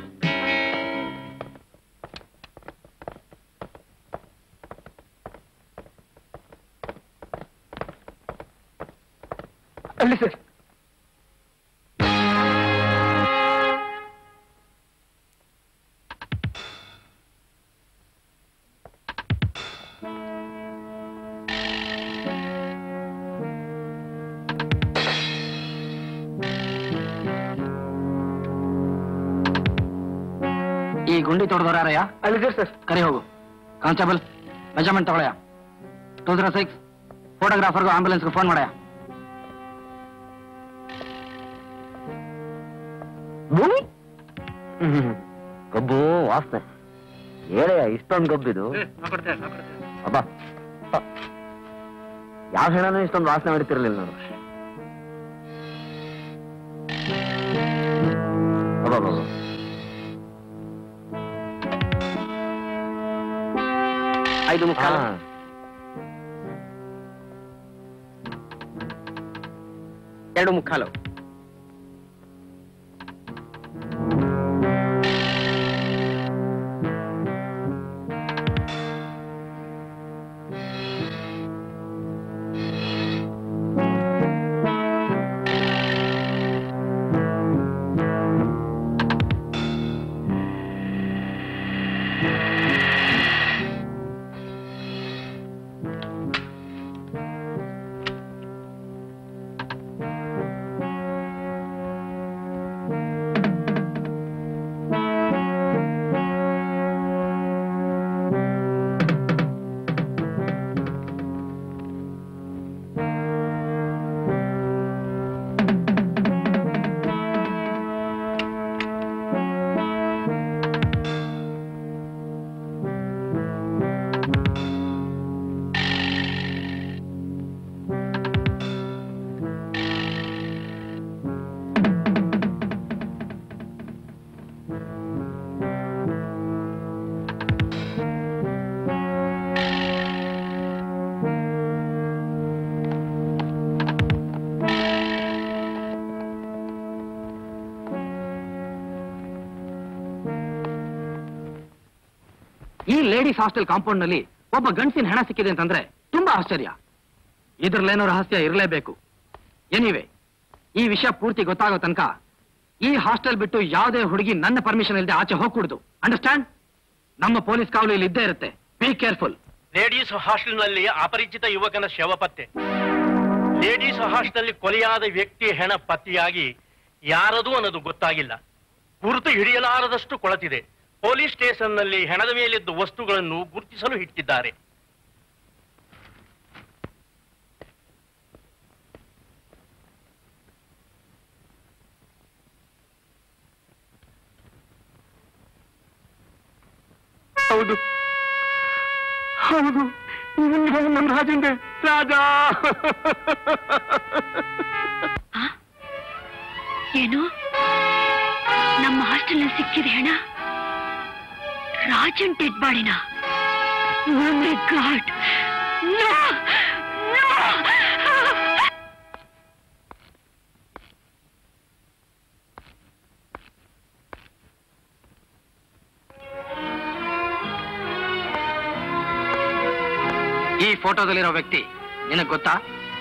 ಅಲ್ಲಿ ಸರ್ ಈ ಗುಂಡಿ ತೊಡೆದವರಾರಯ್ಯ ಅಲ್ಲಿದ್ದಾರೆ ಸರ್ ಕರಿ ಹೋಗು ಕಾನ್ಸ್ಟೇಬಲ್ ಮೆಜರ್ಮೆಂಟ್ ತಗೊಳಯ್ಯ ಟೂ ಜೀರೋ ಸಿಕ್ಸ್ ಫೋಟೋಗ್ರಾಫರ್ಗೂ ಆಂಬುಲೆನ್ಸ್ಗೂ ಫೋನ್ ಮಾಡಯ್ಯ ಕಬ್ಬು ವಾಸನೆ ಹೇಳಯ್ಯ ಇಷ್ಟೊಂದು ಕಬ್ಬಿದು ಅಬ್ಬಾ ಯಾವ ಹೆಣನೂ ಇಷ್ಟೊಂದು ವಾಸನೆ ಹೊಡಿತಿರ್ಲಿಲ್ಲ ನೋಡು ಅಬ್ಬಾ ಐದು ಮುಕ್ಕಾಲು ಎರಡು ಮುಕ್ಕಾಲು ಈ ಲೇಡೀಸ್ ಹಾಸ್ಟೆಲ್ ಕಾಂಪೌಂಡ್ ನಲ್ಲಿ ಒಬ್ಬ ಗಂಡಸಿನ ಹೆಣ ಸಿಕ್ಕಿದೆ ಅಂತಂದ್ರೆ ತುಂಬಾ ಆಶ್ಚರ್ಯ ಇದ್ರಲ್ಲೇನೋ ರಹಸ್ಯ ಇರಲೇಬೇಕು ಎನಿವೆ ಈ ವಿಷಯ ಪೂರ್ತಿ ಗೊತ್ತಾಗೋ ತನಕ ಈ ಹಾಸ್ಟೆಲ್ ಬಿಟ್ಟು ಯಾವುದೇ ಹುಡುಗಿ ನನ್ನ ಪರ್ಮಿಷನ್ ಇಲ್ಲದೆ ಆಚೆ ಹೋಗ್ಕೂಡ್ದು ಅಂಡರ್ಸ್ಟ್ಯಾಂಡ್ ನಮ್ಮ ಪೊಲೀಸ್ ಕಾವಲು ಇಲ್ಲಿ ಇದ್ದೇ ಇರುತ್ತೆ ಬಿ ಕೇರ್ಫುಲ್ ಲೇಡೀಸ್ ಹಾಸ್ಟೆಲ್ನಲ್ಲಿ ಅಪರಿಚಿತ ಯುವಕನ ಶವ ಪತ್ತೆ ಲೇಡೀಸ್ ಹಾಸ್ಟೆಲ್ನಲ್ಲಿ ಕೊಲೆಯಾದ ವ್ಯಕ್ತಿ ಹೆಣ ಪತ್ತೆಯಾಗಿ ಯಾರದು ಅನ್ನೋದು ಗೊತ್ತಾಗಿಲ್ಲ ಗುರುತು ಹಿಡಿಯಲಾರದಷ್ಟು ಕೊಳತಿದೆ ಪೊಲೀಸ್ ಸ್ಟೇಷನ್ನಲ್ಲಿ ಹೆಣದ ಮೇಲಿದ್ದ ವಸ್ತುಗಳನ್ನು ಗುರುತಿಸಲು ಇಟ್ಟಿದ್ದಾರೆ ಹೌದು ಹೌದು ಇವನು ನಮ್ಮ ರಾಜಂಗೆ ರಾಜ ಏನು ನಮ್ಮ ಹಾಸ್ಟೆಲ್ ಸಿಕ್ಕಿದೆ ಹೆಣ ರಾಜನ್ ಡೆಡ್ ಬಾಡಿನ ಗಾಡ್ ಈ ಫೋಟೋದಲ್ಲಿರೋ ವ್ಯಕ್ತಿ ನಿನಗ್ ಗೊತ್ತಾ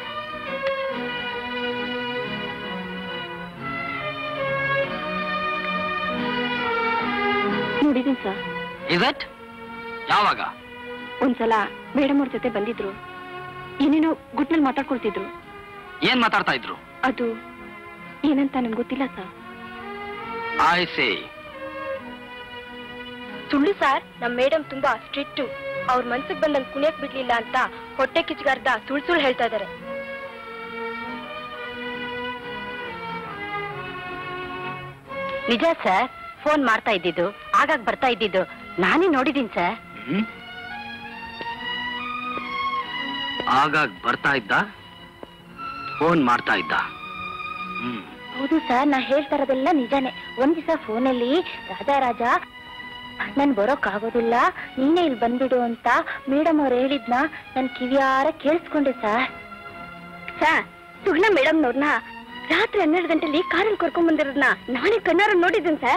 ನೋಡಿದೀನಿ ಸರ್ ಇಸ್ ಇಟ್ ಯಾವಾಗ ಒಂದ್ಸಲ ಮೇಡಮ್ ಅವ್ರ ಜೊತೆ ಬಂದಿದ್ರು ಏನೇನೋ ಗುಟ್ನಲ್ಲಿ ಮಾತಾಡ್ಕೊಳ್ತಿದ್ರು ಏನ್ ಮಾತಾಡ್ತಾ ಇದ್ರು ಅದು ಏನಂತ ನನ್ಗೆ ಗೊತ್ತಿಲ್ಲ ಸರ್ ಐ ಸೇ ಸುಳ್ಳು ಸರ್ ನಮ್ ಮೇಡಮ್ ತುಂಬಾ ಸ್ಟ್ರಿಕ್ಟ್ ಅವ್ರ ಮನ್ಸಿಗೆ ಬಂದಂಗ್ ಕುಣಿಯಕ್ ಬಿಡ್ಲಿಲ್ಲ ಅಂತ ಹೊಟ್ಟೆ ಕಿಚ್ಗಾರ್ದ ಸುಳ್ ಸುಳ್ಳು ಹೇಳ್ತಾ ಇದಾರೆ ನಿಜ ಸರ್ ಫೋನ್ ಮಾಡ್ತಾ ಇದ್ದಿದ್ದು ಆಗಾಗ ಬರ್ತಾ ಇದ್ದಿದ್ದು ನಾನೇ ನೋಡಿದೀನಿ ಸರ್ ಹ್ಮ್ ಆಗಾಗ ಬರ್ತಾ ಇದ್ದ ಫೋನ್ ಮಾಡ್ತಾ ಇದ್ದ ಹ್ಮ್ ಹೌದು ಸರ್ ನಾ ಹೇಳ್ತಾ ಇರೋದೆಲ್ಲ ನಿಜಾನೇ ಒಂದ್ ದಿವಸ ಫೋನಲ್ಲಿ ರಾಜಾ ರಾಜ ನನ್ ಬರೋಕ್ ಆಗೋದಿಲ್ಲ ನೀನೇ ಇಲ್ಲಿ ಬಂದ್ಬಿಡು ಅಂತ ಮೇಡಮ್ ಅವ್ರು ಹೇಳಿದ್ನ ನನ್ ಕಿವಿಯಾರ ಕೇಳಿಸ್ಕೊಂಡೆ ಸರ್ ಸರ್ ಸುಗ್ನ ಮೇಡಮ್ನವ್ರನ್ನ ರಾತ್ರಿ ಹನ್ನೆರಡು ಗಂಟೆಲಿ ಕಾರಲ್ಲಿ ಕರ್ಕೊಂಡ್ ಬಂದಿರೋದ್ನ ನಾನೇ ಕಣ್ಣಾರ ನೋಡಿದ್ದೀನಿ ಸರ್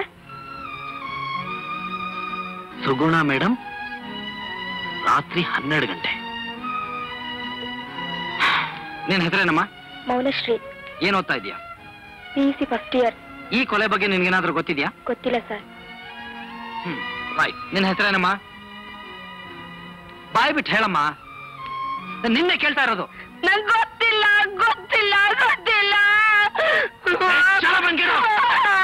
ಸುಗುಣ ಮೇಡಮ್ ರಾತ್ರಿ ಹನ್ನೆರಡು ಗಂಟೆ ನಿನ್ ಹೆಸರೇನಮ್ಮ ಮೌನಶ್ರೀ ಏನ್ ಓದ್ತಾ ಇದೀಯಾ ಪಿ ಸಿ ಫಸ್ಟ್ ಇಯರ್ ಈ ಕೊಲೆ ಬಗ್ಗೆ ನಿನ್ಗೇನಾದ್ರೂ ಗೊತ್ತಿದ್ಯಾ ಗೊತ್ತಿಲ್ಲ ಸರ್ ಹ್ಮ್ ರೈಟ್ ನಿನ್ ಹೆಸರೇನಮ್ಮ ಬಾಯ್ ಬಿಟ್ಟು ಹೇಳಮ್ಮ ನಾನ್ ನಿನ್ನೆ ಕೇಳ್ತಾ ಇರೋದು ನಂಗೆ ಗೊತ್ತಿಲ್ಲ ಗೊತ್ತಿಲ್ಲ ಗೊತ್ತಿಲ್ಲ shut up and get out.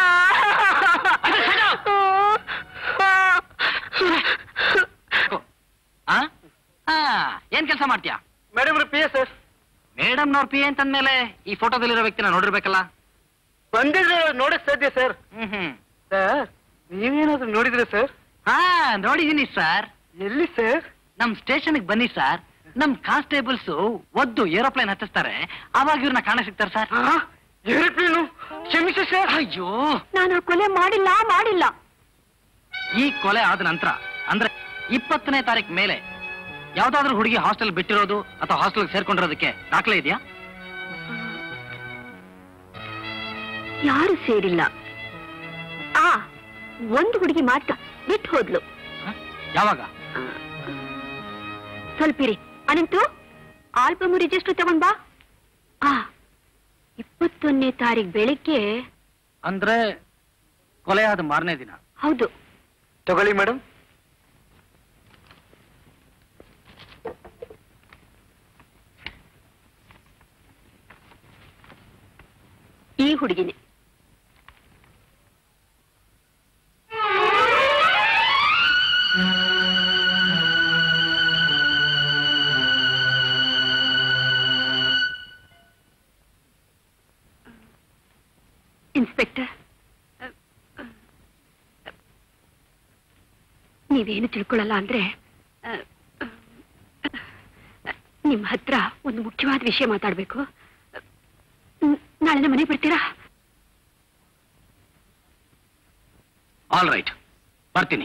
ಆ? ಆ, ಏನ್ ಕೆಲಸ ಮಾಡ್ತೀಯಾ madam P S sir madam ನವ್ರ ಪಿ ಅಂತಂದ್ಮೇಲೆ ಈ ಫೋಟೋದಲ್ಲಿರೋ ವ್ಯಕ್ತಿನ ನೋಡಿರ್ಬೇಕಲ್ಲ ಬಂದಿದ್ರೆ ನೋಡಕ್ ಸಾಧ್ಯ ಸರ್ ಹ್ಮ್ ಹ್ಮ್ ಸರ್ ನೀವೇನಾದ್ರೂ ನೋಡಿದ್ರೆ ಸರ್ ಹಾ ನೋಡಿದೀನಿ ಸರ್ ಎಲ್ಲಿ ಸರ್ ನಮ್ ಸ್ಟೇಷನ್ಗೆ ಬನ್ನಿ ಸರ್ ನಮ್ ಕಾನ್ಸ್ಟೇಬಲ್ಸ್ ಒದ್ದು ಏರೋಪ್ಲೇನ್ ಹತ್ತಿಸ್ತಾರೆ ಅವಾಗ ಇವ್ರನ್ನ ಕಾಣ ಸಿಗ್ತಾರೆ ಸರ್ ಏರೋಪ್ಲೇನು ಕ್ಷಮಿಸಿ ಸರ್ ಅಯ್ಯೋ ನಾನು ಕೊಲೆ ಮಾಡಿಲ್ಲ ಮಾಡಿಲ್ಲ ಈ ಕೊಲೆ ಆದ ನಂತರ ಅಂದ್ರೆ ಇಪ್ಪತ್ತನೇ ತಾರೀಕು ಮೇಲೆ ಯಾವ್ದಾದ್ರೂ ಹುಡುಗಿ ಹಾಸ್ಟೆಲ್ ಬಿಟ್ಟಿರೋದು ಅಥವಾ ಹಾಸ್ಟೆಲ್ ಸೇರ್ಕೊಂಡಿರೋದಕ್ಕೆ ದಾಖಲೆ ಇದೆಯಾ ಯಾರು ಸೇರಿಲ್ಲ ಆ ಒಂದು ಹುಡುಗಿ ಮಾತ್ರ ಬಿಟ್ಟು ಹೋದ್ಲು ಯಾವಾಗ ಸ್ವಲ್ಪಿರಿ ಅನಂತು ಆಲ್ಬಮ್ ರಿಜಿಸ್ಟರ್ ತಗೊಂಡ್ ಬಾ ಆ ಇಪ್ಪತ್ತೊಂದನೇ ತಾರೀಕು ಬೆಳಿಗ್ಗೆ ಅಂದ್ರೆ ಕೊಲೆ ಆದ ಮಾರನೇ ದಿನ ಹೌದು ತಗೊಳ್ಳಿ ಮೇಡಮ್ ಈ ಹುಡುಗಿನೇ ಇನ್ಸ್ಪೆಕ್ಟರ್ ನೀವೇನು ತಿಳ್ಕೊಳ್ಳಲ್ಲ ಅಂದ್ರೆ ಆ, ನಿಮ್ಮ ಹತ್ರ ಒಂದು ಮುಖ್ಯವಾದ ವಿಷಯ ಮಾತಾಡ್ಬೇಕು ನ್- ನಾಳೆ ನಮ್ಮ ಮನೆಗೆ ಬರ್ತೀರಾ ಆಲ್ ರೈಟ್ ಬರ್ತೀನಿ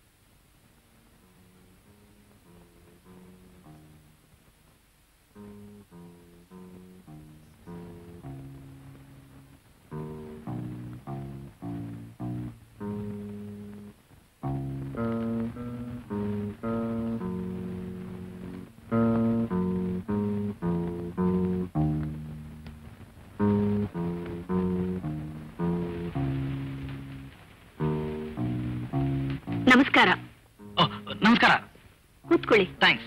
ನಮಸ್ಕಾರ ಓಹ್, ನಮಸ್ಕಾರ ಕೂತ್ಕೊಳ್ಳಿ ಥ್ಯಾಂಕ್ಸ್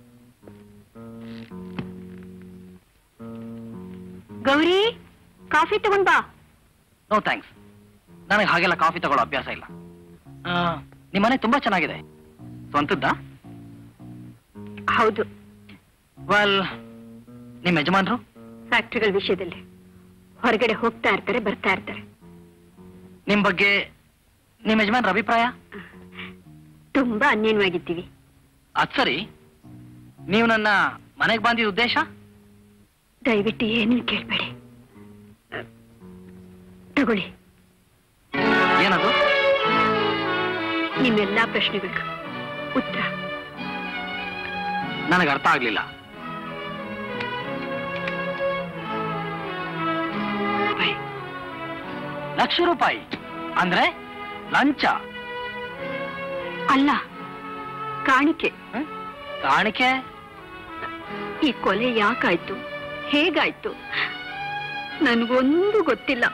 ಗೌರಿ ಕಾಫಿ ತಗೊಂಡ್ ಬಾ ನೋ ಥ್ಯಾಂಕ್ಸ್ ನನಗೆ ಹಾಗೆಲ್ಲ ಕಾಫಿ ತಗೊಳ್ಳೋ ಅಭ್ಯಾಸ ಇಲ್ಲ ಆ, ನಿಮ್ ಮನೆ ತುಂಬಾ ಚೆನ್ನಾಗಿದೆ ಸ್ವಂತದ್ದಾ ಹೌದು ವೆಲ್ ನಿಮ್ ಯಜಮಾನ್ರು ಫ್ಯಾಕ್ಟ್ರಿಗಳ ವಿಷಯದಲ್ಲಿ ಹೊರಗಡೆ ಹೋಗ್ತಾ ಇರ್ತಾರೆ ಬರ್ತಾ ಇರ್ತಾರೆ ನಿಮ್ ಬಗ್ಗೆ ನಿಮ್ ಯಜಮಾನ್ರ ಅಭಿಪ್ರಾಯ ತುಂಬಾ ಅನ್ಯನ್ವಾಗಿದ್ದೀವಿ ಅದ್ ಸರಿ ನೀವು ನನ್ನ ಮನೆಗೆ ಬಂದಿದ್ದ ಉದ್ದೇಶ ದಯವಿಟ್ಟು ಏನೂ ಕೇಳ್ಬೇಡಿ ಅಹ್, ತಗೊಳ್ಳಿ ಏನದು ನಿಮ್ಮೆಲ್ಲಾ ಪ್ರಶ್ನೆಗಳಿಗೂ ಉತ್ತರ ನನಗೆ ಅರ್ಥ ಆಗ್ಲಿಲ್ಲ ಬಾಯ್. ಲಕ್ಷ ರೂಪಾಯಿ ಅಂದ್ರೆ ಲಂಚ ಅಲ್ಲ ಕಾಣಿಕೆ ಹ್ಮ್? ಕಾಣಿಕೆ ಈ ಕೊಲೆ ಯಾಕಾಯ್ತು ಹೇಗಾಯ್ತು ನನ್ಗೊಂದು ಗೊತ್ತಿಲ್ಲ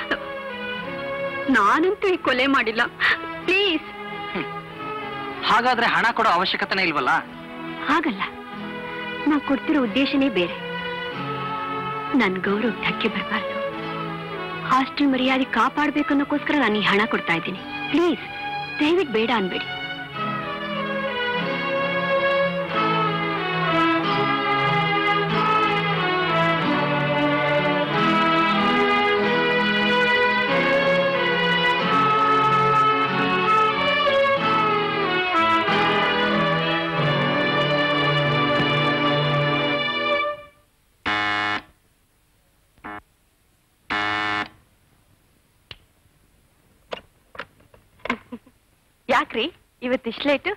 ನಾನಂತೂ ಈ ಕೊಲೆ ಮಾಡಿಲ್ಲ ಪ್ಲೀಸ್ ಹಾಗಾದ್ರೆ ಹಣ ಕೊಡೋ ಅವಶ್ಯಕತೆನೇ ಇಲ್ವಲ್ಲ ಹಾಗಲ್ಲ ನಾವು ಕೊಡ್ತಿರೋ ಉದ್ದೇಶನೇ ಬೇರೆ ನನ್ ಗೌರವ ಧಕ್ಕೆ ಬರಬಾರ್ದು ಹಾಸ್ಟೆಲ್ ಮರ್ಯಾದೆ ಕಾಪಾಡ್ಬೇಕು ಅನ್ನೋಕ್ಕೋಸ್ಕರ ನಾನು ಈ ಹಣ ಕೊಡ್ತಾ ಇದ್ದೀನಿ ಪ್ಲೀಸ್ ದಯವಿಟ್ಟು ಬೇಡ ಅನ್ಬೇಡಿ ಯಾಕ್ರಿ ಇವತ್ತಿಷ್ಟು ಲೇಟು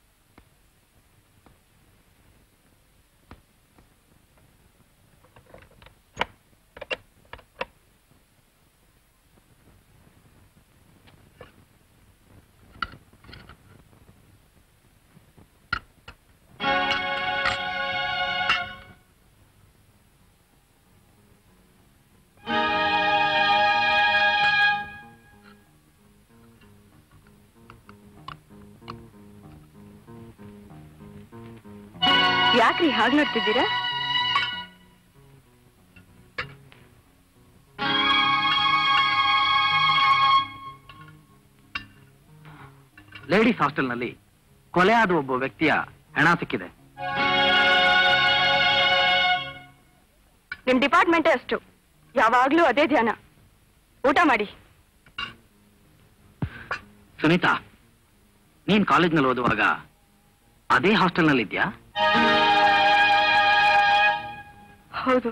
ಯಾಕ್ರಿ ಹಾಗೆ ನೋಡ್ತಿದ್ದೀರಾ ಲೇಡೀಸ್ ಹಾಸ್ಟೆಲ್ನಲ್ಲಿ ಕೊಲೆ ಆದ ಒಬ್ಬ ವ್ಯಕ್ತಿಯ ಹೆಣ ಸಿಕ್ಕಿದೆ ನಿಮ್ ಡಿಪಾರ್ಟ್ಮೆಂಟೇ ಅಷ್ಟು ಯಾವಾಗ್ಲೂ ಅದೇ ಧ್ಯಾನ ಊಟ ಮಾಡಿ ಸುನೀತಾ ನೀನ್ ಕಾಲೇಜ್ನಲ್ಲಿ ಓದುವಾಗ ಅದೇ ಹಾಸ್ಟೆಲ್ನಲ್ಲಿ ಇದ್ಯಾ ಹೌದು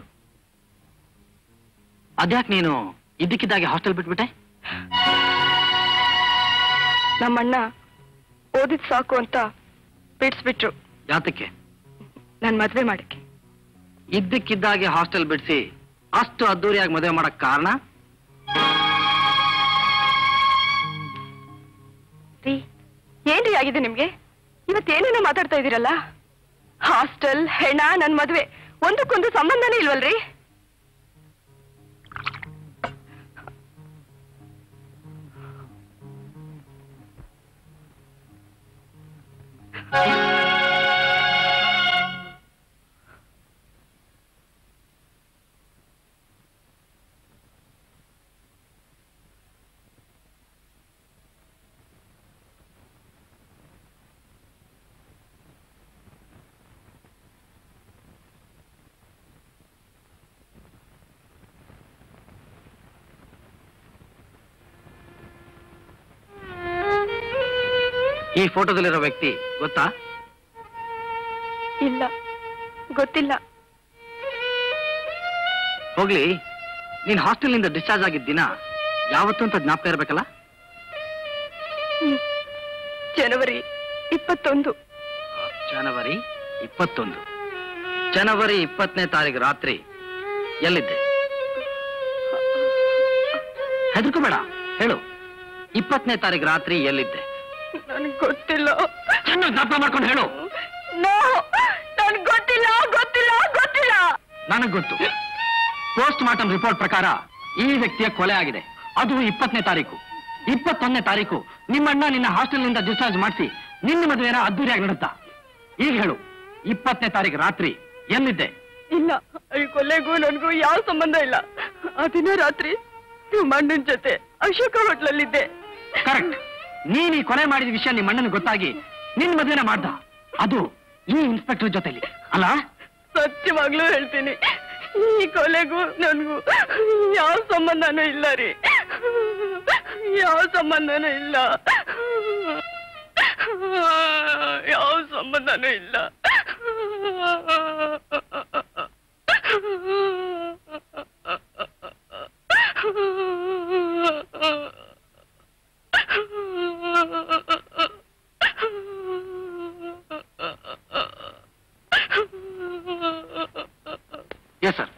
ಅದ್ಯಾಕ್ ನೀನು ಇದ್ದಕ್ಕಿದ್ದಾಗೆ ಹಾಸ್ಟೆಲ್ ಬಿಟ್ಬಿಟ್ಟೆ ನಮ್ಮಣ್ಣ ಓದಿದ್ ಸಾಕು ಅಂತ ಬಿಡ್ಸ್ಬಿಟ್ರು ಯಾತಕ್ಕೆ ನನ್ ಮದ್ವೆ ಮಾಡಕ್ಕೆ ಇದ್ದಕ್ಕಿದ್ದಾಗೆ ಹಾಸ್ಟೆಲ್ ಬಿಡಿಸಿ ಅಷ್ಟು ಅದ್ದೂರಿಯಾಗಿ ಮದುವೆ ಮಾಡಕ್ ಕಾರಣ ರೀ ಏನ್ರಿ ಆಗಿದೆ ನಿಮ್ಗೆ ಇವತ್ತೇನೇನೋ ಮಾತಾಡ್ತಾ ಇದೀರಲ್ಲ ಹಾಸ್ಟೆಲ್ ಹೆಣ ನನ್ ಮದ್ವೆ ಒಂದಕ್ಕೊಂದು ಸಂಬಂಧನೇ ಇಲ್ವಲ್ರಿ ಈ ಫೋಟೋದಲ್ಲಿರೋ ವ್ಯಕ್ತಿ ಗೊತ್ತಾ ಇಲ್ಲ ಗೊತ್ತಿಲ್ಲ ಹೋಗ್ಲಿ ನೀನ್ ಹಾಸ್ಟೆಲ್ನಿಂದ ಡಿಸ್ಚಾರ್ಜ್ ಆಗಿದ್ದ ದಿನ ಯಾವತ್ತೂ ಅಂತ ಜ್ಞಾಪಕ ಇರ್ಬೇಕಲ್ಲ ಹ್ಮ್. ಜನವರಿ ಇಪ್ಪತ್ತೊಂದು ಜನವರಿ ಇಪ್ಪತ್ತೊಂದು ಜನವರಿ ಇಪ್ಪತ್ತನೇ ತಾರೀಕು ರಾತ್ರಿ ಎಲ್ಲಿದ್ದೆ ಹೆದರ್ಕೋಬೇಡ ಹೇಳು ಇಪ್ಪತ್ತನೇ ತಾರೀಕು ರಾತ್ರಿ ಎಲ್ಲಿದ್ದೆ ನನ್ಗೆ ಗೊತ್ತಿಲ್ಲ ಚೆನ್ನಾಗಿ ಜ್ಞಾಪಕ ಮಾಡ್ಕೊಂಡು ಹೇಳು ನೋ ನನ್ಗೆ ಗೊತ್ತಿಲ್ಲ ಗೊತ್ತಿಲ್ಲ ಗೊತ್ತಿಲ್ಲ ನನಗ್ ಗೊತ್ತು ಪೋಸ್ಟ್ ಮಾರ್ಟಮ್ ರಿಪೋರ್ಟ್ ಪ್ರಕಾರ ಈ ವ್ಯಕ್ತಿಯ ಕೊಲೆ ಆಗಿದೆ ಅದು ಇಪ್ಪತ್ತನೇ ತಾರೀಕು ಇಪ್ಪತ್ತೊಂದನೇ ತಾರೀಕು ನಿಮ್ಮಣ್ಣ ನಿನ್ನ ಹಾಸ್ಟೆಲ್ನಿಂದ ಡಿಸ್ಚಾರ್ಜ್ ಮಾಡಿಸಿ ನಿನ್ನ ಮದುವೆನ ಅದ್ದೂರಿಯಾಗಿ ನಡುತ್ತಾ ಈಗ ಹೇಳು ಇಪ್ಪತ್ತನೇ ತಾರೀಕು ರಾತ್ರಿ ಎಲ್ಲಿದ್ದೆ ಇಲ್ಲ ಈ ಕೊಲೆಗೂ ನನಗೂ ಯಾವ ಸಂಬಂಧ ಇಲ್ಲ ಆ ದಿನ ರಾತ್ರಿ ನಿಮ್ಮ ಅಣ್ಣನ ಜೊತೆ ಅಶೋಕ ಹೋಟ್ಲಲ್ಲಿದ್ದೆ ಕರೆಕ್ಟ್ ನೀನ್ ಈ ಕೊಲೆ ಮಾಡಿದ ವಿಷಯ ನಿಮ್ಮ ಅಣ್ಣನಿಗೆ ಗೊತ್ತಾಗಿ ನಿನ್ ಮದುವೆನ ಮಾಡ್ದ ಅದು ಈ ಇನ್ಸ್ಪೆಕ್ಟರ್ ಜೊತೆಲಿ ಅಲ್ಲ ಸತ್ಯವಾಗ್ಲೂ ಹೇಳ್ತೀನಿ ಈ ಕೊಲೆಗೂ ನನಗೂ ಯಾವ ಸಂಬಂಧನೂ ಇಲ್ಲ ರೀ ಯಾವ ಸಂಬಂಧನೂ ಇಲ್ಲ ಯಾವ ಸಂಬಂಧನೂ ಇಲ್ಲ yes sir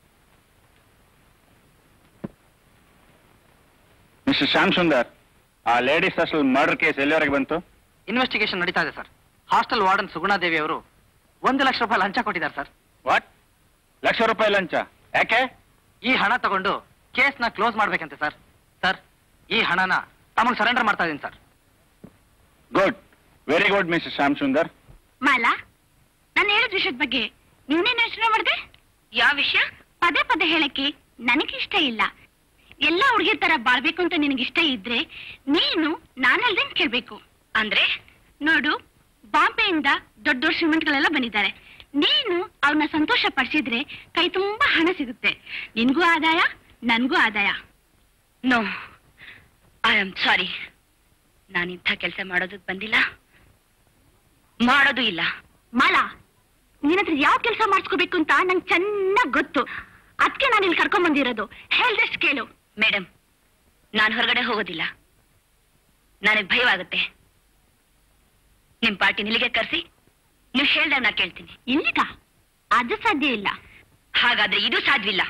mister Shyam Sundar ಆ ಲೇಡೀಸ್ ಹಾಸ್ಟೆಲ್ ಮರ್ಡರ್ ಕೇಸ್ ಎಲ್ಲಿವರೆಗೆ ಬಂತು ಇನ್ವೆಸ್ಟಿಗೇಷನ್ ನಡೀತಾ ಇದೆ ಸರ್ ಹಾಸ್ಟೆಲ್ ವಾರ್ಡನ್ ಸುಗುಣಾದೇವಿ ಅವರು ಒಂದು ಲಕ್ಷ ರೂಪಾಯಿ ಲಂಚ ಕೊಟ್ಟಿದ್ದಾರೆ ಸರ್ ವಾಟ್ ಲಕ್ಷ ರೂಪಾಯಿ ಲಂಚ ಯಾಕೆ ಈ ಹಣ ತಗೊಂಡು ಕೇಸ್ನ ಕ್ಲೋಸ್ ಮಾಡ್ಬೇಕಂತೆ ಸರ್ ಸರ್ ಈ ಹಣನ ತಮಗೆ ಸರೆಂಡರ್ ಮಾಡ್ತಾ ಇದೀನಿ sir good very good mister Shyam Sundar Mala ನಾನು ಹೇಳಿದ ವಿಷಯದ ಬಗ್ಗೆ ನೀನೇನ್ ಯೋಚನೆ ಮಾಡಿದೆ ಯಾವ ವಿಷಯ ಪದೇ ಪದೇ ಹೇಳಕ್ಕೆ ನನಗಿಷ್ಟ ಇಲ್ಲ ಎಲ್ಲ ಹುಡುಗಿರ್ ತರ ಬಾಳ್ಬೇಕು ಅಂತ ನಿನಗಿಷ್ಟ ಇದ್ರೆ ನೀನು ನಾನಲ್ದೇನ್ ಕೇಳ್ಬೇಕು ಅಂದ್ರೆ ನೋಡು ಬಾಂಬೆಯಿಂದ ದೊಡ್ಡ ದೊಡ್ಡ ಶ್ರೀಮಂತಗಳೆಲ್ಲ ಬಂದಿದ್ದಾರೆ ನೀನು ಅವ್ರನ್ನ ಸಂತೋಷ ಪಡಿಸಿದ್ರೆ ಕೈ ತುಂಬಾ ಹಣ ಸಿಗುತ್ತೆ ನಿನ್ಗೂ ಆದಾಯ ನನ್ಗೂ ಆದಾಯ ನೋ ಐ ಆಮ್ ಸಾರಿ ನಾನಿಂಥ ಕೆಲಸ ಮಾಡೋದಕ್ ಬಂದಿಲ್ಲ ಮಾಡೋದು ಇಲ್ಲ ಮಾಲಾ ನಿನ್ನತ್ರ ಯಾವ ಕೆಲಸ ಮಾಡಿಸ್ಕೋಬೇಕು ಅಂತ ನಂಗೆ ಚೆನ್ನಾಗ್ ಗೊತ್ತು ಅದಕ್ಕೆ ನಾನು ಇಲ್ಲಿ ಕರ್ಕೊಂಡ್ ಬಂದಿರೋದು ಹೇಳ್ದಷ್ಟು ಕೇಳು ಮೇಡಮ್ ನಾನು ಹೊರಗಡೆ ಹೋಗೋದಿಲ್ಲ ನನಗೆ ಭಯವಾಗುತ್ತೆ ನಿಮ್ ಪಾರ್ಟಿ ಇಲ್ಲಿಗೆ ಕರೆಸಿ ನೀವು ಹೇಳ್ದಾಗ ನಾ ಕೇಳ್ತೀನಿ ಇಲ್ಲಿಗ ಅದು ಸಾಧ್ಯ ಇಲ್ಲ ಹಾಗಾದ್ರೆ ಇದು ಸಾಧ್ಯವಿಲ್ಲ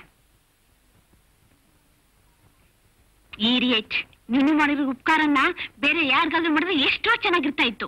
ಈರಿಯೇಟ್ ನೀನು ಮಾಡಿರೋ ಉಪಕಾರನ್ನ ಬೇರೆ ಯಾರಿಗಾದ್ರೂ ಮಾಡಿದ್ರೆ ಎಷ್ಟೋ ಚೆನ್ನಾಗಿರ್ತಾ ಇತ್ತು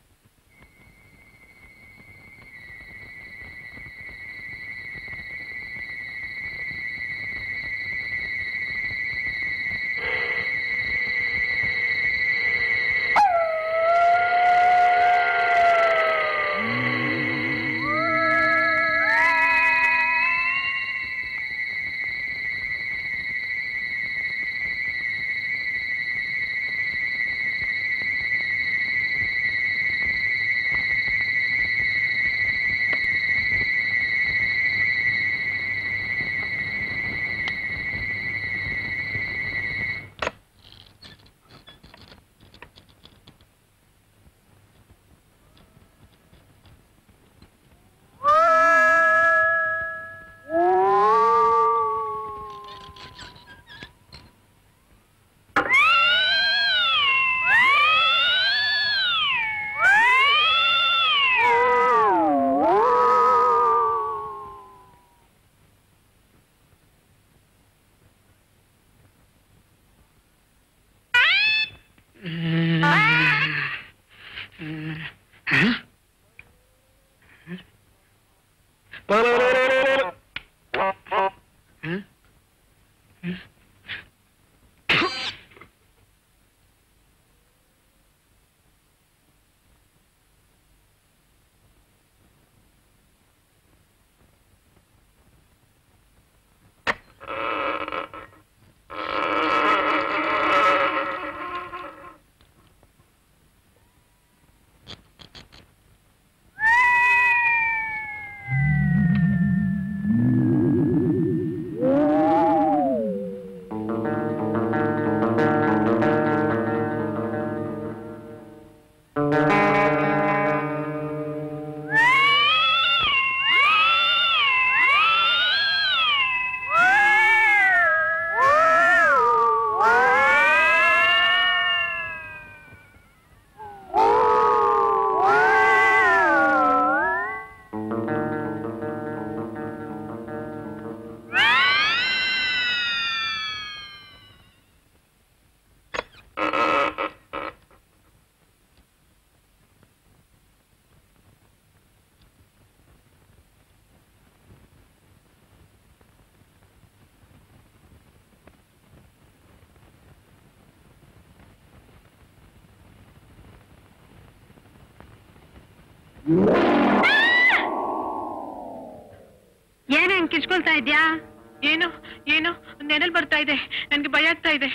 ಏನೇ ಹಂಗ್ ಕಿಚ್ಕೊಳ್ತಾ ಇದ್ಯಾ ಏನು ಏನು ನೆರಳು ಬರ್ತಾ ಇದೆ ನನ್ಗೆ ಭಯ ಆಗ್ತಾ ಇದೆ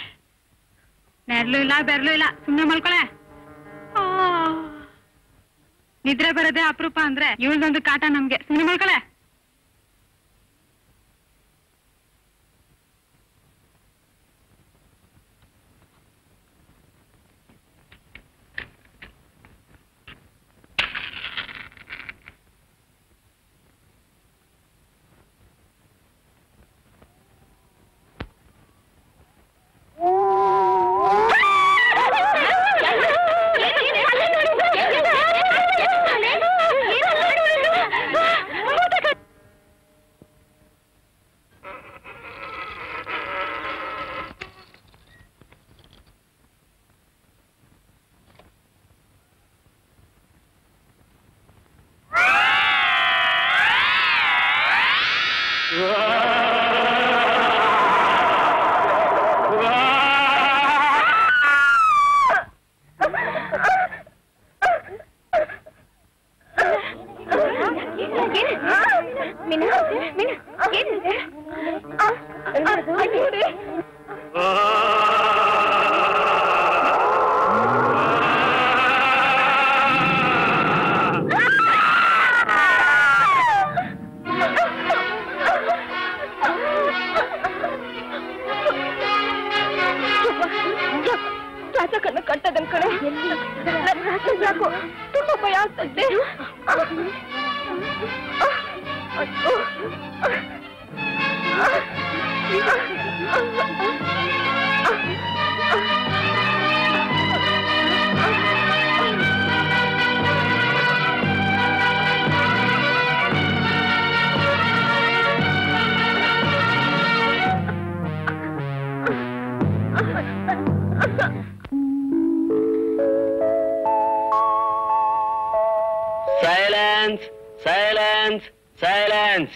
ನೆರಳು ಇಲ್ಲ ಬೆರಳು ಇಲ್ಲ ಸುಮ್ಮನೆ ಮಲ್ಕೊಳೆ ಆ. ನಿದ್ರೆ ಬರೋದೇ ಅಪರೂಪ ಅಂದ್ರೆ ಇವಳ್ದೊಂದು ಕಾಟ ನಮ್ಗೆ ಸುಮ್ಮನೆ ಮಲ್ಕೊಳೆ ರಾಜಕನ್ನ ಕಟ್ಟದನ್ ಕಡೆ ನನ್ ರಾಜ ಯಾಕೋ ತುಂಬಾ ಭಯ ಆಗ್ತೈತೆ silence silence silence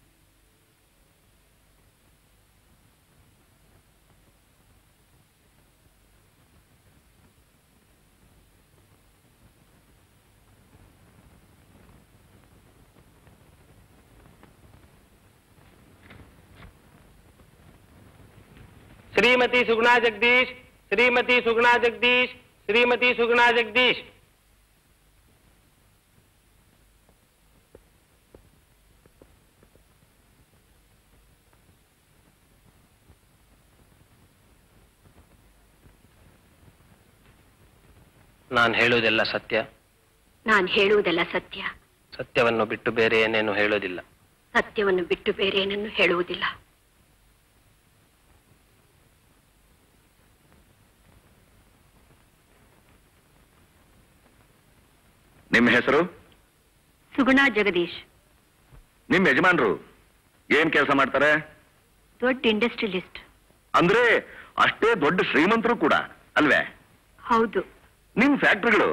Shrimati Suguna Jagdish Shrimati Suguna Jagdish Shrimati Suguna Jagdish ನಾನು ಹೇಳುವುದೆಲ್ಲ ಸತ್ಯ ನಾನು ಹೇಳುವುದೆಲ್ಲ ಸತ್ಯ ಸತ್ಯವನ್ನು ಬಿಟ್ಟು ಬೇರೆ ಏನೇನು ಹೇಳೋದಿಲ್ಲ ಸತ್ಯವನ್ನು ಬಿಟ್ಟು ಬೇರೆ ಏನನ್ನು ಹೇಳುವುದಿಲ್ಲ ನಿಮ್ಮ ಹೆಸರು ಸುಗುಣಾ ಜಗದೀಶ್ ನಿಮ್ ಯಜಮಾನ್ರು ಏನ್ ಕೆಲಸ ಮಾಡ್ತಾರೆ ದೊಡ್ಡ ಇಂಡಸ್ಟ್ರಿಯಲಿಸ್ಟ್ ಅಂದ್ರೆ ಅಷ್ಟೇ ದೊಡ್ಡ ಶ್ರೀಮಂತರು ಕೂಡ ಅಲ್ವೇ ಹೌದು ನಿಮ್ ಫ್ಯಾಕ್ಟ್ರಿಗಳು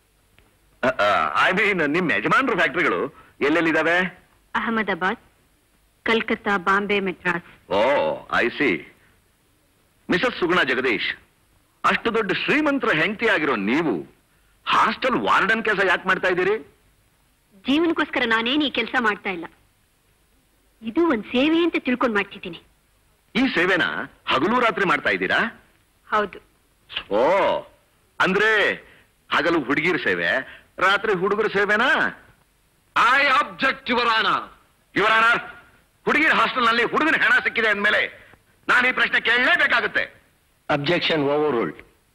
ಐ ಮೀನ್ ನಿಮ್ ಯಜಮಾನ್ರ ಫ್ಯಾಕ್ಟ್ರಿಗಳು ಎಲ್ಲೆಲ್ಲಿದಾವೆ Ahmedabad Calcutta Bombay Madras oh I see Mrs Suguna Jagdish ಅಷ್ಟು ದೊಡ್ಡ ಶ್ರೀಮಂತರ ಹೆಂಡತಿ ಆಗಿರೋ ನೀವು ಹಾಸ್ಟೆಲ್ ವಾರ್ಡನ್ ಕೆಲಸ ಯಾಕೆ ಮಾಡ್ತಾ ಇದ್ದೀರಿ ಜೀವನಕ್ಕೋಸ್ಕರ ನಾನೇನು ಈ ಕೆಲಸ ಮಾಡ್ತಾ ಇಲ್ಲ ಇದು ಒಂದ್ ಸೇವೆ ಅಂತ ತಿಳ್ಕೊಂಡ್ ಮಾಡ್ತಿದ್ದೀನಿ ಈ ಸೇವೆನ ಹಗಲು ರಾತ್ರಿ ಮಾಡ್ತಾ ಇದ್ದೀರಾ ಹೌದು ಓ ಅಂದ್ರೆ ಹಗಲು ಹುಡುಗಿರ ಸೇವೆ ರಾತ್ರಿ ಹುಡುಗರ ಸೇವೆನಾ I object your honour your honour ಹುಡುಗಿರ ಹಾಸ್ಟೆಲ್ನಲ್ಲಿ ಹುಡುಗನ ಹೆಣ ಸಿಕ್ಕಿದೆ ಅಂದ್ಮೇಲೆ ನಾನು ಈ ಪ್ರಶ್ನೆ ಕೇಳಲೇಬೇಕಾಗುತ್ತೆ objection overruled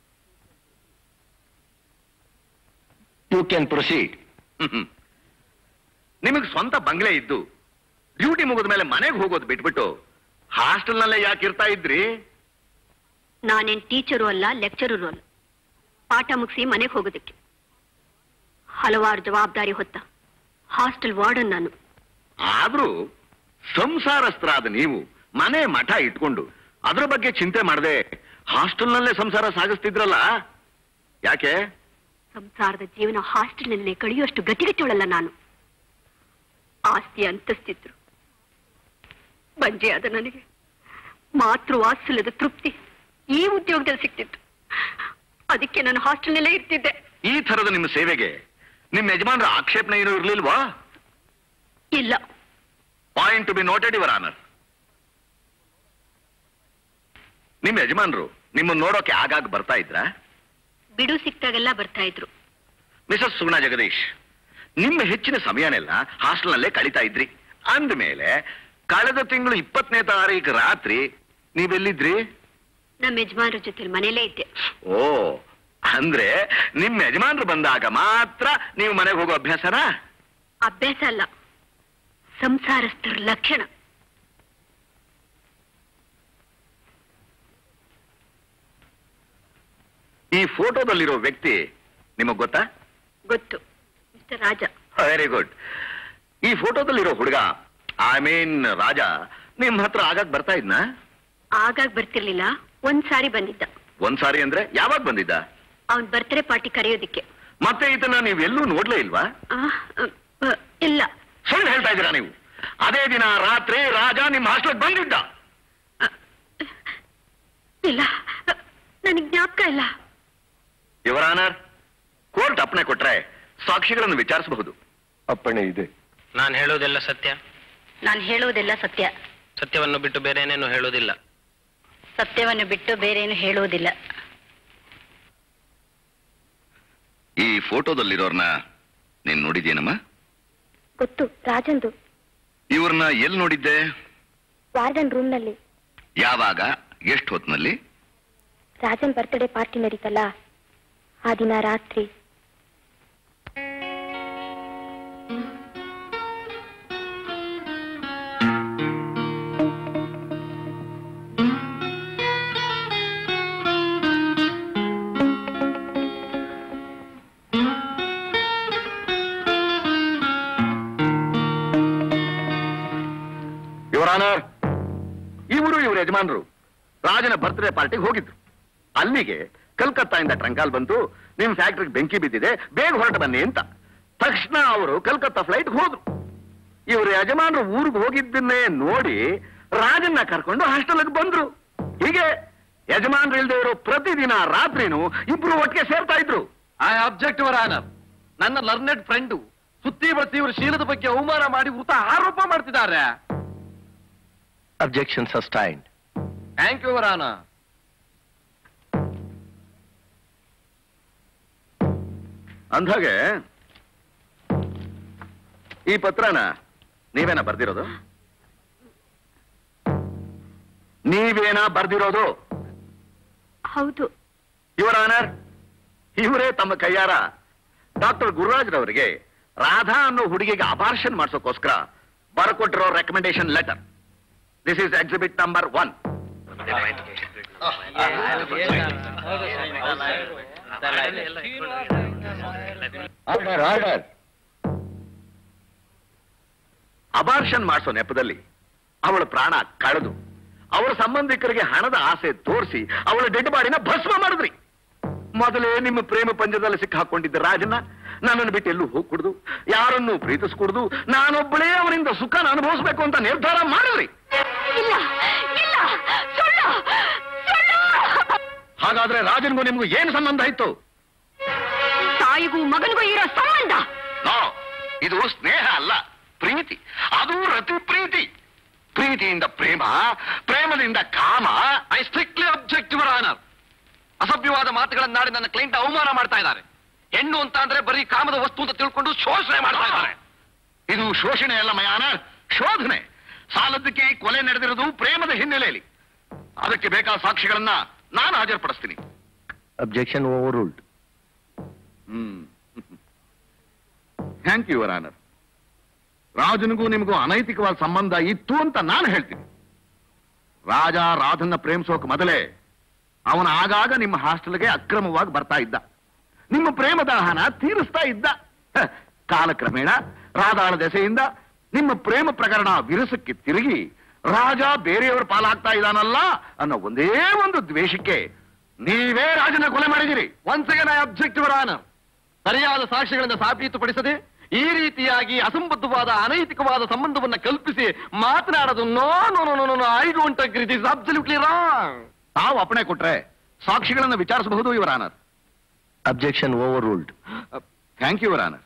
you can proceed ನಿಮಗೆ ಸ್ವಂತ ಬಂಗ್ಲೆ ಇದ್ದು ಡ್ಯೂಟಿ ಮುಗಿದ ಮೇಲೆ ಮನೆಗೆ ಹೋಗೋದು ಬಿಟ್ಬಿಟ್ಟು ಹಾಸ್ಟೆಲ್ನಲ್ಲೇ ಯಾಕೆ ಇರ್ತಾ ಇದ್ರಿ ನಾನೇನ್ ಟೀಚರು ಅಲ್ಲ ಲೆಕ್ಚರರು ಅಲ್ಲ ಪಾಠ ಮುಗಿಸಿ ಮನೆಗೆ ಹೋಗೋದಕ್ಕೆ ಹಲವಾರು ಜವಾಬ್ದಾರಿ ಹೊತ್ತ ಹಾಸ್ಟೆಲ್ ವಾರ್ಡನ್ ನಾನು ಆದ್ರೂ ಸಂಸಾರಸ್ಥರಾದ ನೀವು ಮನೆ ಮಠ ಇಟ್ಕೊಂಡು ಅದ್ರ ಬಗ್ಗೆ ಚಿಂತೆ ಮಾಡದೆ ಹಾಸ್ಟೆಲ್ನಲ್ಲೇ ಸಂಸಾರ ಸಾಗಿಸ್ತಿದ್ರಲ್ಲ ಯಾಕೆ ಸಂಸಾರದ ಜೀವನ ಹಾಸ್ಟೆಲ್ನಲ್ಲೇ ಕಳೆಯುವಷ್ಟು ಗತಿಗಟ್ಟೋಳಲ್ಲ ನಾನು ಆಸ್ತಿ ಅಂತಸ್ತಿದ್ರು ಬಂಜೆ ಆದ ನನಗೆ ಮಾತೃ ವಾತ್ಸಲ್ಯದ ತೃಪ್ತಿ ಈ ಉದ್ಯೋಗದಲ್ಲಿ ಸಿಕ್ತಿತ್ತು ಅದಕ್ಕೆ ನಾನು ಹಾಸ್ಟೆಲ್ನಲ್ಲೇ ಇರ್ತಿದ್ದೆ ಈ ಥರದ ನಿಮ್ಮ ಸೇವೆಗೆ ನಿಮ್ಮ ಯಜಮಾನರ ಆಕ್ಷೇಪಣೆ ಏನೂ ಇರ್ಲಿಲ್ವಾ ಇಲ್ಲ point to be noted your honour ನಿಮ್ಮ ಯಜಮಾನರು ನಿಮ್ಮನ್ನ ನೋಡೋಕೆ ಆಗಾಗ ಬರ್ತಾ ಇದ್ರಾ ಬಿಡು ಸಿಕ್ತಾಗೆಲ್ಲ ಬರ್ತಾ ಇದ್ರು ಮಿಸಸ್ ಸುಗುಣ ಜಗದೀಶ್ ನಿಮ್ಮ ಹೆಚ್ಚಿನ ಸಮಯನೆಲ್ಲ ಹಾಸ್ಟೆಲ್ನಲ್ಲೇ ಕಳೀತಾ ಇದ್ರಿ ಅಂದ್ಮೇಲೆ ಕಳೆದ ತಿಂಗಳು ಇಪ್ಪತ್ತನೇ ತಾರೀಕು ರಾತ್ರಿ ನೀವೆಲ್ಲಿದ್ರಿ ನಮ್ಮ ಯಜಮಾನ್ರ ಜೊತೆ ಮನೇಲೇ ಇದ್ದೆ ಓ ಅಂದ್ರೆ ನಿಮ್ಮ ಯಜಮಾನರು ಬಂದಾಗ ಮಾತ್ರ ನೀವು ಮನೆಗೆ ಹೋಗೋ ಅಭ್ಯಾಸನಾ ಅಭ್ಯಾಸ ಅಲ್ಲ ಸಂಸಾರಸ್ಥರ ಲಕ್ಷಣ ಈ ಫೋಟೋದಲ್ಲಿರೋ ವ್ಯಕ್ತಿ ನಿಮಗ್ ಗೊತ್ತಾ ಗೊತ್ತು ಮಿಸ್ಟರ್ ರಾಜ ವೆರಿ ಗುಡ್ ಈ ಫೋಟೋದಲ್ಲಿರೋ ಹುಡುಗ ಐ ಮೀನ್ ರಾಜ ನಿಮ್ ಹತ್ರ ಆಗಾಗ ಬರ್ತಾ ಇದ್ನಾ ಆಗಾಗ ಬರ್ತಿರ್ಲಿಲ್ಲ ಒಂದ್ ಸಾರಿ ಬಂದಿದ್ದ ಒಂದ್ಸಾರಿ ಅಂದ್ರೆ ಯಾವಾಗ ಬಂದಿದ್ದ ಅವನ್ ಬರ್ತ್ಡೇ ಪಾರ್ಟಿ ಕರೆಯೋದಿಕ್ಕೆ ಮತ್ತೆ ಇದನ್ನ ನೀವೆಲ್ಲೂ ನೋಡ್ಲೇ ಇಲ್ವಾ ಆ, ಅ, ಅ, ಇಲ್ಲ ಸುಳ್ಳು ಹೇಳ್ತಾ ಇದ್ದೀರಾ ನೀವು ಅದೇ ದಿನ ರಾತ್ರಿ ರಾಜ ನಿಮ್ಮ ಹಾಸ್ಟೆಲ್ ಬಂದಿದ್ದ ಇಲ್ಲ ನನಗೆ ಜ್ಞಾಪಕ ಇಲ್ಲ ಯುವರ್ ಆನರ್ ಕೋರ್ಟ್ ಅಪ್ಪಣೆ ಕೊಟ್ರೆ ಸಾಕ್ಷಿಗಳನ್ನು ವಿಚಾರಿಸಬಹುದು ಅಪ್ಪಣೆ ಇದೆ ನಾನು ಹೇಳುವುದೆಲ್ಲ ಸತ್ಯ ನಾನು ಹೇಳುವುದೆಲ್ಲ ಸತ್ಯ ಸತ್ಯವನ್ನು ಬಿಟ್ಟು ಬೇರೆ ಏನೇನು ಹೇಳುವುದಿಲ್ಲ ಸತ್ಯವನ್ನು ಬಿಟ್ಟು ಬೇರೇನು ಹೇಳುವುದಿಲ್ಲ ಈ ಫೋಟೋದಲ್ಲಿರೋರ್ನ ನೀನ್ ನೋಡಿದ್ಯೇನಮ್ಮ ಗೊತ್ತು ರಾಜಂದು ಇವ್ರನ್ನ ಎಲ್ಲಿ ನೋಡಿದ್ದೆ ವಾರ್ಡನ್ ರೂಮ್ನಲ್ಲಿ ಯಾವಾಗ ಎಷ್ಟು ಹೊತ್ನಲ್ಲಿ ರಾಜನ್ ಬರ್ತ್ಡೇ ಪಾರ್ಟಿ ನಡೀತಲ್ಲ ಆ ದಿನ ರಾತ್ರಿ ಇವರ ಆನರ್ ಇವರು ಇವ್ರ ಯಜಮಾನರು ರಾಜನ ಬರ್ತ್ಡೇ ಪಾರ್ಟಿಗೆ ಹೋಗಿದ್ರು ಅಲ್ಲಿಗೆ ಕಲ್ಕತ್ತಾಯಿಂದ ಟ್ರಂಕಾಲ್ ಬಂತು ನಿಮ್ ಫ್ಯಾಕ್ಟ್ರಿಗೆ ಬೆಂಕಿ ಬಿದ್ದಿದೆ ಬೇಗ ಹೊರಟು ಬನ್ನಿ ಅಂತ ತಕ್ಷಣ ಅವರು ಕಲ್ಕತ್ತಾ ಫ್ಲೈಟ್ ಹೋದ್ರು ಇವ್ರ ಯಜಮಾನರು ಊರಿಗೆ ಹೋಗಿದ್ದನ್ನೇ ನೋಡಿ ರಾಜನ್ನ ಕರ್ಕೊಂಡು ಹಾಸ್ಟೆಲ್ಗೆ ಬಂದ್ರು ಹೀಗೆ ಯಜಮಾನ್ರು ಇಲ್ದೇ ಇರೋ ಪ್ರತಿದಿನ ರಾತ್ರಿನೂ ಇಬ್ರು ಒಟ್ಟಿಗೆ ಸೇರ್ತಾ ಇದ್ರು ಐ ಅಬ್ಜೆಕ್ಟ್ ಯುವರ್ ಆನರ್ ನನ್ನ ಲರ್ನೆಡ್ ಫ್ರೆಂಡು ಸುತ್ತಿ ಬಳಸಿ ಇವ್ರ ಶೀಲದ ಬಗ್ಗೆ ಅವಮಾನ ಮಾಡಿ ವೃತ ಆರೋಪ ಮಾಡ್ತಿದ್ದಾರೆ objection sustained thank you your honour ಅಂದ್ಹಾಗೆ ಈ ಪತ್ರನ ನೀವೇನ ಬರ್ದಿರೋದು ನೀವೇನಾ ಬರ್ದಿರೋದು ಹೌದು ಇವರ ಆನರ್ ಇವರೇ ತಮ್ಮ ಕೈಯಾರ ಡಾಕ್ಟರ್ ಗುರುರಾಜ್ರವರಿಗೆ ರಾಧಾ ಅನ್ನೋ ಹುಡುಗಿಗೆ ಅಪಾರ್ಷನ್ ಮಾಡಿಸೋಕೋಸ್ಕರ ಬರಕೊಟ್ಟಿರೋ recommendation letter this is exhibit number one order order abortion ಮಾಡಿಸೋ ನೆಪದಲ್ಲಿ ಅವಳ ಪ್ರಾಣ ಕಳೆದು ಅವಳ ಸಂಬಂಧಿಕರಿಗೆ ಹಣದ ಆಸೆ ತೋರಿಸಿ ಅವಳ ಡೆಡ್ ಬಾಡಿನ ಭಸ್ಮ ಮಾಡಿದ್ರಿ ಮೊದಲೇ ನಿಮ್ಮ ಪ್ರೇಮ ಪಂಜದಲ್ಲಿ ಸಿಕ್ಕ ಹಾಕೊಂಡಿದ್ದ ರಾಜನ ನನ್ನನ್ನು ಬಿಟ್ಟು ಎಲ್ಲೂ ಹೋಗ್ಕೂಡ್ದು ಯಾರನ್ನೂ ಪ್ರೀತಿಸ್ಕೂಡ್ದು ನಾನೊಬ್ಬಳೇ ಅವರಿಂದ ಸುಖನ ಅನುಭವಿಸ್ಬೇಕು ಅಂತ ನಿರ್ಧಾರ ಮಾಡಿದ್ರಿ ಇಲ್ಲ ಇಲ್ಲ ಸುಳ್ಳು ಸುಳ್ಳು ಹಾಗಾದ್ರೆ ರಾಜನ್ಗೂ ನಿಮ್ಗೂ ಏನ್ ಸಂಬಂಧ ಇತ್ತು ತಾಯಿಗೂ ಮಗನಿಗೂ ಇರೋ ಸಂಬಂಧ ನೋ ಇದು ಸ್ನೇಹ ಅಲ್ಲ ಪ್ರೀತಿ ಅದು ರತಿ ಪ್ರೀತಿ ಪ್ರೀತಿಯಿಂದ ಪ್ರೇಮ ಪ್ರೇಮದಿಂದ ಕಾಮ I strictly object your honour ಅಸಭ್ಯವಾದ ಮಾತುಗಳನ್ನಾಡಿ ನನ್ನ ಕ್ಲೈಂಟ್ ಅವಮಾನ ಮಾಡ್ತಾ ಇದ್ದಾರೆ ಹೆಣ್ಣು ಅಂತ ಅಂದ್ರೆ ಬರೀ ಕಾಮದ ವಸ್ತು ಅಂತ ತಿಳ್ಕೊಂಡು ಶೋಷಣೆ ಮಾಡ್ತಾ ಇದ್ದಾರೆ ಇದು ಶೋಷಣೆ ಅಲ್ಲ ಮಯಾನ ಶೋಧನೆ ಸಾಲದ್ದಕ್ಕೆ ಕೊಲೆ ನಡೆದಿರೋದು ಪ್ರೇಮದ ಹಿನ್ನೆಲೆಯಲ್ಲಿ ಅದಕ್ಕೆ ಬೇಕಾದ ಸಾಕ್ಷಿಗಳನ್ನ ನಾನು ಹಾಜರುಪಡಿಸ್ತೀನಿ objection overruled hmm thank you honour ರಾಜನಿಗೂ ನಿಮಗೂ ಅನೈತಿಕವಾದ ಸಂಬಂಧ ಇತ್ತು ಅಂತ ನಾನು ಹೇಳ್ತೀನಿ ರಾಜ ರಾಧನ್ನ ಪ್ರೇಮಿಸೋಕ್ ಮೊದಲೇ ಅವನ ಆಗಾಗ ನಿಮ್ಮ ಹಾಸ್ಟೆಲ್ಗೆ ಅಕ್ರಮವಾಗಿ ಬರ್ತಾ ಇದ್ದ ನಿಮ್ಮ ಪ್ರೇಮ ದಾಹನ ತೀರಿಸ್ತಾ ಇದ್ದ ಹ, ಕಾಲಕ್ರಮೇಣ ರಾಧಾಳ ದೆಸೆಯಿಂದ ನಿಮ್ಮ ಪ್ರೇಮ ಪ್ರಕರಣ ವಿರಸಕ್ಕೆ ತಿರುಗಿ ರಾಜ ಬೇರೆಯವರ ಪಾಲಾಗ್ತಾ ಇದ್ದಾನಲ್ಲ ಅನ್ನೋ ಒಂದೇ ಒಂದು ದ್ವೇಷಕ್ಕೆ ನೀವೇ ರಾಜನ ಕೊಲೆ ಮಾಡಿದಿರಿ once again I object your honour ಸರಿಯಾದ ಸಾಕ್ಷ್ಯಗಳಿಂದ ಸಾಬೀತುಪಡಿಸದೆ ಈ ರೀತಿಯಾಗಿ ಅಸಂಬದ್ಧವಾದ ಅನೈತಿಕವಾದ ಸಂಬಂಧವನ್ನ ಕಲ್ಪಿಸಿ ಮಾತನಾಡೋದು no no no no no I don't agree this absolutely wrong ತಾವು ಅಪ್ಪಣೆ ಕೊಟ್ರೆ ಸಾಕ್ಷಿಗಳನ್ನು ವಿಚಾರಿಸಬಹುದು your honour objection overruled thank you your honour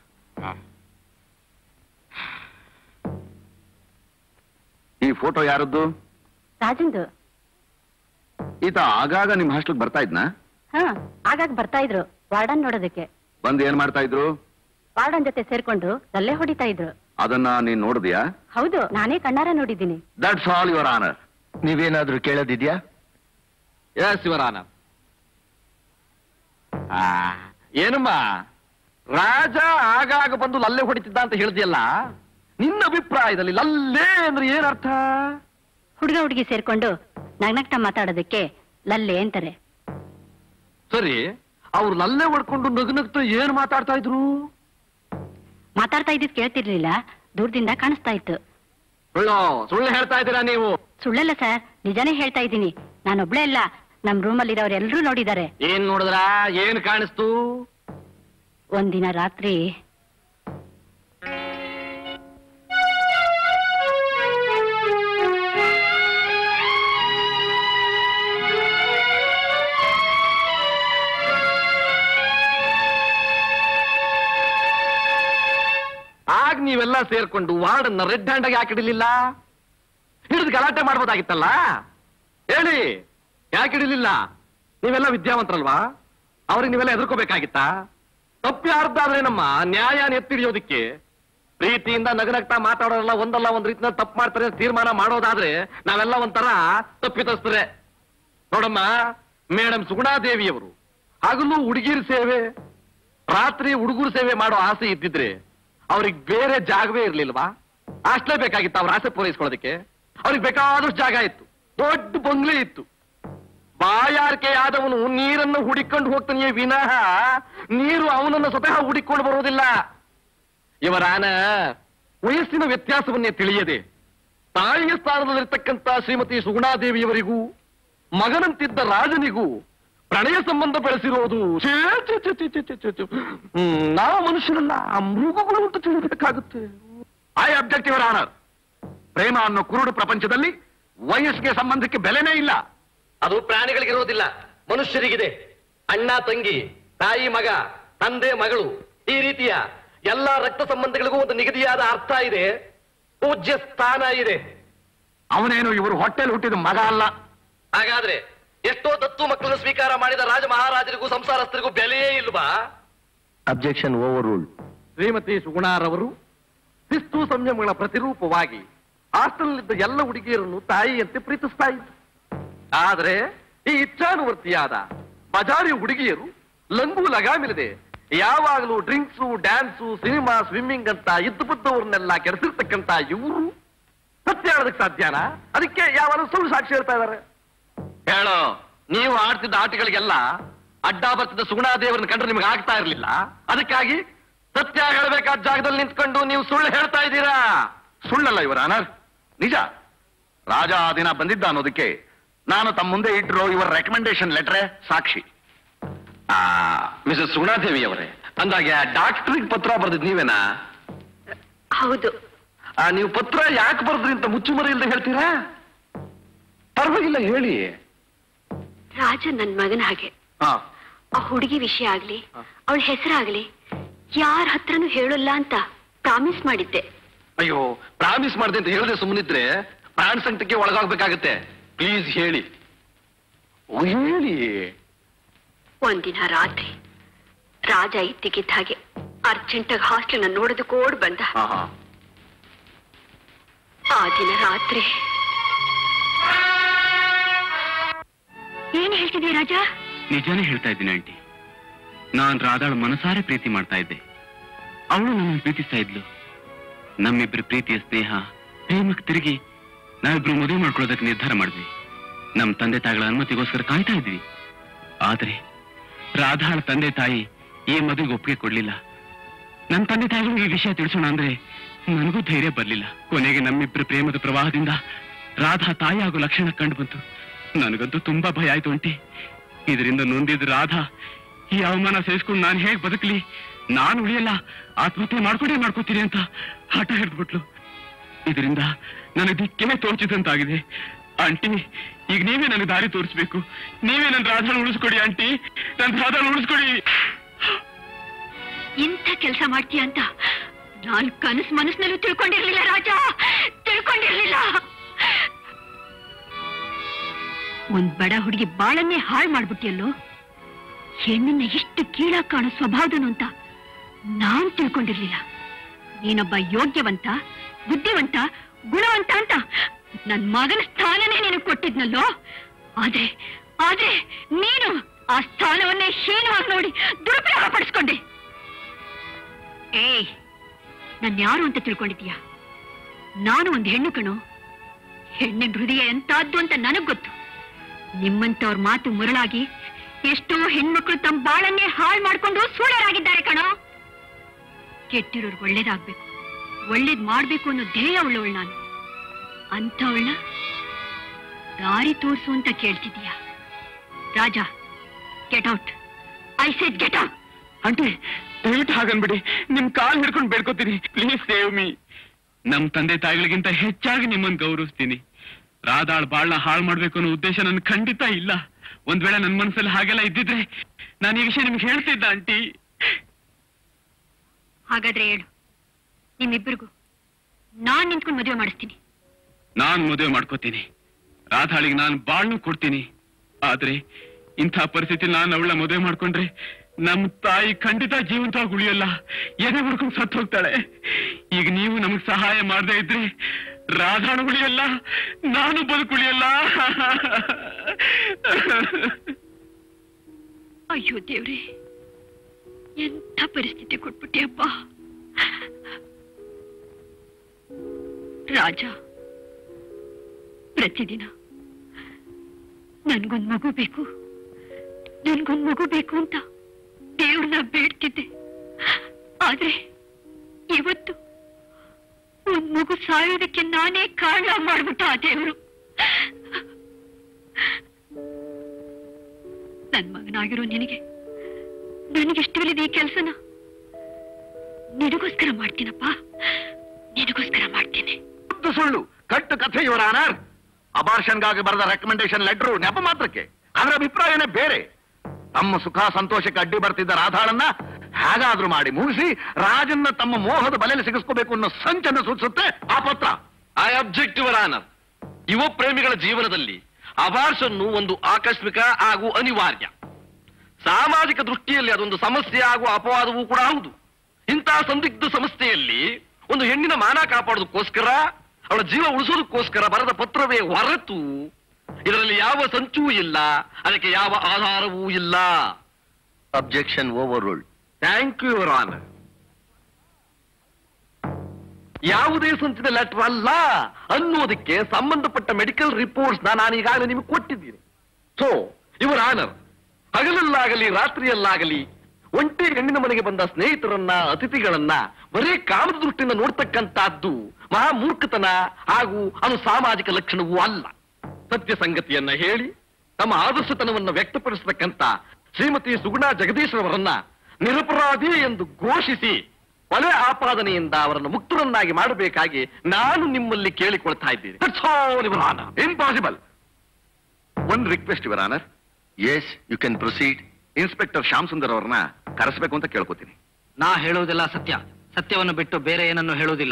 ಈ ಫೋಟೋ ಯಾರದ್ದು ರಾಜಂದು ಈತ ಆಗಾಗ ನಿಮ್ ಹಾಸ್ಟೆಲ್ ಬರ್ತಾ ಇದ್ನಾ ಹಾ ಆಗಾಗ ಬರ್ತಾ ಇದ್ರು ವಾರ್ಡನ್ ನೋಡೋದಕ್ಕೆ ಬಂದು ಏನ್ ಮಾಡ್ತಾ ಇದ್ರು ವಾರ್ಡನ್ ಜೊತೆ ಸೇರ್ಕೊಂಡು ಅಲ್ಲೇ ಹೊಡಿತಾ ಇದ್ರು ಅದನ್ನ ನೀನ್ ನೋಡಿದ್ಯಾ ಹೌದು ನಾನೇ ಕಣ್ಣಾರ ನೋಡಿದ್ದೀನಿ ದಟ್ಸ್ ಆಲ್ ಯುವರ್ ಆನರ್ ನೀವೇನಾದ್ರೂ ಕೇಳೋದಿದ್ಯಾ ಎಸ್ ಯುವರ್ ಆನರ್ ಏನಮ್ಮ ರಾಜ ಆಗಾಗ ಬಂದು ಲಲ್ಲೆ ಹೊಡಿತಿದ್ದ ಅಂತ ಹೇಳ್ದಿಯಲ್ಲ ನಿನ್ನ ಅಭಿಪ್ರಾಯದಲ್ಲಿ ಲಲ್ಲೆ ಅಂದ್ರೆ ಏನರ್ಥ ಹುಡುಗ ಹುಡುಗಿ ಸೇರ್ಕೊಂಡು ನಗ್ನಗ್ಟ ಮಾತಾಡೋದಕ್ಕೆ ಲಲ್ಲೆ ಅಂತಾರೆ ಸರಿ ಅವ್ರು ಲಲ್ಲೆ ಹೊಡ್ಕೊಂಡು ನಗುನಗ್ತಾ ಏನ್ ಮಾತಾಡ್ತಾ ಇದ್ರು ಮಾತಾಡ್ತಾ ಇದ್ದಿದ್ ಕೇಳ್ತಿರ್ಲಿಲ್ಲ ದೂರದಿಂದ ಕಾಣಿಸ್ತಾ ಇತ್ತು ಸುಳ್ಳು ಸುಳ್ಳು ಹೇಳ್ತಾ ಇದ್ದೀರಾ ನೀವು ಸುಳ್ಳಲ್ಲ ಸರ್ ನಿಜಾನೇ ಹೇಳ್ತಾ ಇದ್ದೀನಿ ನಾನೊಬ್ಳೇ ಅಲ್ಲ ನಮ್ ರೂಮಲ್ಲಿ ಇರೋರೆಲ್ಲರೂ ನೋಡಿದ್ದಾರೆ ಏನ್ ನೋಡಿದ್ರ ಏನ್ ಕಾಣಿಸ್ತು ಒಂದಿನ ರಾತ್ರಿ ಆಗ ನೀವೆಲ್ಲ ಸೇರ್ಕೊಂಡು ವಾರ್ಡನ್ನ ರೆಡ್ ಹ್ಯಾಂಡ್ ಆಗಿ ಹಾಕಿಡಲಿಲ್ಲ ಹಿಡಿದು ಗಲಾಟೆ ಮಾಡ್ಬೋದಾಗಿತ್ತಲ್ಲ ಹೇಳಿ ಯಾಕೆ ಹಿಡಿಲಿಲ್ಲ ನೀವೆಲ್ಲ ವಿದ್ಯಾವಂತರಲ್ವಾ ಅವ್ರಿಗೆ ನೀವೆಲ್ಲ ಎದುರ್ಕೋಬೇಕಾಗಿತ್ತಾ ತಪ್ಪು ಯಾರ್ದಾದ್ರೆ ನಮ್ಮ ನ್ಯಾಯನ ಎತ್ತಿಡಿಯೋದಿಕ್ಕೆ ಪ್ರೀತಿಯಿಂದ ನಗನಗ್ತಾ ಮಾತಾಡೋರೆಲ್ಲ ಒಂದಲ್ಲ ಒಂದ್ ರೀತಿನ ತಪ್ಪು ಮಾಡ್ತಾರೆ ಅಂತ ತೀರ್ಮಾನ ಮಾಡೋದಾದ್ರೆ ನಾವೆಲ್ಲ ಒಂಥರ ತಪ್ಪಿತಸ್ತಾರೆ ನೋಡಮ್ಮ ಮೇಡಮ್ ಸುಗುಣಾದೇವಿಯವರು ಹಗಲು ಹುಡುಗಿರ್ ಸೇವೆ ರಾತ್ರಿ ಹುಡುಗರು ಸೇವೆ ಮಾಡೋ ಆಸೆ ಇದ್ದಿದ್ರೆ ಅವ್ರಿಗೆ ಬೇರೆ ಜಾಗವೇ ಇರ್ಲಿಲ್ವಾ ಅಷ್ಟೇ ಬೇಕಾಗಿತ್ತು ಅವ್ರ ಆಸೆ ಪೂರೈಸ್ಕೊಳ್ಳೋದಕ್ಕೆ ಅವ್ರಿಗೆ ಬೇಕಾದಷ್ಟು ಜಾಗ ಇತ್ತು ದೊಡ್ಡ ಬಂಗ್ಲೆ ಇತ್ತು ಬಾಯಾರಿಕೆ ಆದವನು ನೀರನ್ನು ಹುಡಿಕೊಂಡು ಹೋಗ್ತಾನೆಯೇ ವಿನಃ ನೀರು ಅವನನ್ನು ಸ್ವತಃ ಹುಡಿಕೊಂಡು ಬರುವುದಿಲ್ಲ ಇವರಾನ ವಯಸ್ಸಿನ ವ್ಯತ್ಯಾಸವನ್ನೇ ತಿಳಿಯದೆ ತಾಯಿಯ ಸ್ಥಾನದಲ್ಲಿರ್ತಕ್ಕಂಥ ಶ್ರೀಮತಿ ಸುಗುಣಾದೇವಿಯವರಿಗೂ ಮಗನಂತಿದ್ದ ರಾಜನಿಗೂ ಪ್ರಣಯ ಸಂಬಂಧ ಬೆಳೆಸಿರೋದು ಛೇ, ಛೇ, ಛೇ, ಛೇ, ಛೇ, ಛೇ, ಛೇ, ಛೇ. ಹ್ಮ್, ನಾವು ಮನುಷ್ಯರಲ್ಲ ಆ ಮೃಗಗಳು ಅಂತ ತಿಳಿಬೇಕಾಗುತ್ತೆ ಐ ಅಬ್ಜೆಕ್ಟಿವ್ ಆನರ್ ಪ್ರೇಮ ಅನ್ನೋ ಕುರುಡು ಪ್ರಪಂಚದಲ್ಲಿ ವಯಸ್ಸಿಗೆ ಸಂಬಂಧಕ್ಕೆ ಬೆಲೆನೇ ಇಲ್ಲ ಅದು ಪ್ರಾಣಿಗಳಿಗಿರೋದಿಲ್ಲ ಮನುಷ್ಯರಿಗಿದೆ ಅಣ್ಣ ತಂಗಿ ತಾಯಿ ಮಗ ತಂದೆ ಮಗಳು ಈ ರೀತಿಯ ಎಲ್ಲಾ ರಕ್ತ ಸಂಬಂಧಗಳಿಗೂ ಒಂದು ನಿಗದಿಯಾದ ಅರ್ಥ ಇದೆ ಪೂಜ್ಯ ಸ್ಥಾನ ಇದೆ ಅವನೇನು ಇವರು ಹೊಟ್ಟೆಲ್ ಹುಟ್ಟಿದ ಮಗ ಅಲ್ಲ ಹಾಗಾದ್ರೆ ಎಷ್ಟೋ ದತ್ತು ಮಕ್ಕಳನ್ನು ಸ್ವೀಕಾರ ಮಾಡಿದ ರಾಜ ಮಹಾರಾಜರಿಗೂ ಸಂಸಾರಸ್ಥರಿಗೂ ಬೆಲೆಯೇ ಇಲ್ವಾ ಅಬ್ಜೆಕ್ಷನ್ ಓವರ್ ರೂಲ್ಡ್ ಶ್ರೀಮತಿ ಸುಗುಣಾರವರು ಶಿಸ್ತು ಸಂಯಮಗಳ ಪ್ರತಿರೂಪವಾಗಿ ಹಾಸ್ಟೆಲ್ನಿದ್ದ ಎಲ್ಲ ಹುಡುಗಿಯರನ್ನು ತಾಯಿಯಂತೆ ಪ್ರೀತಿಸ್ತಾ ಇದ್ರು ಆದ್ರೆ ಈ ಇಚ್ಛಾನುವರ್ತಿಯಾದ ಬಜಾರಿ ಹುಡುಗಿಯರು ಲಂಗು ಲಗಾಮಿಲ್ಲದೆ ಯಾವಾಗಲೂ ಡ್ರಿಂಕ್ಸು ಡ್ಯಾನ್ಸು ಸಿನಿಮಾ ಸ್ವಿಮ್ಮಿಂಗ್ ಅಂತ ಇದ್ದು ಬದ್ದವ್ರನ್ನೆಲ್ಲ ಕೆಡಿಸಿರ್ತಕ್ಕಂತ ಇವರು ಸತ್ಯ ಹೇಳೋದಕ್ಕೆ ಸಾಧ್ಯನಾ ಅದಕ್ಕೆ ಯಾವಾಗ ಸುಳ್ಳು ಸಾಕ್ಷಿ ಹೇಳ್ತಾ ಇದಾರೆ ಹೇಳೋ ನೀವು ಆಡ್ತಿದ್ದ ಆಟಗಳಿಗೆಲ್ಲ ಅಡ್ಡ ಬರ್ತಿದ್ದ ಸುಗುಣಾದೇವರನ್ನ ಕಂಡ್ರೆ ನಿಮ್ಗೆ ಆಗ್ತಾ ಇರ್ಲಿಲ್ಲ ಅದಕ್ಕಾಗಿ ಸತ್ಯ ಹೇಳಬೇಕಾದ ಜಾಗದಲ್ಲಿ ನಿಂತ್ಕೊಂಡು ನೀವು ಸುಳ್ಳು ಹೇಳ್ತಾ ಇದ್ದೀರಾ ಸುಳ್ಳಲ್ಲ ಇವರ ಅನರ್ ನಿಜ ರಾಜ ಆ ದಿನ ಬಂದಿದ್ದ ಅನ್ನೋದಕ್ಕೆ ನಾನು ತಮ್ಮ ಮುಂದೆ ಇಟ್ಟಿರೋ ಇವರ ರೆಕಮೆಂಡೇಶನ್ ಲೆಟ್ರೇ ಸಾಕ್ಷಿ ಮಿಸಸ್ ಸುಗುಣಾದೇವಿ ಅವರೇ ಅಂದಾಗೆ ಡಾಕ್ಟ್ರಿಗೆ ಪತ್ರ ಬರ್ದಿದ್ ನೀವೇನಾ ಹೌದು ಆ, ನೀವು ಪತ್ರ ಯಾಕೆ ಬರ್ದ್ರಿ ಅಂತ ಮುಚ್ಚುಮರಿ ಇಲ್ಲದೆ ಹೇಳ್ತೀರಾ ಪರವಾಗಿಲ್ಲ ಹೇಳಿ ರಾಜ ನನ್ ಮಗನ ಹಾಗೆ ಹಾ ಆ ಹುಡುಗಿ ವಿಷಯ ಆಗ್ಲಿ ಅವಳ ಹೆಸರಾಗ್ಲಿ ಯಾರ ಹತ್ರನೂ ಹೇಳಲ್ಲ ಅಂತ ಪ್ರಾಮಿಸ್ ಮಾಡಿದ್ದೆ ಅಯ್ಯೋ ಪ್ರಾಮಿಸ್ ಮಾಡಿದೆ ಅಂತ ಹೇಳದೆ ಸುಮ್ಮನಿದ್ರೆ ಪ್ರಾಣ ಸಂಕಟಕ್ಕೆ ಒಳಗಾಗ್ಬೇಕಾಗತ್ತೆ ಪ್ಲೀಸ್ ಹೇಳಿ ಓ, ಹೇಳಿ ಒಂದಿನ ರಾತ್ರಿ ರಾಜ ಇದ್ದಕ್ಕಿದ್ದ ಹಾಗೆ ಅರ್ಜೆಂಟಾಗಿ ಹಾಸ್ಟೆಲ್ ನೋಡೋದಕ್ಕೆ ಓಡ್ ಬಂದ ಹಾ ಹಾ ಆ ದಿನ ರಾತ್ರಿ ಏನ್ ಹೇಳ್ತಿದ್ದೆ ರಾಜ ನಿಜಾನೇ ಹೇಳ್ತಾ ಇದ್ದೀನಿ ಆಂಟಿ ನಾನ್ ರಾಧಾಳ ಮನಸಾರೆ ಪ್ರೀತಿ ಮಾಡ್ತಾ ಇದ್ದೆ ಅವಳು ನನ್ನ ಪ್ರೀತಿಸ್ತಾ ಇದ್ಲು ನಮ್ಮಿಬ್ಬರ ಪ್ರೀತಿಯ ಸ್ನೇಹ ಪ್ರೇಮಕ್ಕೆ ತಿರುಗಿ ನಾವಿಬ್ರು ಮದುವೆ ಮಾಡ್ಕೊಳ್ಳೋದಕ್ಕೆ ನಿರ್ಧಾರ ಮಾಡಿದ್ವಿ ನಮ್ ತಂದೆ ತಾಯಿಗಳ ಅನುಮತಿಗೋಸ್ಕರ ಕಾಯ್ತಾ ಇದ್ವಿ ಆದ್ರೆ ರಾಧಾಳ ತಂದೆ ತಾಯಿ ಈ ಮದುವೆಗೆ ಒಪ್ಪಿಗೆ ಕೊಡ್ಲಿಲ್ಲ ನಮ್ ತಂದೆ ತಾಯಿಗಳಿಗೆ ಈ ವಿಷಯ ತಿಳಿಸೋಣ ಅಂದ್ರೆ ನನಗೂ ಧೈರ್ಯ ಬರ್ಲಿಲ್ಲ ಕೊನೆಗೆ ನಮ್ಮಿಬ್ಬರ ಪ್ರೇಮದ ಪ್ರವಾಹದಿಂದ ರಾಧಾ ತಾಯಿ ಆಗೋ ಲಕ್ಷಣ ಕಂಡು ಬಂತು ನನಗಂತೂ ತುಂಬಾ ಭಯ ಆಯ್ತು ಅಂಟಿ ಇದರಿಂದ ನೊಂದಿದ ರಾಧಾ ಈ ಅವಮಾನ ಸಹಿಸ್ಕೊಂಡು ನಾನು ಹೇಗ್ ಬದುಕಲಿ ನಾನು ಉಳಿಯಲ್ಲ ಆತ್ಮಹತ್ಯೆ ಮಾಡ್ಕೊಂಡೇ ಮಾಡ್ಕೋತೀನಿ ಅಂತ ಹಠ ಹಿಡಿದ್ಬಿಟ್ಲು ಇದರಿಂದ ನನಗೆ ದಿಕ್ಕೇ ತೋಚಿದಂತಾಗಿದೆ ಆಂಟಿ ಈಗ ನೀವೇ ನನಗೆ ದಾರಿ ತೋರಿಸ್ಬೇಕು ನೀವೇ ನನ್ನ ರಾಧಾಳ ಉಳಿಸ್ಕೊಡಿ ಆಂಟಿ ನನ್ನ ರಾಧಾಳ ಉಳಿಸ್ಕೊಡಿ ಇಂಥ ಕೆಲಸ ಮಾಡ್ತೀಯ ಅಂತ ನಾನ್ ಕನಸು ಮನಸ್ಸಿನಲ್ಲೂ ತಿಳ್ಕೊಂಡಿರ್ಲಿಲ್ಲ ರಾಜ ತಿಳ್ಕೊಂಡಿರ್ಲಿಲ್ಲ ಒಂದ್ ಬಡ ಹುಡುಗಿ ಬಾಳನ್ನೇ ಹಾಳು ಮಾಡ್ಬಿಟ್ಟಿಯಲ್ಲೋ ಹೆಣ್ಣನ್ನ ಎಷ್ಟು ಕೀಳಾಗ್ ಕಾಣೋ ಸ್ವಭಾವದನು ಅಂತ ನಾನ್ ತಿಳ್ಕೊಂಡಿರ್ಲಿಲ್ಲ ನೀನೊಬ್ಬ ಯೋಗ್ಯವಂತ ಬುದ್ಧಿವಂತ ಗುಣವಂತ ಅಂತ ನನ್ ಮಗನ ಸ್ಥಾನನೇ ನೀನು ಕೊಟ್ಟಿದ್ನಲ್ಲೋ ಆದ್ರೆ ಆದ್ರೆ ನೀನು ಆ ಸ್ಥಾನವನ್ನೇ ಹೀನವಾಗಿ ನೋಡಿ ದುರುಪಯೋಗ ಪಡಿಸ್ಕೊಂಡೆ ಏಯ್ ನನ್ ಯಾರು ಅಂತ ತಿಳ್ಕೊಂಡಿದ್ಯಾ ನಾನು ಒಂದು ಹೆಣ್ಣು ಕಣೋ ಹೆಣ್ಣಿನ ಹೃದಯ ಎಂತಾದ್ದು ಅಂತ ನನಗ್ ಗೊತ್ತು ನಿಮ್ಮಂತವ್ರ ಮಾತು ಮುರಳಾಗಿ ಎಷ್ಟೋ ಹೆಣ್ಮಕ್ಳು ತಮ್ಮ ಬಾಳನ್ನೇ ಹಾಳು ಮಾಡ್ಕೊಂಡು ಸೂಳರಾಗಿದ್ದಾರೆ ಕಣೋ ಕೆಟ್ಟಿರೋರು ಒಳ್ಳೇದಾಗ್ಬೇಕು ಒಳ್ಳೇದ್ ಮಾಡ್ಬೇಕು ಅನ್ನೋ ಧ್ಯೇಯ ಉಳ್ಳವಳು ನಾನು ಅಂಥವಳನ್ನ ದಾರಿ ತೋರಿಸು ಅಂತ ಕೇಳ್ತಿದೀಯ Raja get out I said get out aunty ದಯವಿಟ್ಟು ಹಾಗನ್ಬಿಡಿ ನಿಮ್ ಕಾಲ್ ಹಿಡ್ಕೊಂಡು ಬೇಡ್ಕೋತೀನಿ ಪ್ಲೀಸ್ ಸೇವ್ ಮೀ ನಮ್ ತಂದೆ ತಾಯಿಗಳಿಗಿಂತ ಹೆಚ್ಚಾಗಿ ನಿಮ್ಮನ್ನ ಗೌರವಿಸ್ತೀನಿ ರಾಧಾಳ್ ಬಾಳ್ನ ಹಾಳು ಮಾಡ್ಬೇಕು ಅನ್ನೋ ಉದ್ದೇಶ ನನ್ ಖಂಡಿತ ಇಲ್ಲ ಒಂದ್ ವೇಳೆ ನನ್ ಮನಸ್ಸಲ್ಲಿ ಹಾಗೆಲ್ಲ ಇದ್ದಿದ್ರೆ ನಾನು ಈ ವಿಷಯ ನಿಮ್ಗೆ ಹೇಳ್ತಿದ್ದ ಆಂಟಿ ಹಾಗಾದ್ರೆ ಹೇಳು ನಿಮ್ಮಿಬ್ಬರಿಗೂ ನಾನ್ ನಿಂತ್ಕೊಂಡು ಮದುವೆ ಮಾಡಿಸ್ತೀನಿ ನಾನ್ ಮದುವೆ ಮಾಡ್ಕೋತೀನಿ ರಾಧಾಳಿಗೆ ನಾನು ಬಾಳ್ನು ಕೊಡ್ತೀನಿ ಆದ್ರೆ ಇಂಥ ಪರಿಸ್ಥಿತಿ ನಾನು ಅವಳ ಮದುವೆ ಮಾಡ್ಕೊಂಡ್ರೆ ನಮ್ ತಾಯಿ ಖಂಡಿತ ಜೀವಂತವಾಗಿ ಉಳಿಯಲ್ಲ ಎದೆ ಹೊಡ್ಕೊಂಡು ಸತ್ತು ಹೋಗ್ತಾಳೆ ಈಗ ನೀವು ನಮಗ್ ಸಹಾಯ ಮಾಡದೇ ಇದ್ರೆ ರಾಧಾಳು ಉಳಿಯಲ್ಲ ನಾನು ಬದುಕುಳಿಯಲ್ಲ ಅಯ್ಯೋ ದೇವ್ರೆ ಎಂಥ ಪರಿಸ್ಥಿತಿ ಕೊಟ್ಬಿಟ್ಟಿ ಅಪ್ಪ ರಾಜ ಪ್ರತಿದಿನ ನನ್ಗೊಂದ್ ಮಗು ಬೇಕು ನನ್ಗೊಂದ್ ಮಗು ಬೇಕು ಅಂತ ದೇವ್ರನ್ನ ಬೇಡ್ತಿದ್ದೆ ಆದ್ರೆ ಇವತ್ತು ಒಂದ್ ಮಗು ಸಾಯೋದಕ್ಕೆ ನಾನೇ ಕಾರಣ ಮಾಡ್ಬಿಟ್ಟ ಆ ದೇವ್ರು ನನ್ ಮಗನಾಗಿರೋ ನಿನಗೆ ನನಗಿಷ್ಟವಿಲ್ಲದ ಈ ಕೆಲಸನ ನಿನಗೋಸ್ಕರ ಮಾಡ್ತೀನಪ್ಪ ನಿನಗೋಸ್ಕರ ಮಾಡ್ತೀನಿ ಶುದ್ಧ ಸುಳ್ಳು ಕಟ್ಟು ಕಥೆ ಇವರ ಆನರ್ ಅಬಾರ್ಷನ್ಗಾಗಿ ಬರೆದ ರೆಕಮೆಂಡೇಶನ್ ಲೆಟರ್ ನೆಪ ಮಾತ್ರಕ್ಕೆ ಅದರ ಅಭಿಪ್ರಾಯನೇ ಬೇರೆ ತಮ್ಮ ಸುಖ ಸಂತೋಷಕ್ಕೆ ಅಡ್ಡಿ ಬರ್ತಿದ್ದ ರಾಧಾಳನ್ನ ಹೇಗಾದ್ರೂ ಮಾಡಿ ಮುಗಿಸಿ ರಾಜನ್ನ ತಮ್ಮ ಮೋಹದ ಬಲೆಯಲ್ಲಿ ಸಿಗಿಸ್ಕೋಬೇಕು ಅನ್ನೋ ಸಂಚನ್ನು ಸೂಚಿಸುತ್ತೆ ಆ ಪತ್ರ ಐ ಅಬ್ಜೆಕ್ಟ್ ಯುವರ್ ಆನರ್ ಯುವ ಪ್ರೇಮಿಗಳ ಜೀವನದಲ್ಲಿ ಅಬಾರ್ಷನ್ನು ಒಂದು ಆಕಸ್ಮಿಕ ಹಾಗೂ ಅನಿವಾರ್ಯ ಸಾಮಾಜಿಕ ದೃಷ್ಟಿಯಲ್ಲಿ ಅದೊಂದು ಸಮಸ್ಯೆ ಹಾಗೂ ಅಪವಾದವೂ ಕೂಡ ಹೌದು ಇಂತಹ ಸಂದಿಗ್ಧ ಸಮಸ್ಯೆಯಲ್ಲಿ ಒಂದು ಹೆಣ್ಣಿನ ಮಾನ ಕಾಪಾಡೋದಕ್ಕೋಸ್ಕರ ಅವಳ ಜೀವ ಉಳಿಸೋದಕ್ಕೋಸ್ಕರ ಬರೆದ ಪತ್ರವೇ ಹೊರತು ಇದರಲ್ಲಿ ಯಾವ ಸಂಚೂ ಇಲ್ಲ ಅದಕ್ಕೆ ಯಾವ ಆಧಾರವೂ ಇಲ್ಲ objection overruled thank you your honour ಯಾವುದೇ ಸಂಚಿನ ಲೆಟರ್ ಅಲ್ಲ ಅನ್ನೋದಕ್ಕೆ ಸಂಬಂಧಪಟ್ಟ ಮೆಡಿಕಲ್ ರಿಪೋರ್ಟ್ಸ್ ನಾನು ಈಗಾಗಲೇ ನಿಮಗೆ ಕೊಟ್ಟಿದ್ದೀನಿ ಸೊ ಇವರ ಆನರ್ ಹಗಲಲ್ಲಾಗಲಿ ರಾತ್ರಿಯಲ್ಲಾಗಲಿ ಒಂಟಿ ಹೆಣ್ಣಿನ ಮನೆಗೆ ಬಂದ ಸ್ನೇಹಿತರನ್ನ ಅತಿಥಿಗಳನ್ನ ಬರೀ ಕಾಮದ ದೃಷ್ಟಿಯಿಂದ ನೋಡ್ತಕ್ಕಂತಹದ್ದು ಮಹಾ ಮೂರ್ಖತನ ಹಾಗೂ ಅದು ಸಾಮಾಜಿಕ ಲಕ್ಷಣವೂ ಅಲ್ಲ ಸತ್ಯ ಸಂಗತಿಯನ್ನ ಹೇಳಿ ತಮ್ಮ ಆದರ್ಶತನವನ್ನು ವ್ಯಕ್ತಪಡಿಸತಕ್ಕಂತ ಶ್ರೀಮತಿ ಸುಗುಣಾ ಜಗದೀಶ್ವರವರನ್ನ ನಿರಪರಾಧಿ ಎಂದು ಘೋಷಿಸಿ ಕೊಲೆ ಆಪಾದನೆಯಿಂದ ಅವರನ್ನು ಮುಕ್ತರನ್ನಾಗಿ ಮಾಡಬೇಕಾಗಿ ನಾನು ನಿಮ್ಮಲ್ಲಿ ಕೇಳಿಕೊಳ್ತಾ ಇದ್ದೀನಿ ಇಂಪಾಸಿಬಲ್ ಒಂದ್ request your honour yes you can proceed inspector Shyam Sundar ಅವ್ರನ್ನ ಕರೆಸಬೇಕು ಅಂತ ಕೇಳ್ಕೊತೀನಿ ನಾ ಹೇಳುವುದೆಲ್ಲ ಸತ್ಯ ಸತ್ಯವನ್ನು ಬಿಟ್ಟು ಬೇರೆ ಏನನ್ನು ಹೇಳುವುದಿಲ್ಲ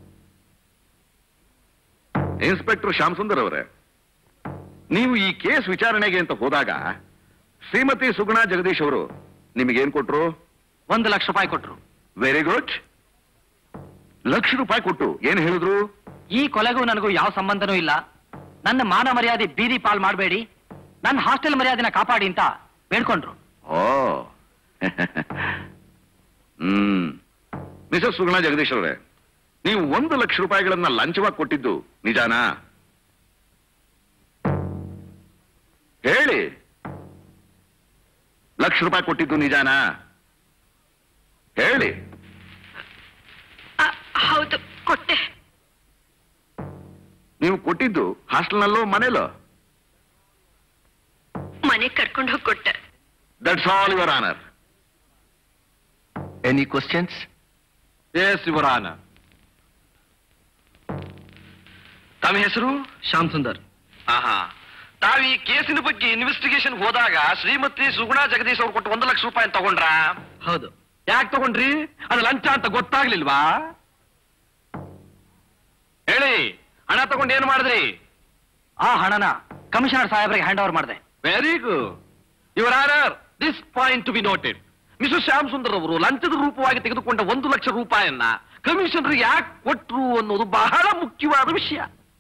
ಇನ್ಸ್ಪೆಕ್ಟರ್ ಶ್ಯಾಮ್ ಸುಂದರ್ ಅವರೇ ನೀವು ಈ ಕೇಸ್ ವಿಚಾರಣೆಗೆ ಅಂತ ಹೋದಾಗ ಶ್ರೀಮತಿ ಸುಗುಣಾ ಜಗದೀಶ್ ಅವರು ನಿಮಗೇನ್ ಕೊಟ್ರು ಒಂದು ಲಕ್ಷ ರೂಪಾಯಿ ಕೊಟ್ರು ವೆರಿ ಗುಡ್ ಲಕ್ಷ ರೂಪಾಯಿ ಕೊಟ್ಟು ಏನ್ ಹೇಳಿದ್ರು ಈ ಕೊಲೆಗೂ ನನಗೂ ಯಾವ ಸಂಬಂಧನೂ ಇಲ್ಲ ನನ್ನ ಮಾನ ಮರ್ಯಾದೆ ಬೀದಿ ಪಾಲ್ ಮಾಡಬೇಡಿ ನನ್ನ ಹಾಸ್ಟೆಲ್ ಮರ್ಯಾದೆನ ಕಾಪಾಡಿ ಅಂತ ಬೇಡ್ಕೊಂಡ್ರು ಓ ಹ್ಮ್ ಮಿಸಸ್ ಸುಗುಣಾ ಜಗದೀಶ್ ಅವರೇ ನೀವು ಒಂದು ಲಕ್ಷ ರೂಪಾಯಿಗಳನ್ನ ಲಂಚವಾಗಿ ಕೊಟ್ಟಿದ್ದು ನಿಜಾನಾ ಹೇಳಿ ಲಕ್ಷ ರೂಪಾಯಿ ಕೊಟ್ಟಿದ್ದು ನಿಜಾನಾ ಹೇಳಿ ಹೌದು ಕೊಟ್ಟೆ ನೀವು ಕೊಟ್ಟಿದ್ದು ಹಾಸ್ಟೆಲ್ನಲ್ಲೋ ಮನೇಲೋ ಮನೆ ಕರ್ಕೊಂಡು ಹೋಗಿ ಕೊಟ್ಟೆ that's all your honour any questions yes your honour ತಮ್ಮ ಹೆಸರು ಶ್ಯಾಮ್ ಸುಂದರ್ ಆಹಾ ತಾವು ಈ ಕೇಸಿನ ಬಗ್ಗೆ ಇನ್ವೆಸ್ಟಿಗೇಷನ್ ಹೋದಾಗ ಶ್ರೀಮತಿ ಸುಗುಣಾ ಜಗದೀಶ್ ಅವ್ರು ಕೊಟ್ಟು ಒಂದು ಲಕ್ಷ ರೂಪಾಯಿ ತಗೊಂಡ್ರಾ ಹೌದು ಯಾಕೆ ತಗೊಂಡ್ರಿ ಅದು ಲಂಚ ಅಂತ ಗೊತ್ತಾಗ್ಲಿಲ್ವಾ ಹೇಳಿ ಹಣ ತಗೊಂಡು ಏನ್ ಮಾಡಿದ್ರಿ ಆ ಹಣನ ಕಮಿಷನರ್ ಸಾಹೇಬರಿಗೆ ಹ್ಯಾಂಡ್ ಓವರ್ ಮಾಡಿದೆ very good your honour this point to be noted mister Shyam Sundar ಅವರು ಲಂಚದ ರೂಪವಾಗಿ ತೆಗೆದುಕೊಂಡ ಒಂದು ಲಕ್ಷ ರೂಪಾಯನ್ನ ಕಮಿಷನರ್ ಯಾಕೆ ಕೊಟ್ರು ಅನ್ನೋದು ಬಹಳ ಮುಖ್ಯವಾದ ವಿಷಯ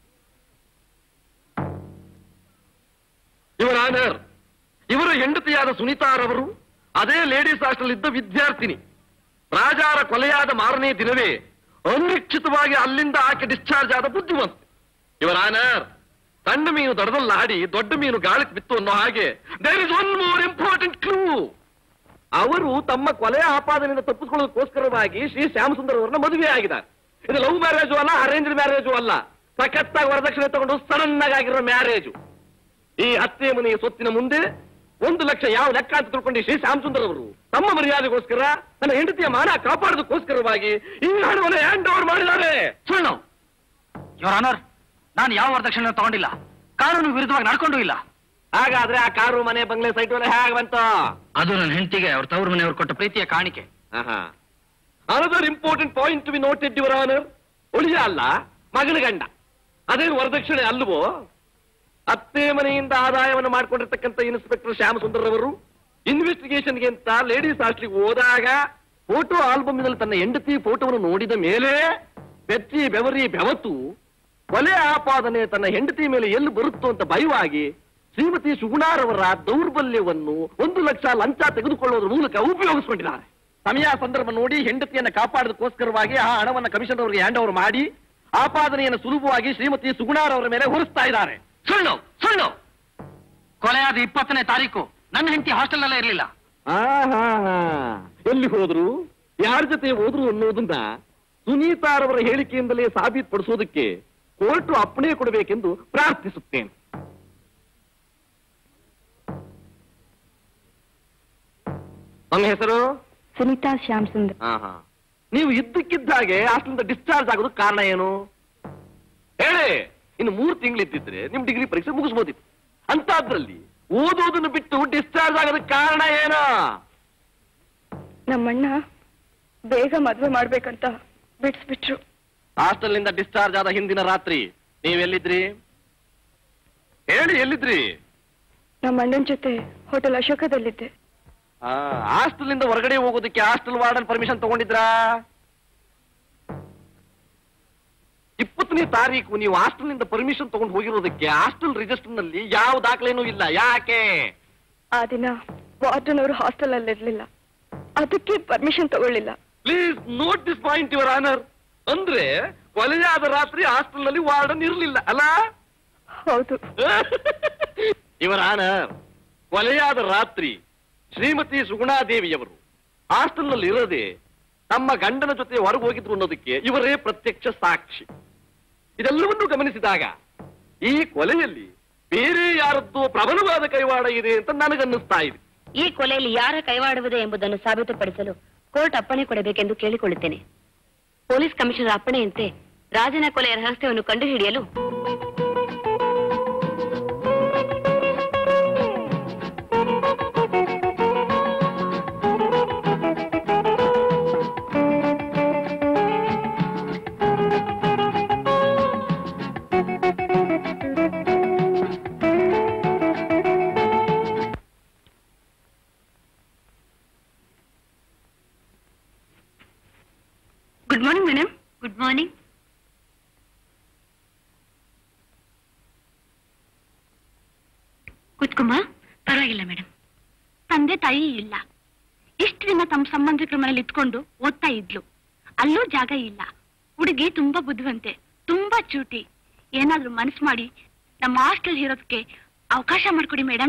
ಇವರ ಆನರ್ ಇವರ ಹೆಂಡತಿಯಾದ ಸುನೀತಾರವರು ಅದೇ ಲೇಡೀಸ್ ಹಾಸ್ಟೆಲ್ ಇದ್ದ ವಿದ್ಯಾರ್ಥಿನಿ ರಾಜಾರ ಕೊಲೆಯಾದ ಮಾರನೇ ದಿನವೇ ಅನಿಶ್ಚಿತವಾಗಿ ಅಲ್ಲಿಂದ ಆಕೆ ಡಿಸ್ಚಾರ್ಜ್ ಆದ ಬುದ್ಧಿವಂತ ಇವರ ಆನರ್ ಸಣ್ಣ ಮೀನು ದಡದಲ್ಲಾಡಿ ದೊಡ್ಡ ಮೀನು ಗಾಳಿಗೆ ಬಿತ್ತು ಅನ್ನೋ ಹಾಗೆ there is one more important clue ಅವರು ತಮ್ಮ ಕೊಲೆ ಆಪಾದನೆಯಿಂದ ತಪ್ಪಿಸಿಕೊಳ್ಳೋದಕ್ಕೋಸ್ಕರವಾಗಿ ಶ್ರೀ ಶ್ಯಾಮ್ ಸುಂದರ್ ಅವರನ್ನ ಮದುವೆ ಆಗಿದ್ದಾರೆ ಇದು ಲವ್ ಮ್ಯಾರೇಜು ಅಲ್ಲ ಅರೇಂಜ್ ಮ್ಯಾರೇಜು ಅಲ್ಲ ಸಖತ್ತಾಗಿ ವರದಕ್ಷಿಣೆ ತಗೊಂಡು ಸಡನ್ ಆಗಿರೋ ಮ್ಯಾರೇಜು ಈ ಹತ್ಯೆ ಮನೆಯ ಸೊತ್ತಿನ ಮುಂದೆ ಒಂದು ಲಕ್ಷ ಯಾವ ಲೆಕ್ಕ ಅಂತ ತಿಳ್ಕೊಂಡು ಶ್ರೀ ಶ್ಯಾಮ್ ಸುಂದರ್ ಅವರು ತಮ್ಮ ಮರ್ಯಾದೆಗೋಸ್ಕರ ತನ್ನ ಹೆಂಡತಿಯ ಮಾನ ಕಾಪಾಡೋದಕ್ಕೋಸ್ಕರವಾಗಿ ಈ ಹಣವನ್ನು ಹ್ಯಾಂಡ್ ಓವರ್ ಮಾಡಿದ್ದಾರೆ ಸುಳ್ಳು ಯುವರ್ ಆನರ್ ನಾನು ಯಾವ ವರದಕ್ಷಿಣೆ ತಗೊಂಡಿಲ್ಲ ಕಾನೂನು ವಿರುದ್ಧವಾಗಿ ನಡ್ಕೊಂಡು ಇಲ್ಲ ಹಾಗಾದ್ರೆ ಆ ಕಾರು ಮನೆ ಬಂಗ್ಲೆ ಸೈಟ್ ಎಲ್ಲ ಹೇಗೆ ಬಂತು ಅದು ನನ್ನ ಹೆಂಡತಿಗೆ ಅವ್ರ ತವ್ರ ಮನೆಯವ್ರು ಕೊಟ್ಟ ಪ್ರೀತಿಯ ಕಾಣಿಕೆ another important point to be noted your honour ಉಳಿಯ ಅಲ್ಲ ಮಗನ ಗಂಡ ಅದೇನು ವರದಕ್ಷಿಣೆ ಅಲ್ವೋ ಅತ್ತೆ ಮನೆಯಿಂದ ಆದಾಯವನ್ನು ಮಾಡ್ಕೊಂಡಿರ್ತಕ್ಕಂಥ ಇನ್ಸ್ಪೆಕ್ಟರ್ ಶ್ಯಾಮ ಸುಂದರವರು ಇನ್ವೆಸ್ಟಿಗೇಷನ್ಗೆ ಅಂತ ಲೇಡೀಸ್ ಹಾಸ್ಟ್ಲಿಗೆ ಹೋದಾಗ ಫೋಟೋ ಆಲ್ಬಮ್ನಲ್ಲಿ ತನ್ನ ಹೆಂಡತಿ ಫೋಟೋವನ್ನು ನೋಡಿದ ಮೇಲೆ ಬೆಚ್ಚಿ ಬೆವರಿ ಬೆವತು ಕೊಲೆ ಆಪಾದನೆ ತನ್ನ ಹೆಂಡತಿ ಮೇಲೆ ಎಲ್ಲಿ ಬರುತ್ತೋ ಅಂತ ಭಯವಾಗಿ ಶ್ರೀಮತಿ ಸುಗುಣಾರವರ ದೌರ್ಬಲ್ಯವನ್ನು ಒಂದು ಲಕ್ಷ ಲಂಚ ತೆಗೆದುಕೊಳ್ಳುವುದರ ಮೂಲಕ ಉಪಯೋಗಿಸಿಕೊಂಡಿದ್ದಾರೆ ಸಮಯ ಸಂದರ್ಭ ನೋಡಿ ಹೆಂಡತಿಯನ್ನ ಕಾಪಾಡೋದಕ್ಕೋಸ್ಕರವಾಗಿ ಆ ಹಣವನ್ನು ಕಮಿಷನರ್ ಅವರಿಗೆ ಹ್ಯಾಂಡ್ ಓವರ್ ಮಾಡಿ ಆಪಾದನೆಯನ್ನು ಸುಲಭವಾಗಿ ಶ್ರೀಮತಿ ಸುಗುಣಾರವರ ಮೇಲೆ ಹೊರಿಸ್ತಾ ಇದ್ದಾರೆ ಸುಳ್ಳು ಸುಳ್ಳು ಕೊಲೆಯಾದ ಇಪ್ಪತ್ತನೇ ತಾರೀಕು ನನ್ನ ಹೆಂಡತಿ ಹಾಸ್ಟೆಲ್ನಲ್ಲೇ ಇರಲಿಲ್ಲ ಆಹಾಹಾ. ಎಲ್ಲಿ ಹೋದ್ರು ಯಾರ ಜೊತೆ ಹೋದ್ರು ಅನ್ನೋದನ್ನ ಸುನೀತಾರವರ ಹೇಳಿಕೆಯಿಂದಲೇ ಸಾಬೀತುಪಡಿಸೋದಕ್ಕೆ ಕೋರ್ಟ್ ಅಪ್ಪಣೆ ಕೊಡಬೇಕೆಂದು ಪ್ರಾರ್ಥಿಸುತ್ತೇನೆ ನಮ್ಮ ಹೆಸರು ಸುನೀತಾ ಶ್ಯಾಮ್ ಸುಂದರ್ ಆಹಾ. ನೀವು ಇದ್ದಕ್ಕಿದ್ದ ಹಾಗೆ ಹಾಸ್ಟೆಲಿಂದ ಡಿಸ್ಚಾರ್ಜ್ ಆಗೋದಕ್ಕೆ ಕಾರಣ ಏನು ಹೇಳಿ ಇನ್ನು ಮೂರು ತಿಂಗಳಿದ್ದಿದ್ರೆ ನಿಮ್ ಡಿಗ್ರಿ ಪರೀಕ್ಷೆ ಮುಗಿಸ್ಬೋದಿತ್ತು ಅಂತದ್ರಲ್ಲಿ ಓದೋದನ್ನು ಬಿಟ್ಟು ಡಿಸ್ಚಾರ್ಜ್ ಆಗೋದಕ್ಕೆ ಕಾರಣ ಏನು ನಮ್ಮಣ್ಣ ಬೇಗ ಮದ್ವೆ ಮಾಡ್ಬೇಕಂತ ಬಿಡ್ಸ್ಬಿಟ್ರು ಹಾಸ್ಟೆಲ್ನಿಂದ ಡಿಸ್ಚಾರ್ಜ್ ಆದ ಹಿಂದಿನ ರಾತ್ರಿ ನೀವೆಲ್ಲಿದ್ರಿ ಹೇಳಿ ಎಲ್ಲಿದ್ರಿ ನಮ್ಮ ಅಣ್ಣನ ಜೊತೆ ಹೋಟೆಲ್ ಅಶೋಕದಲ್ಲಿದ್ದೆ ಆ, ಹಾಸ್ಟೆಲ್ನಿಂದ ಹೊರಗಡೆ ಹೋಗೋದಕ್ಕೆ ಹಾಸ್ಟೆಲ್ ವಾರ್ಡನ್ ಪರ್ಮಿಷನ್ ತಗೊಂಡಿದ್ರಾ ಇಪ್ಪತ್ತನೇ ತಾರೀಕು ನೀವು ಹಾಸ್ಟೆಲ್ನಿಂದ ಪರ್ಮಿಷನ್ ತಗೊಂಡು ಹೋಗಿರೋದಕ್ಕೆ ಹಾಸ್ಟೆಲ್ ರಿಜಿಸ್ಟರ್ ನಲ್ಲಿ ಯಾವ ದಾಖಲೆನೂ ಇಲ್ಲ ಯಾಕೆ ಆ ದಿನ ವಾರ್ಡನ್ ಅವರು ಹಾಸ್ಟೆಲ್ ಅಲ್ಲಿ ಇರ್ಲಿಲ್ಲ ಅದಕ್ಕೆ ಪರ್ಮಿಷನ್ ತಗೊಳ್ಳಿಲ್ಲ please note this point your honour ಅಂದ್ರೆ ಕೊಲೆಯಾದ ರಾತ್ರಿ ಹಾಸ್ಟೆಲ್ ನಲ್ಲಿ ವಾರ್ಡನ್ ಇರಲಿಲ್ಲ ಅಲ್ಲ ಹೌದು ಇವರ ಆನರ್ ಕೊಲೆಯಾದ ರಾತ್ರಿ ಶ್ರೀಮತಿ ಸುಗುಣಾದೇವಿಯವರು ಹಾಸ್ಟೆಲ್ ನಲ್ಲಿ ಇರದೆ ತಮ್ಮ ಗಂಡನ ಜೊತೆ ಹೊರಗೆ ಹೋಗಿದ್ರು ಅನ್ನೋದಕ್ಕೆ ಇವರೇ ಪ್ರತ್ಯಕ್ಷ ಸಾಕ್ಷಿ ಇದೆಲ್ಲವನ್ನೂ ಗಮನಿಸಿದಾಗ ಈ ಕೊಲೆಯಲ್ಲಿ ಬೇರೆ ಯಾರದ್ದು ಪ್ರಬಲವಾದ ಕೈವಾಡ ಇದೆ ಅಂತ ನನಗನ್ನಿಸ್ತಾ ಇದೆ ಈ ಕೊಲೆಯಲ್ಲಿ ಯಾರ ಕೈವಾಡುವುದು ಎಂಬುದನ್ನು ಸಾಬೀತುಪಡಿಸಲು ಕೋರ್ಟ್ ಅಪ್ಪಣೆ ಕೊಡಬೇಕೆಂದು ಕೇಳಿಕೊಳ್ಳುತ್ತೇನೆ ಪೊಲೀಸ್ ಕಮಿಷನರ್ ಅಪ್ಪಣೆಯಂತೆ ರಾಜನ ಕೊಲೆಯ ರಹಸ್ಯವನ್ನು ಕಂಡುಹಿಡಿಯಲು good morning madam good morning ಕುತ್ಕುಮ್ಮ ಪರವಾಗಿಲ್ಲ ಮೇಡಮ್ ತಂದೆ ತಾಯಿ ಇಲ್ಲ ಇಷ್ಟು ದಿನ ತಮ್ಮ ಸಂಬಂಧಿಕರ ಮನೇಲಿ ಇತ್ಕೊಂಡು ಓದ್ತಾ ಇದ್ಲು ಅಲ್ಲೂ ಜಾಗ ಇಲ್ಲ ಹುಡುಗಿ ತುಂಬಾ ಬುದ್ಧಿವಂತೆ ತುಂಬಾ ಚೂಟಿ ಏನಾದ್ರೂ ಮನಸ್ಸು ಮಾಡಿ ನಮ್ಮ ಹಾಸ್ಟೆಲ್ ಇರೋದಕ್ಕೆ ಅವಕಾಶ ಮಾಡ್ಕೊಡಿ ಮೇಡಮ್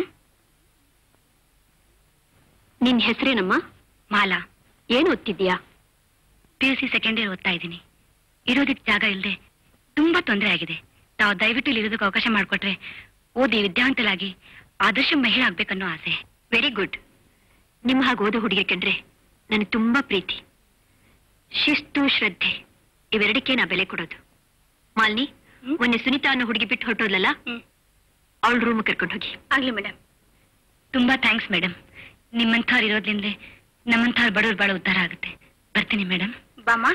ನಿನ್ ಹೆಸರೇನಮ್ಮ ಮಾಲಾ ಏನು ಓದ್ತಿದ್ಯಾ P U C second year ಓದ್ತಾ ಇದ್ದೀನಿ ಇರೋದಕ್ಕೆ ಜಾಗ ಇಲ್ಲದೆ ತುಂಬಾ ತೊಂದರೆ ಆಗಿದೆ ತಾವು ದಯವಿಟ್ಟು ಇಲ್ಲಿ ಇರೋದಕ್ಕೆ ಅವಕಾಶ ಮಾಡಿಕೊಟ್ರೆ ಓದಿ ವಿದ್ಯಾವಂತಲಾಗಿ ಆದರ್ಶ ಮಹಿಳೆ ಆಗ್ಬೇಕನ್ನೋ ಆಸೆ ವೆರಿ ಗುಡ್ ನಿಮ್ಮ ಹಾಗೆ ಓದೋ ಹುಡುಗಿ ಕಂಡ್ರೆ ನನಗೆ ತುಂಬಾ ಪ್ರೀತಿ ಶಿಸ್ತು ಶ್ರದ್ಧೆ ಇವೆರಡಕ್ಕೆ ನಾ ಬೆಲೆ ಕೊಡೋದು ಮಾಲಿನಿ ಮೊನ್ನೆ ಸುನೀತಾ ಅನ್ನೋ ಹುಡುಗಿ ಬಿಟ್ಟು ಹೊರಟೋದ್ಲಲ್ಲ ಅವಳ ರೂಮ್ ಕರ್ಕೊಂಡು ಹೋಗಿ ಆಗ್ಲಿ ಮೇಡಮ್ ತುಂಬಾ ಥ್ಯಾಂಕ್ಸ್ ಮೇಡಮ್ ನಿಮ್ಮಂಥವ್ರು ಇರೋದ್ರಿಂದಲೇ ನಮ್ಮಂಥವ್ರು ಬಡವ್ರು ಬಾಳ ಉದ್ಧಾರ ಆಗುತ್ತೆ ಬರ್ತೀನಿ ಮೇಡಮ್ ಬಾಮ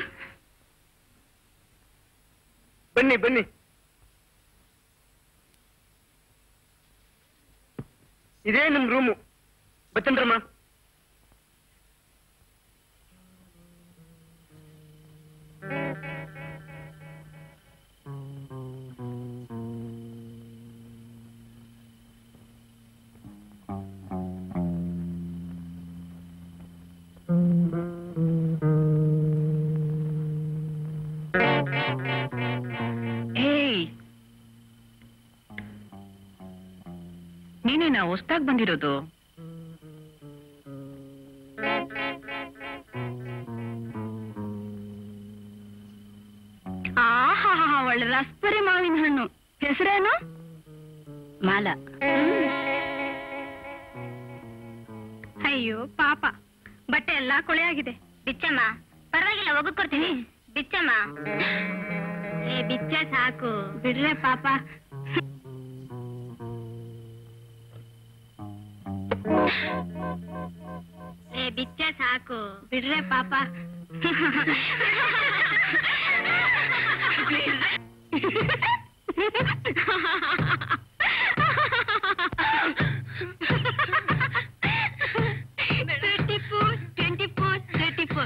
ಬನ್ನಿ ಬನ್ನಿ ಇದೇ ನಿಮ್ ರೂಮು ಬತ್ತನ್ರಮ್ಮ ಏಯ್ ನೀನೇನಾ ಹೊಸ್ದಾಗ್ ಬಂದಿರೋದು ಆಹಾ ಒಳ್ಳೆ ರಸ್ಪರಿ ಮಾವಿನ ಹಣ್ಣು ಹೆಸರೇನು ಮಾಲಾ ಅಯ್ಯೋ ಪಾಪ ಬಟ್ಟೆ ಎಲ್ಲಾ ಕೊಳೆಯಾಗಿದೆ ಬಿಚ್ಚಮ್ಮ ಪರವಾಗಿಲ್ಲ ಒಗ್ಕೊಡ್ತೀನಿ ಬಿಚ್ಚಮ್ಮ ಏ ಬಿಚ್ಚ ಸಾಕು ಬಿಡ್ರೆ ಪಾಪ ಏ ಬಿಚ್ಚ ಸಾಕು ಬಿಡ್ರೆ ಪಾಪ twenty four twenty four thirty four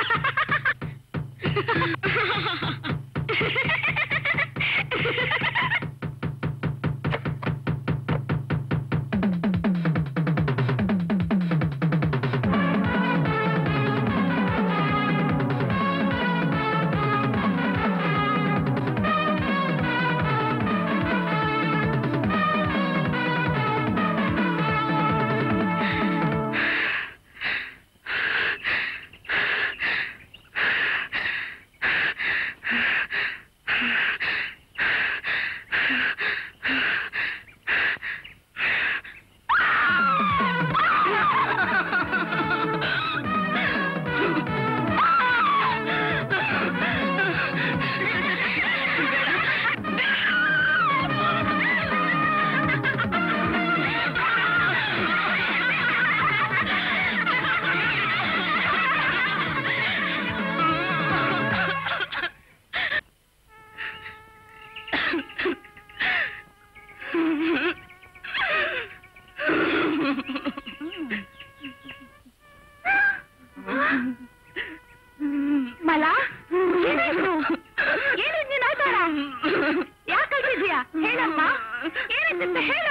ಮಲ ಏನಾಯ್ತು ಏನಿದ್ ನೀನ್ ಆಯ್ತಾರ ಯಾಕೆ ಕಳ್ಸಿದ್ಯಾ ಹೇಳಮ್ಮ ಏನಾಯ್ತಂತ ಹೇಳು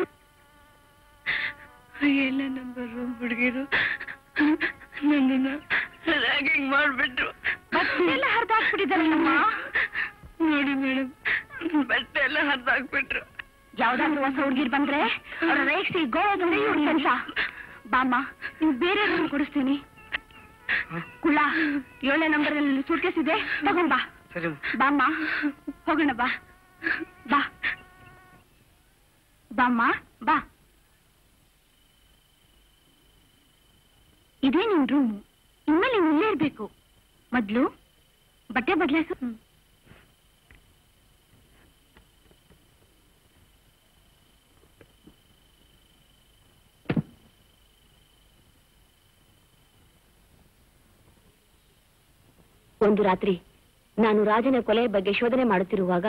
ಎಲ್ಲ ನಂಬರ್ ಹುಡುಗಿರು ನನ್ನನ್ನ ರ್ಯಾಗಿಂಗ್ ಮಾಡ್ಬಿಟ್ರು ಬಟ್ಟೆ ಎಲ್ಲ ಹರಿದಾಕ್ಬಿಟ್ಟಿದ್ದಾರಲ್ಲಮ್ಮ ನೋಡಿ ಮೇಡಮ್ ಬಟ್ಟೆ ಎಲ್ಲ ಹರಿದಾಕ್ಬಿಟ್ರು ಯಾವ್ದಾದ್ರು ಹೊಸ ಹುಡುಗಿರ್ ಬಂದ್ರೆ ಅವ್ರ ರೇಗ್ಸಿ ಗೋವಾದ್ರೆ ಇವ್ರ ಕೆಲ್ಸ ಬಾಮ್ಮ ನೀವು ಬೇರೆ ರೂಮ್ ಕೊಡಿಸ್ತೀನಿ ಕುಳ್ಳ ಏಳನೇ ನಂಬರ್ ಅಲ್ಲಿ ಸೂಟ್ಕೇಸ್ ಇದೆ ತಗೊಂಡ್ ಬಾ ಸರಿ ಬಾಮ್ಮ ಹೋಗೋಣ ಬಾ ಬಾ ಬಾಮ್ಮ ಬಾ ಇದೇ ನಿನ್ ರೂಮ್ ಇನ್ಮೇಲೆ ನೀವು ಇಲ್ಲೇ ಇರ್ಬೇಕು ಮೊದ್ಲು ಬಟ್ಟೆ ಬದಲಾಯಿಸು ಒಂದು ರಾತ್ರಿ ನಾನು ರಾಜನ ಕೊಲೆ ಬಗ್ಗೆ ಶೋಧನೆ ಮಾಡುತ್ತಿರುವಾಗ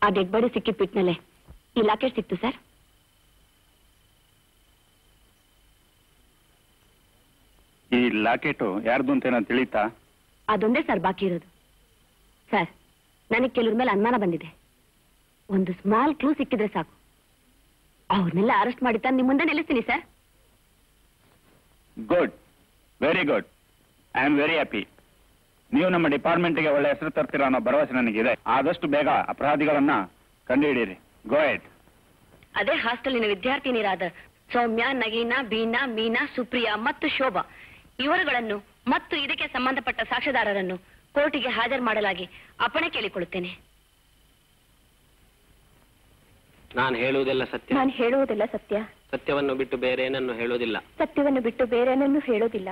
ಆ ಡೆಡ್ ಬಾಡಿ ಸಿಕ್ಕಿದ ಪಿಟ್ನಲ್ಲೇ ಈ ಲಾಕೆಟ್ ಸಿಕ್ತು ಸರ್ ಈ ಲಾಕೆಟು ಯಾರ್ದು ಅಂತ ಏನೋ ತಿಳಿತಾ ಅದೊಂದೇ ಸರ್ ಬಾಕಿ ಇರೋದು ಸರ್ ನನಗೆ ಕೆಲವ್ರ ಮೇಲೆ ಅನುಮಾನ ಬಂದಿದೆ ಒಂದು ಸ್ಮಾಲ್ ಕ್ಲೂ ಸಿಕ್ಕಿದ್ರೆ ಸಾಕು ಅವ್ರನ್ನೆಲ್ಲ ಅರೆಸ್ಟ್ ಮಾಡಿ ತಂದು ನಿಮ್ಮ ಮುಂದೆ ನಿಲ್ಲಿಸ್ತೀನಿ sir good very good I am very happy ನೀವು ನಮ್ಮ ಡಿಪಾರ್ಟ್ಮೆಂಟ್ಗೆ ಒಳ್ಳೆ ಹೆಸರು ತರ್ತೀರಾ ಅನ್ನೋ ಭರವಸೆ ನನಗಿದೆ ಆದಷ್ಟು ಬೇಗ ಅಪರಾಧಿಗಳನ್ನ ಕಂಡುಹಿಡಿಯಿರಿ ಗೋ ಎಟ್ ಅದೇ ಹಾಸ್ಟೆಲಿನ ವಿದ್ಯಾರ್ಥಿನಿರಾದ ಸೌಮ್ಯ ನಗೀನಾ ಬೀನಾ ಮೀನಾ ಸುಪ್ರಿಯಾ ಮತ್ತು ಶೋಭಾ ಇವರುಗಳನ್ನು ಮತ್ತು ಇದಕ್ಕೆ ಸಂಬಂಧಪಟ್ಟ ಸಾಕ್ಷ್ಯದಾರರನ್ನು ಕೋರ್ಟಿಗೆ ಹಾಜರು ಮಾಡಲಾಗಿ ಅಪ್ಪಣೆ ಕೇಳಿಕೊಳ್ಳುತ್ತೇನೆ ನಾನು ಹೇಳುವುದೆಲ್ಲ ಸತ್ಯ ನಾನು ಹೇಳುವುದೆಲ್ಲ ಸತ್ಯ ಸತ್ಯವನ್ನು ಬಿಟ್ಟು ಬೇರೆ ಏನನ್ನು ಹೇಳುವುದಿಲ್ಲ ಸತ್ಯವನ್ನು ಬಿಟ್ಟು ಬೇರೇನನ್ನು ಹೇಳೋದಿಲ್ಲ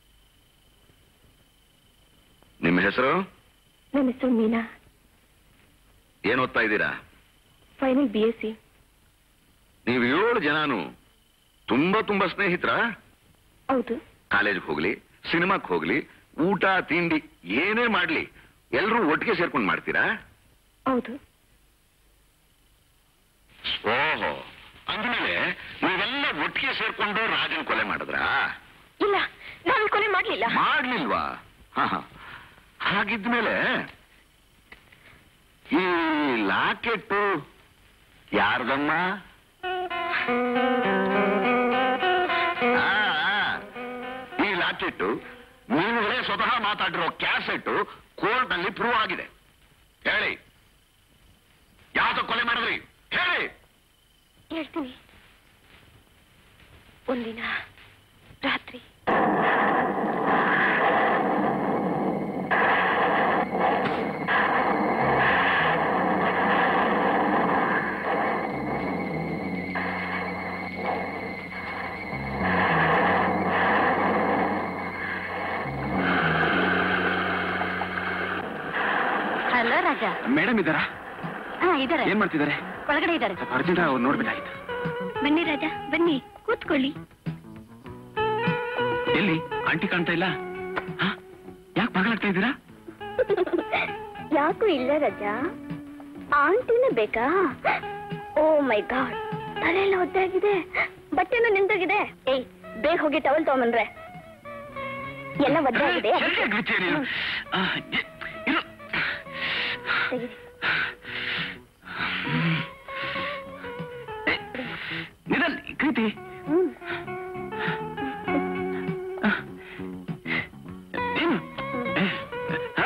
ನಿಮ್ಮ ಹೆಸರು ನನ್ನ ಹೆಸರು ಮೀನಾ ಏನ್ ಓದ್ತಾ ಇದ್ದೀರಾ ಫೈನಲ್ ಬಿ ಎಸ್ ಸಿ ನೀವು ಏಳು ಜನನು ತುಂಬಾ ತುಂಬಾ ಸ್ನೇಹಿತರ ಹೌದು ಕಾಲೇಜ್ಗೆ ಹೋಗ್ಲಿ ಸಿನಿಮಾಕ್ ಹೋಗ್ಲಿ ಊಟ ತಿಂಡಿ ಏನೇ ಮಾಡ್ಲಿ ಎಲ್ರೂ ಒಟ್ಟಿಗೆ ಸೇರ್ಕೊಂಡು ಮಾಡ್ತೀರಾ ಹೌದು ಓಹೋ ಅಂದ್ಮೇಲೆ ನೀವೆಲ್ಲ ಒಟ್ಟಿಗೆ ಸೇರ್ಕೊಂಡು ರಾಜನ್ ಕೊಲೆ ಮಾಡಿದ್ರಾ ಇಲ್ಲ ನಾನು ಕೊಲೆ ಮಾಡ್ಲಿಲ್ಲ ಮಾಡ್ಲಿಲ್ವಾ ಹ, ಹ. ಹಾಗಿದ್ಮೇಲೆ ಈ ಲಾಕೆಟ್ಟು ಯಾರ್ದಮ್ಮ ಆ, ಆ. ಈ ಲಾಕೆಟ್ಟು ನೀವುಗಳೇ ಸ್ವತಃ ಮಾತಾಡಿರೋ ಕ್ಯಾಸೆಟ್ ಕೋರ್ಟ್ ನಲ್ಲಿ ಪ್ರೂವ್ ಆಗಿದೆ ಹೇಳಿ ಯಾವ್ದು ಕೊಲೆ ಮಾಡಿದ್ರಿ ಹೇಳಿ ಹೇಳ್ತೀನಿ ಒಂದಿನ ರಾತ್ರಿ ಹಲೋ ರಾಜ ಮೇಡಮ್ ಇದ್ದಾರಾ ಹಾ ಇದಾರೆ ಏನ್ ಮಾಡ್ತಿದ್ದಾರೆ ಒಳಗಡೆ ಇದ್ದಾರೆ ಅರ್ಜೆಂಟ್ ಅವ್ರು ನೋಡ್ಬೇಕಾಗಿತ್ತು ಬನ್ನಿ ರಾಜ ಬನ್ನಿ ಕೂತ್ಕೊಳ್ಳಿ ಎಲ್ಲಿ ಆಂಟಿ ಕಾಣ್ತಾ ಇಲ್ಲ ಯಾಕೆ ಬಾಗ್ಲಾಗ್ತಾ ಇದ್ದೀರಾ ಯಾಕೂ ಇಲ್ಲ ರಾಜ ಆಂಟಿನ ಬೇಕಾ ಓ ಮೈ ಗಾಡ್ ತಲೆಯೆಲ್ಲ ಒದ್ದೆ ಆಗಿದೆ ಬಟ್ಟೆನೂ ನಿಂತೋಗಿದೆ ಏಯ್ ಬೇಗ ಹೋಗಿ ಟವಲ್ ತಗೊಂಬಂದ್ರೆ ಎಲ್ಲ ಒದ್ದೆ ಆಗಿದೆ ಆ, ಎ- ಇರು. ತೆಗೀರಿ. ನಿಧಾನ ಕೀರ್ತಿ ಹ್ಮ್ ಏನು ಏ, ಹ?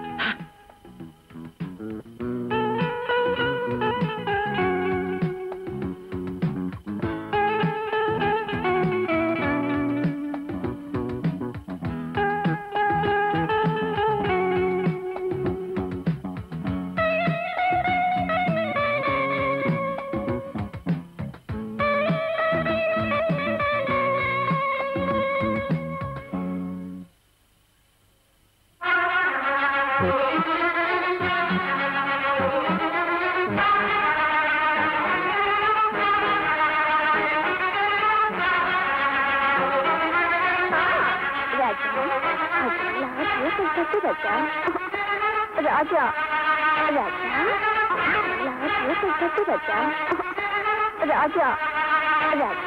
ರಾಜ ಅದೆಲ್ಲ ಬೇಕಂತದ್ದು ರಾಜ ರಾಜ ರಾಜ ಅದೆಲ್ಲ ಬೇಕಂತದ್ದು ರಾಜ ರಾಜ ರಾಜ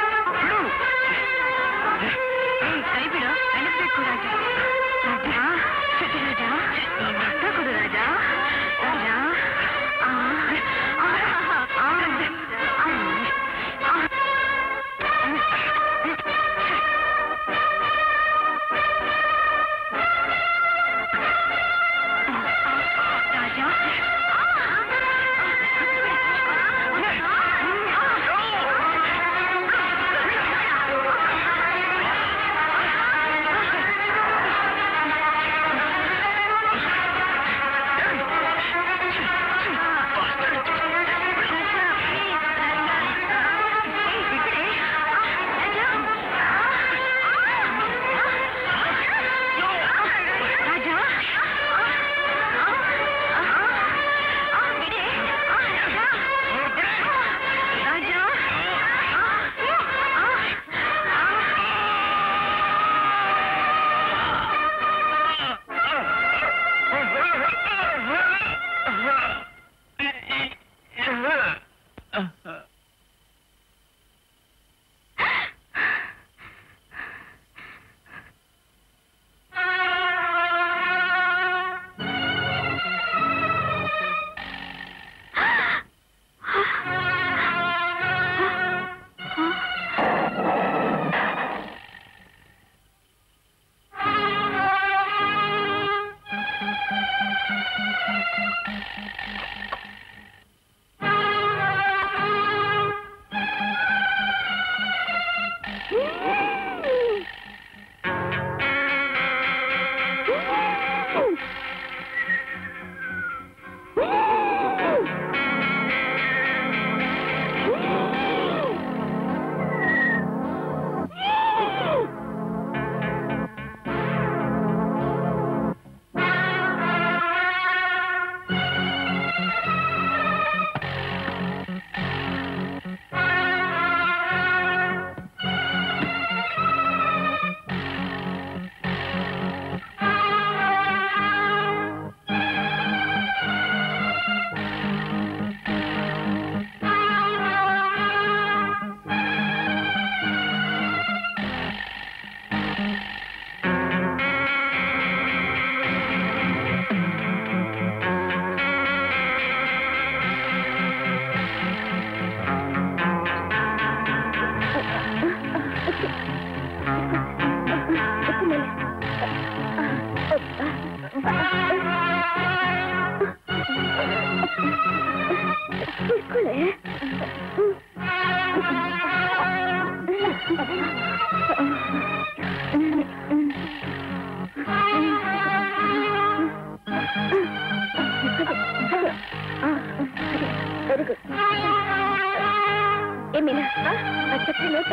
ಕೈ ಬಿಡು ಅನಿಸ್ಬೇಕು ರಾಜ ರಾಜ ರಾಜ ರಕ್ತ ಕೊಡು ರಾಜ ರಾಜ ಆ, ಆ, ಆ, ಆ, ಆ. ರಾಜ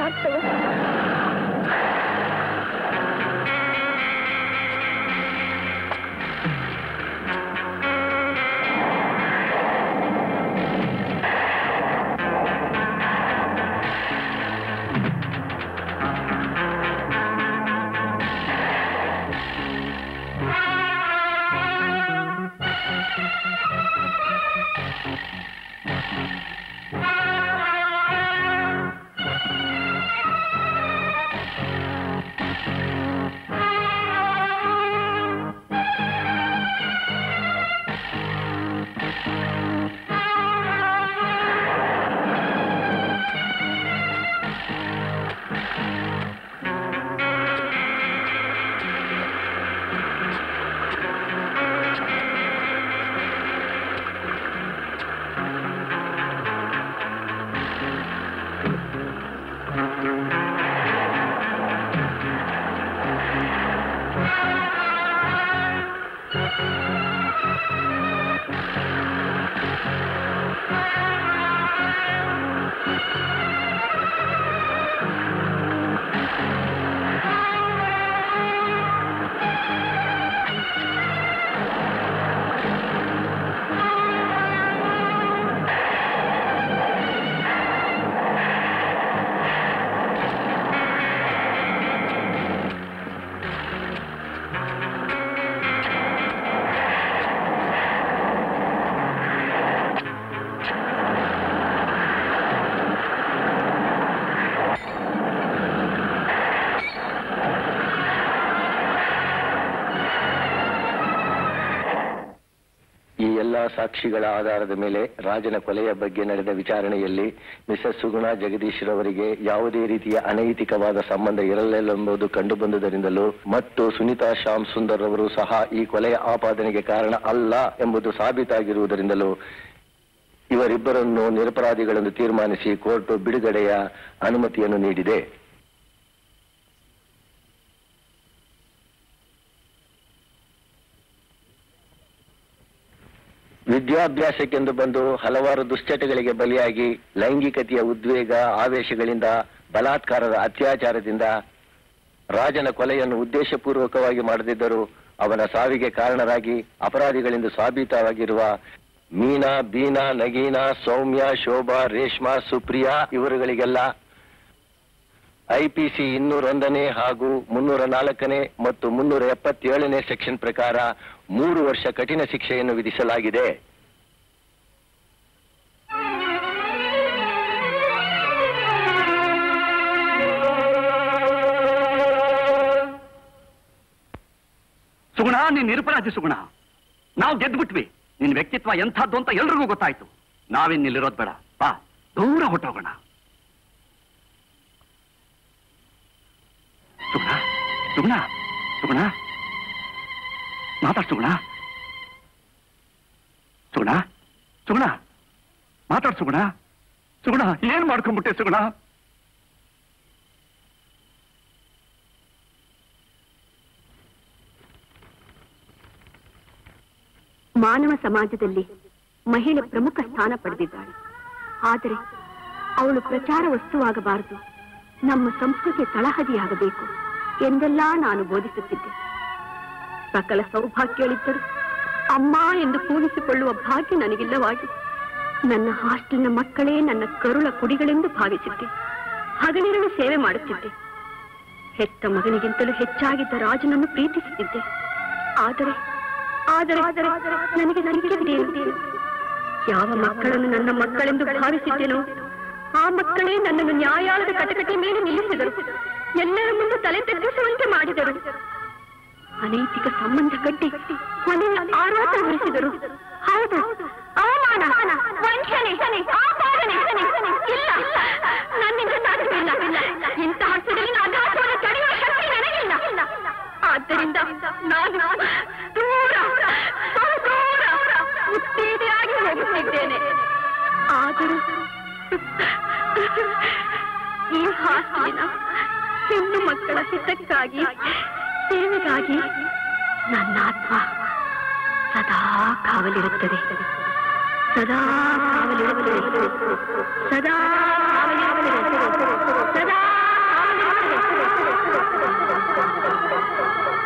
ಮಾತು ಈ ಎಲ್ಲಾ ಸಾಕ್ಷಿಗಳ ಆಧಾರದ ಮೇಲೆ ರಾಜನ ಕೊಲೆಯ ಬಗ್ಗೆ ನಡೆದ ವಿಚಾರಣೆಯಲ್ಲಿ ಮಿಸಸ್ ಸುಗುಣ ಜಗದೀಶ್ ರವರಿಗೆ ಯಾವುದೇ ರೀತಿಯ ಅನೈತಿಕವಾದ ಸಂಬಂಧ ಇರಲಿಲ್ಲವೆಂಬುದು ಕಂಡುಬಂದುದರಿಂದಲೂ ಮತ್ತು ಸುನೀತಾ ಶ್ಯಾಮ್ ಸುಂದರ್ ರವರು ಸಹ ಈ ಕೊಲೆಯ ಆಪಾದನೆಗೆ ಕಾರಣ ಅಲ್ಲ ಎಂಬುದು ಸಾಬೀತಾಗಿರುವುದರಿಂದಲೂ ಇವರಿಬ್ಬರನ್ನು ನಿರಪರಾಧಿಗಳೆಂದು ತೀರ್ಮಾನಿಸಿ ಕೋರ್ಟ್ ಬಿಡುಗಡೆಯ ಅನುಮತಿಯನ್ನು ನೀಡಿದೆ ವಿದ್ಯಾಭ್ಯಾಸಕ್ಕೆಂದು ಬಂದು ಹಲವಾರು ದುಶ್ಚಟಗಳಿಗೆ ಬಲಿಯಾಗಿ ಲೈಂಗಿಕತೆಯ ಉದ್ವೇಗ ಆವೇಶಗಳಿಂದ ಬಲಾತ್ಕಾರದ ಅತ್ಯಾಚಾರದಿಂದ ರಾಜನ ಕೊಲೆಯನ್ನು ಉದ್ದೇಶಪೂರ್ವಕವಾಗಿ ಮಾಡದಿದ್ದರೂ ಅವನ ಸಾವಿಗೆ ಕಾರಣರಾಗಿ ಅಪರಾಧಿಗಳೆಂದು ಸಾಬೀತಾಗಿರುವ ಮೀನಾ ಬೀನಾ ನಗೀನಾ ಸೌಮ್ಯ ಶೋಭಾ ರೇಷ್ಮಾ ಸುಪ್ರಿಯಾ ಇವರುಗಳಿಗೆಲ್ಲ ಐಪಿಸಿ ಇನ್ನೂರೊಂದನೇ ಹಾಗೂ ಮುನ್ನೂರ ನಾಲ್ಕನೇ ಮತ್ತು ಮುನ್ನೂರ ಎಪ್ಪತ್ತೇಳನೇ ಸೆಕ್ಷನ್ ಪ್ರಕಾರ ಮೂರು ವರ್ಷ ಕಠಿಣ ಶಿಕ್ಷೆಯನ್ನು ವಿಧಿಸಲಾಗಿದೆ ಸುಗುಣ ನೀನ್ ನಿರಪರಾಧಿ ಸುಗುಣ ನಾವು ಗೆದ್ಬಿಟ್ವಿ ನಿನ್ ವ್ಯಕ್ತಿತ್ವ ಎಂಥದ್ದು ಅಂತ ಎಲ್ರಿಗೂ ಗೊತ್ತಾಯ್ತು ನಾವಿನ್ನಿಲ್ಲಿರೋದ್ ಬೇಡ ಬಾ ದೂರ ಹೊಟ್ಟೋಗೋಣ ಸುಗುಣ ಸುಗುಣ ಸುಗುಣ ಮಾತಾಡ್ ಸುಗುಣ ಸುಗುಣ ಸುಗುಣ ಮಾತಾಡ್ ಸುಗುಣ ಸುಗುಣ ಏನ್ ಮಾಡ್ಕೊಂಡ್ಬಿಟ್ಟೆ ಸುಗುಣ ಮಾನವ ಸಮಾಜದಲ್ಲಿ ಮಹಿಳೆ ಪ್ರಮುಖ ಸ್ಥಾನ ಪಡೆದಿದ್ದಾಳೆ ಆದರೆ ಅವಳು ಪ್ರಚಾರ ವಸ್ತುವಾಗಬಾರದು ನಮ್ಮ ಸಂಸ್ಕೃತಿ ತಳಹದಿಯಾಗಬೇಕು ಎಂದೆಲ್ಲ ನಾನು ಬೋಧಿಸುತ್ತಿದ್ದೆ ಸಕಲ ಸೌಭಾಗ್ಯಗಳಿದ್ದರು ಅಮ್ಮ ಎಂದು ಕೂಗಿಸಿಕೊಳ್ಳುವ ಭಾಗ್ಯ ನನಗಿಲ್ಲವಾಗಿ ನನ್ನ ಹಾಸ್ಟೆಲ್ನ ಮಕ್ಕಳೇ ನನ್ನ ಕರುಳ ಕುಡಿಗಳೆಂದು ಭಾವಿಸಿದ್ದೆ ಹಗಲಿರಳು ಸೇವೆ ಮಾಡುತ್ತಿದ್ದೆ ಹೆತ್ತ ಮಗನಿಗಿಂತಲೂ ಹೆಚ್ಚಾಗಿದ್ದ ರಾಜನನ್ನು ಪ್ರೀತಿಸುತ್ತಿದ್ದೆ ಆದರೆ ಆದರೆ ನನಗೆ ಸಿಕ್ಕಿದ್ದೇನು ಯಾವ ಮಕ್ಕಳನ್ನು ನನ್ನ ಮಕ್ಕಳೆಂದು ಭಾವಿಸಿದ್ದೇನೋ ಆ ಮಕ್ಕಳೇ ನನ್ನನ್ನು ನ್ಯಾಯಾಲಯದ ಕಟಕಟೆ ಮೇಲೆ ನಿಲ್ಲಿಸಿದರು ಎಲ್ಲರ ಮುಂದೆ ತಲೆ ತಗ್ಗಿಸುವಂತೆ ಮಾಡಿದರು ಅನೈತಿಕ ಸಂಬಂಧ ಕಟ್ಟಿ ಕೊನೆಯ ಆರೋಪ ಹೊರಿಸಿದರು ಹೌದು ಅವಮಾನ ವಂಚನೆ ಆಪಾದನೆ ಇಲ್ಲ ನನ್ನಿಂದ ಸಾಧ್ಯವಿಲ್ಲ ಇಂತಹ ಸಿಡಿಲಿನ ಅಘಾತವನ್ನು ತಡೆಯುವ ಶಕ್ತಿ ನನಗಿಲ್ಲ ಆದ್ದರಿಂದ ನಾನು ದೂರ ಬಹುದೂರ ಉತ್ತೇಜೆಯಾಗಿ ಹೋಗುತ್ತಿದ್ದೇನೆ ಆದರೂ ಈ ಹಾಸ್ಟೆಲಿನ ಹೆಣ್ಣು ಮಕ್ಕಳ ಹಿತಕ್ಕಾಗಿ ಸೇವೆಗಾಗಿ ನನ್ನ ಆತ್ಮ ಸದಾ ಕಾವಲಿರುತ್ತದೆ ಸದಾ ಕಾವಲಿರುತ್ತದೆ ಸದಾ ಕಾವಲಿರುತ್ತದೆ ಸದಾ ಆ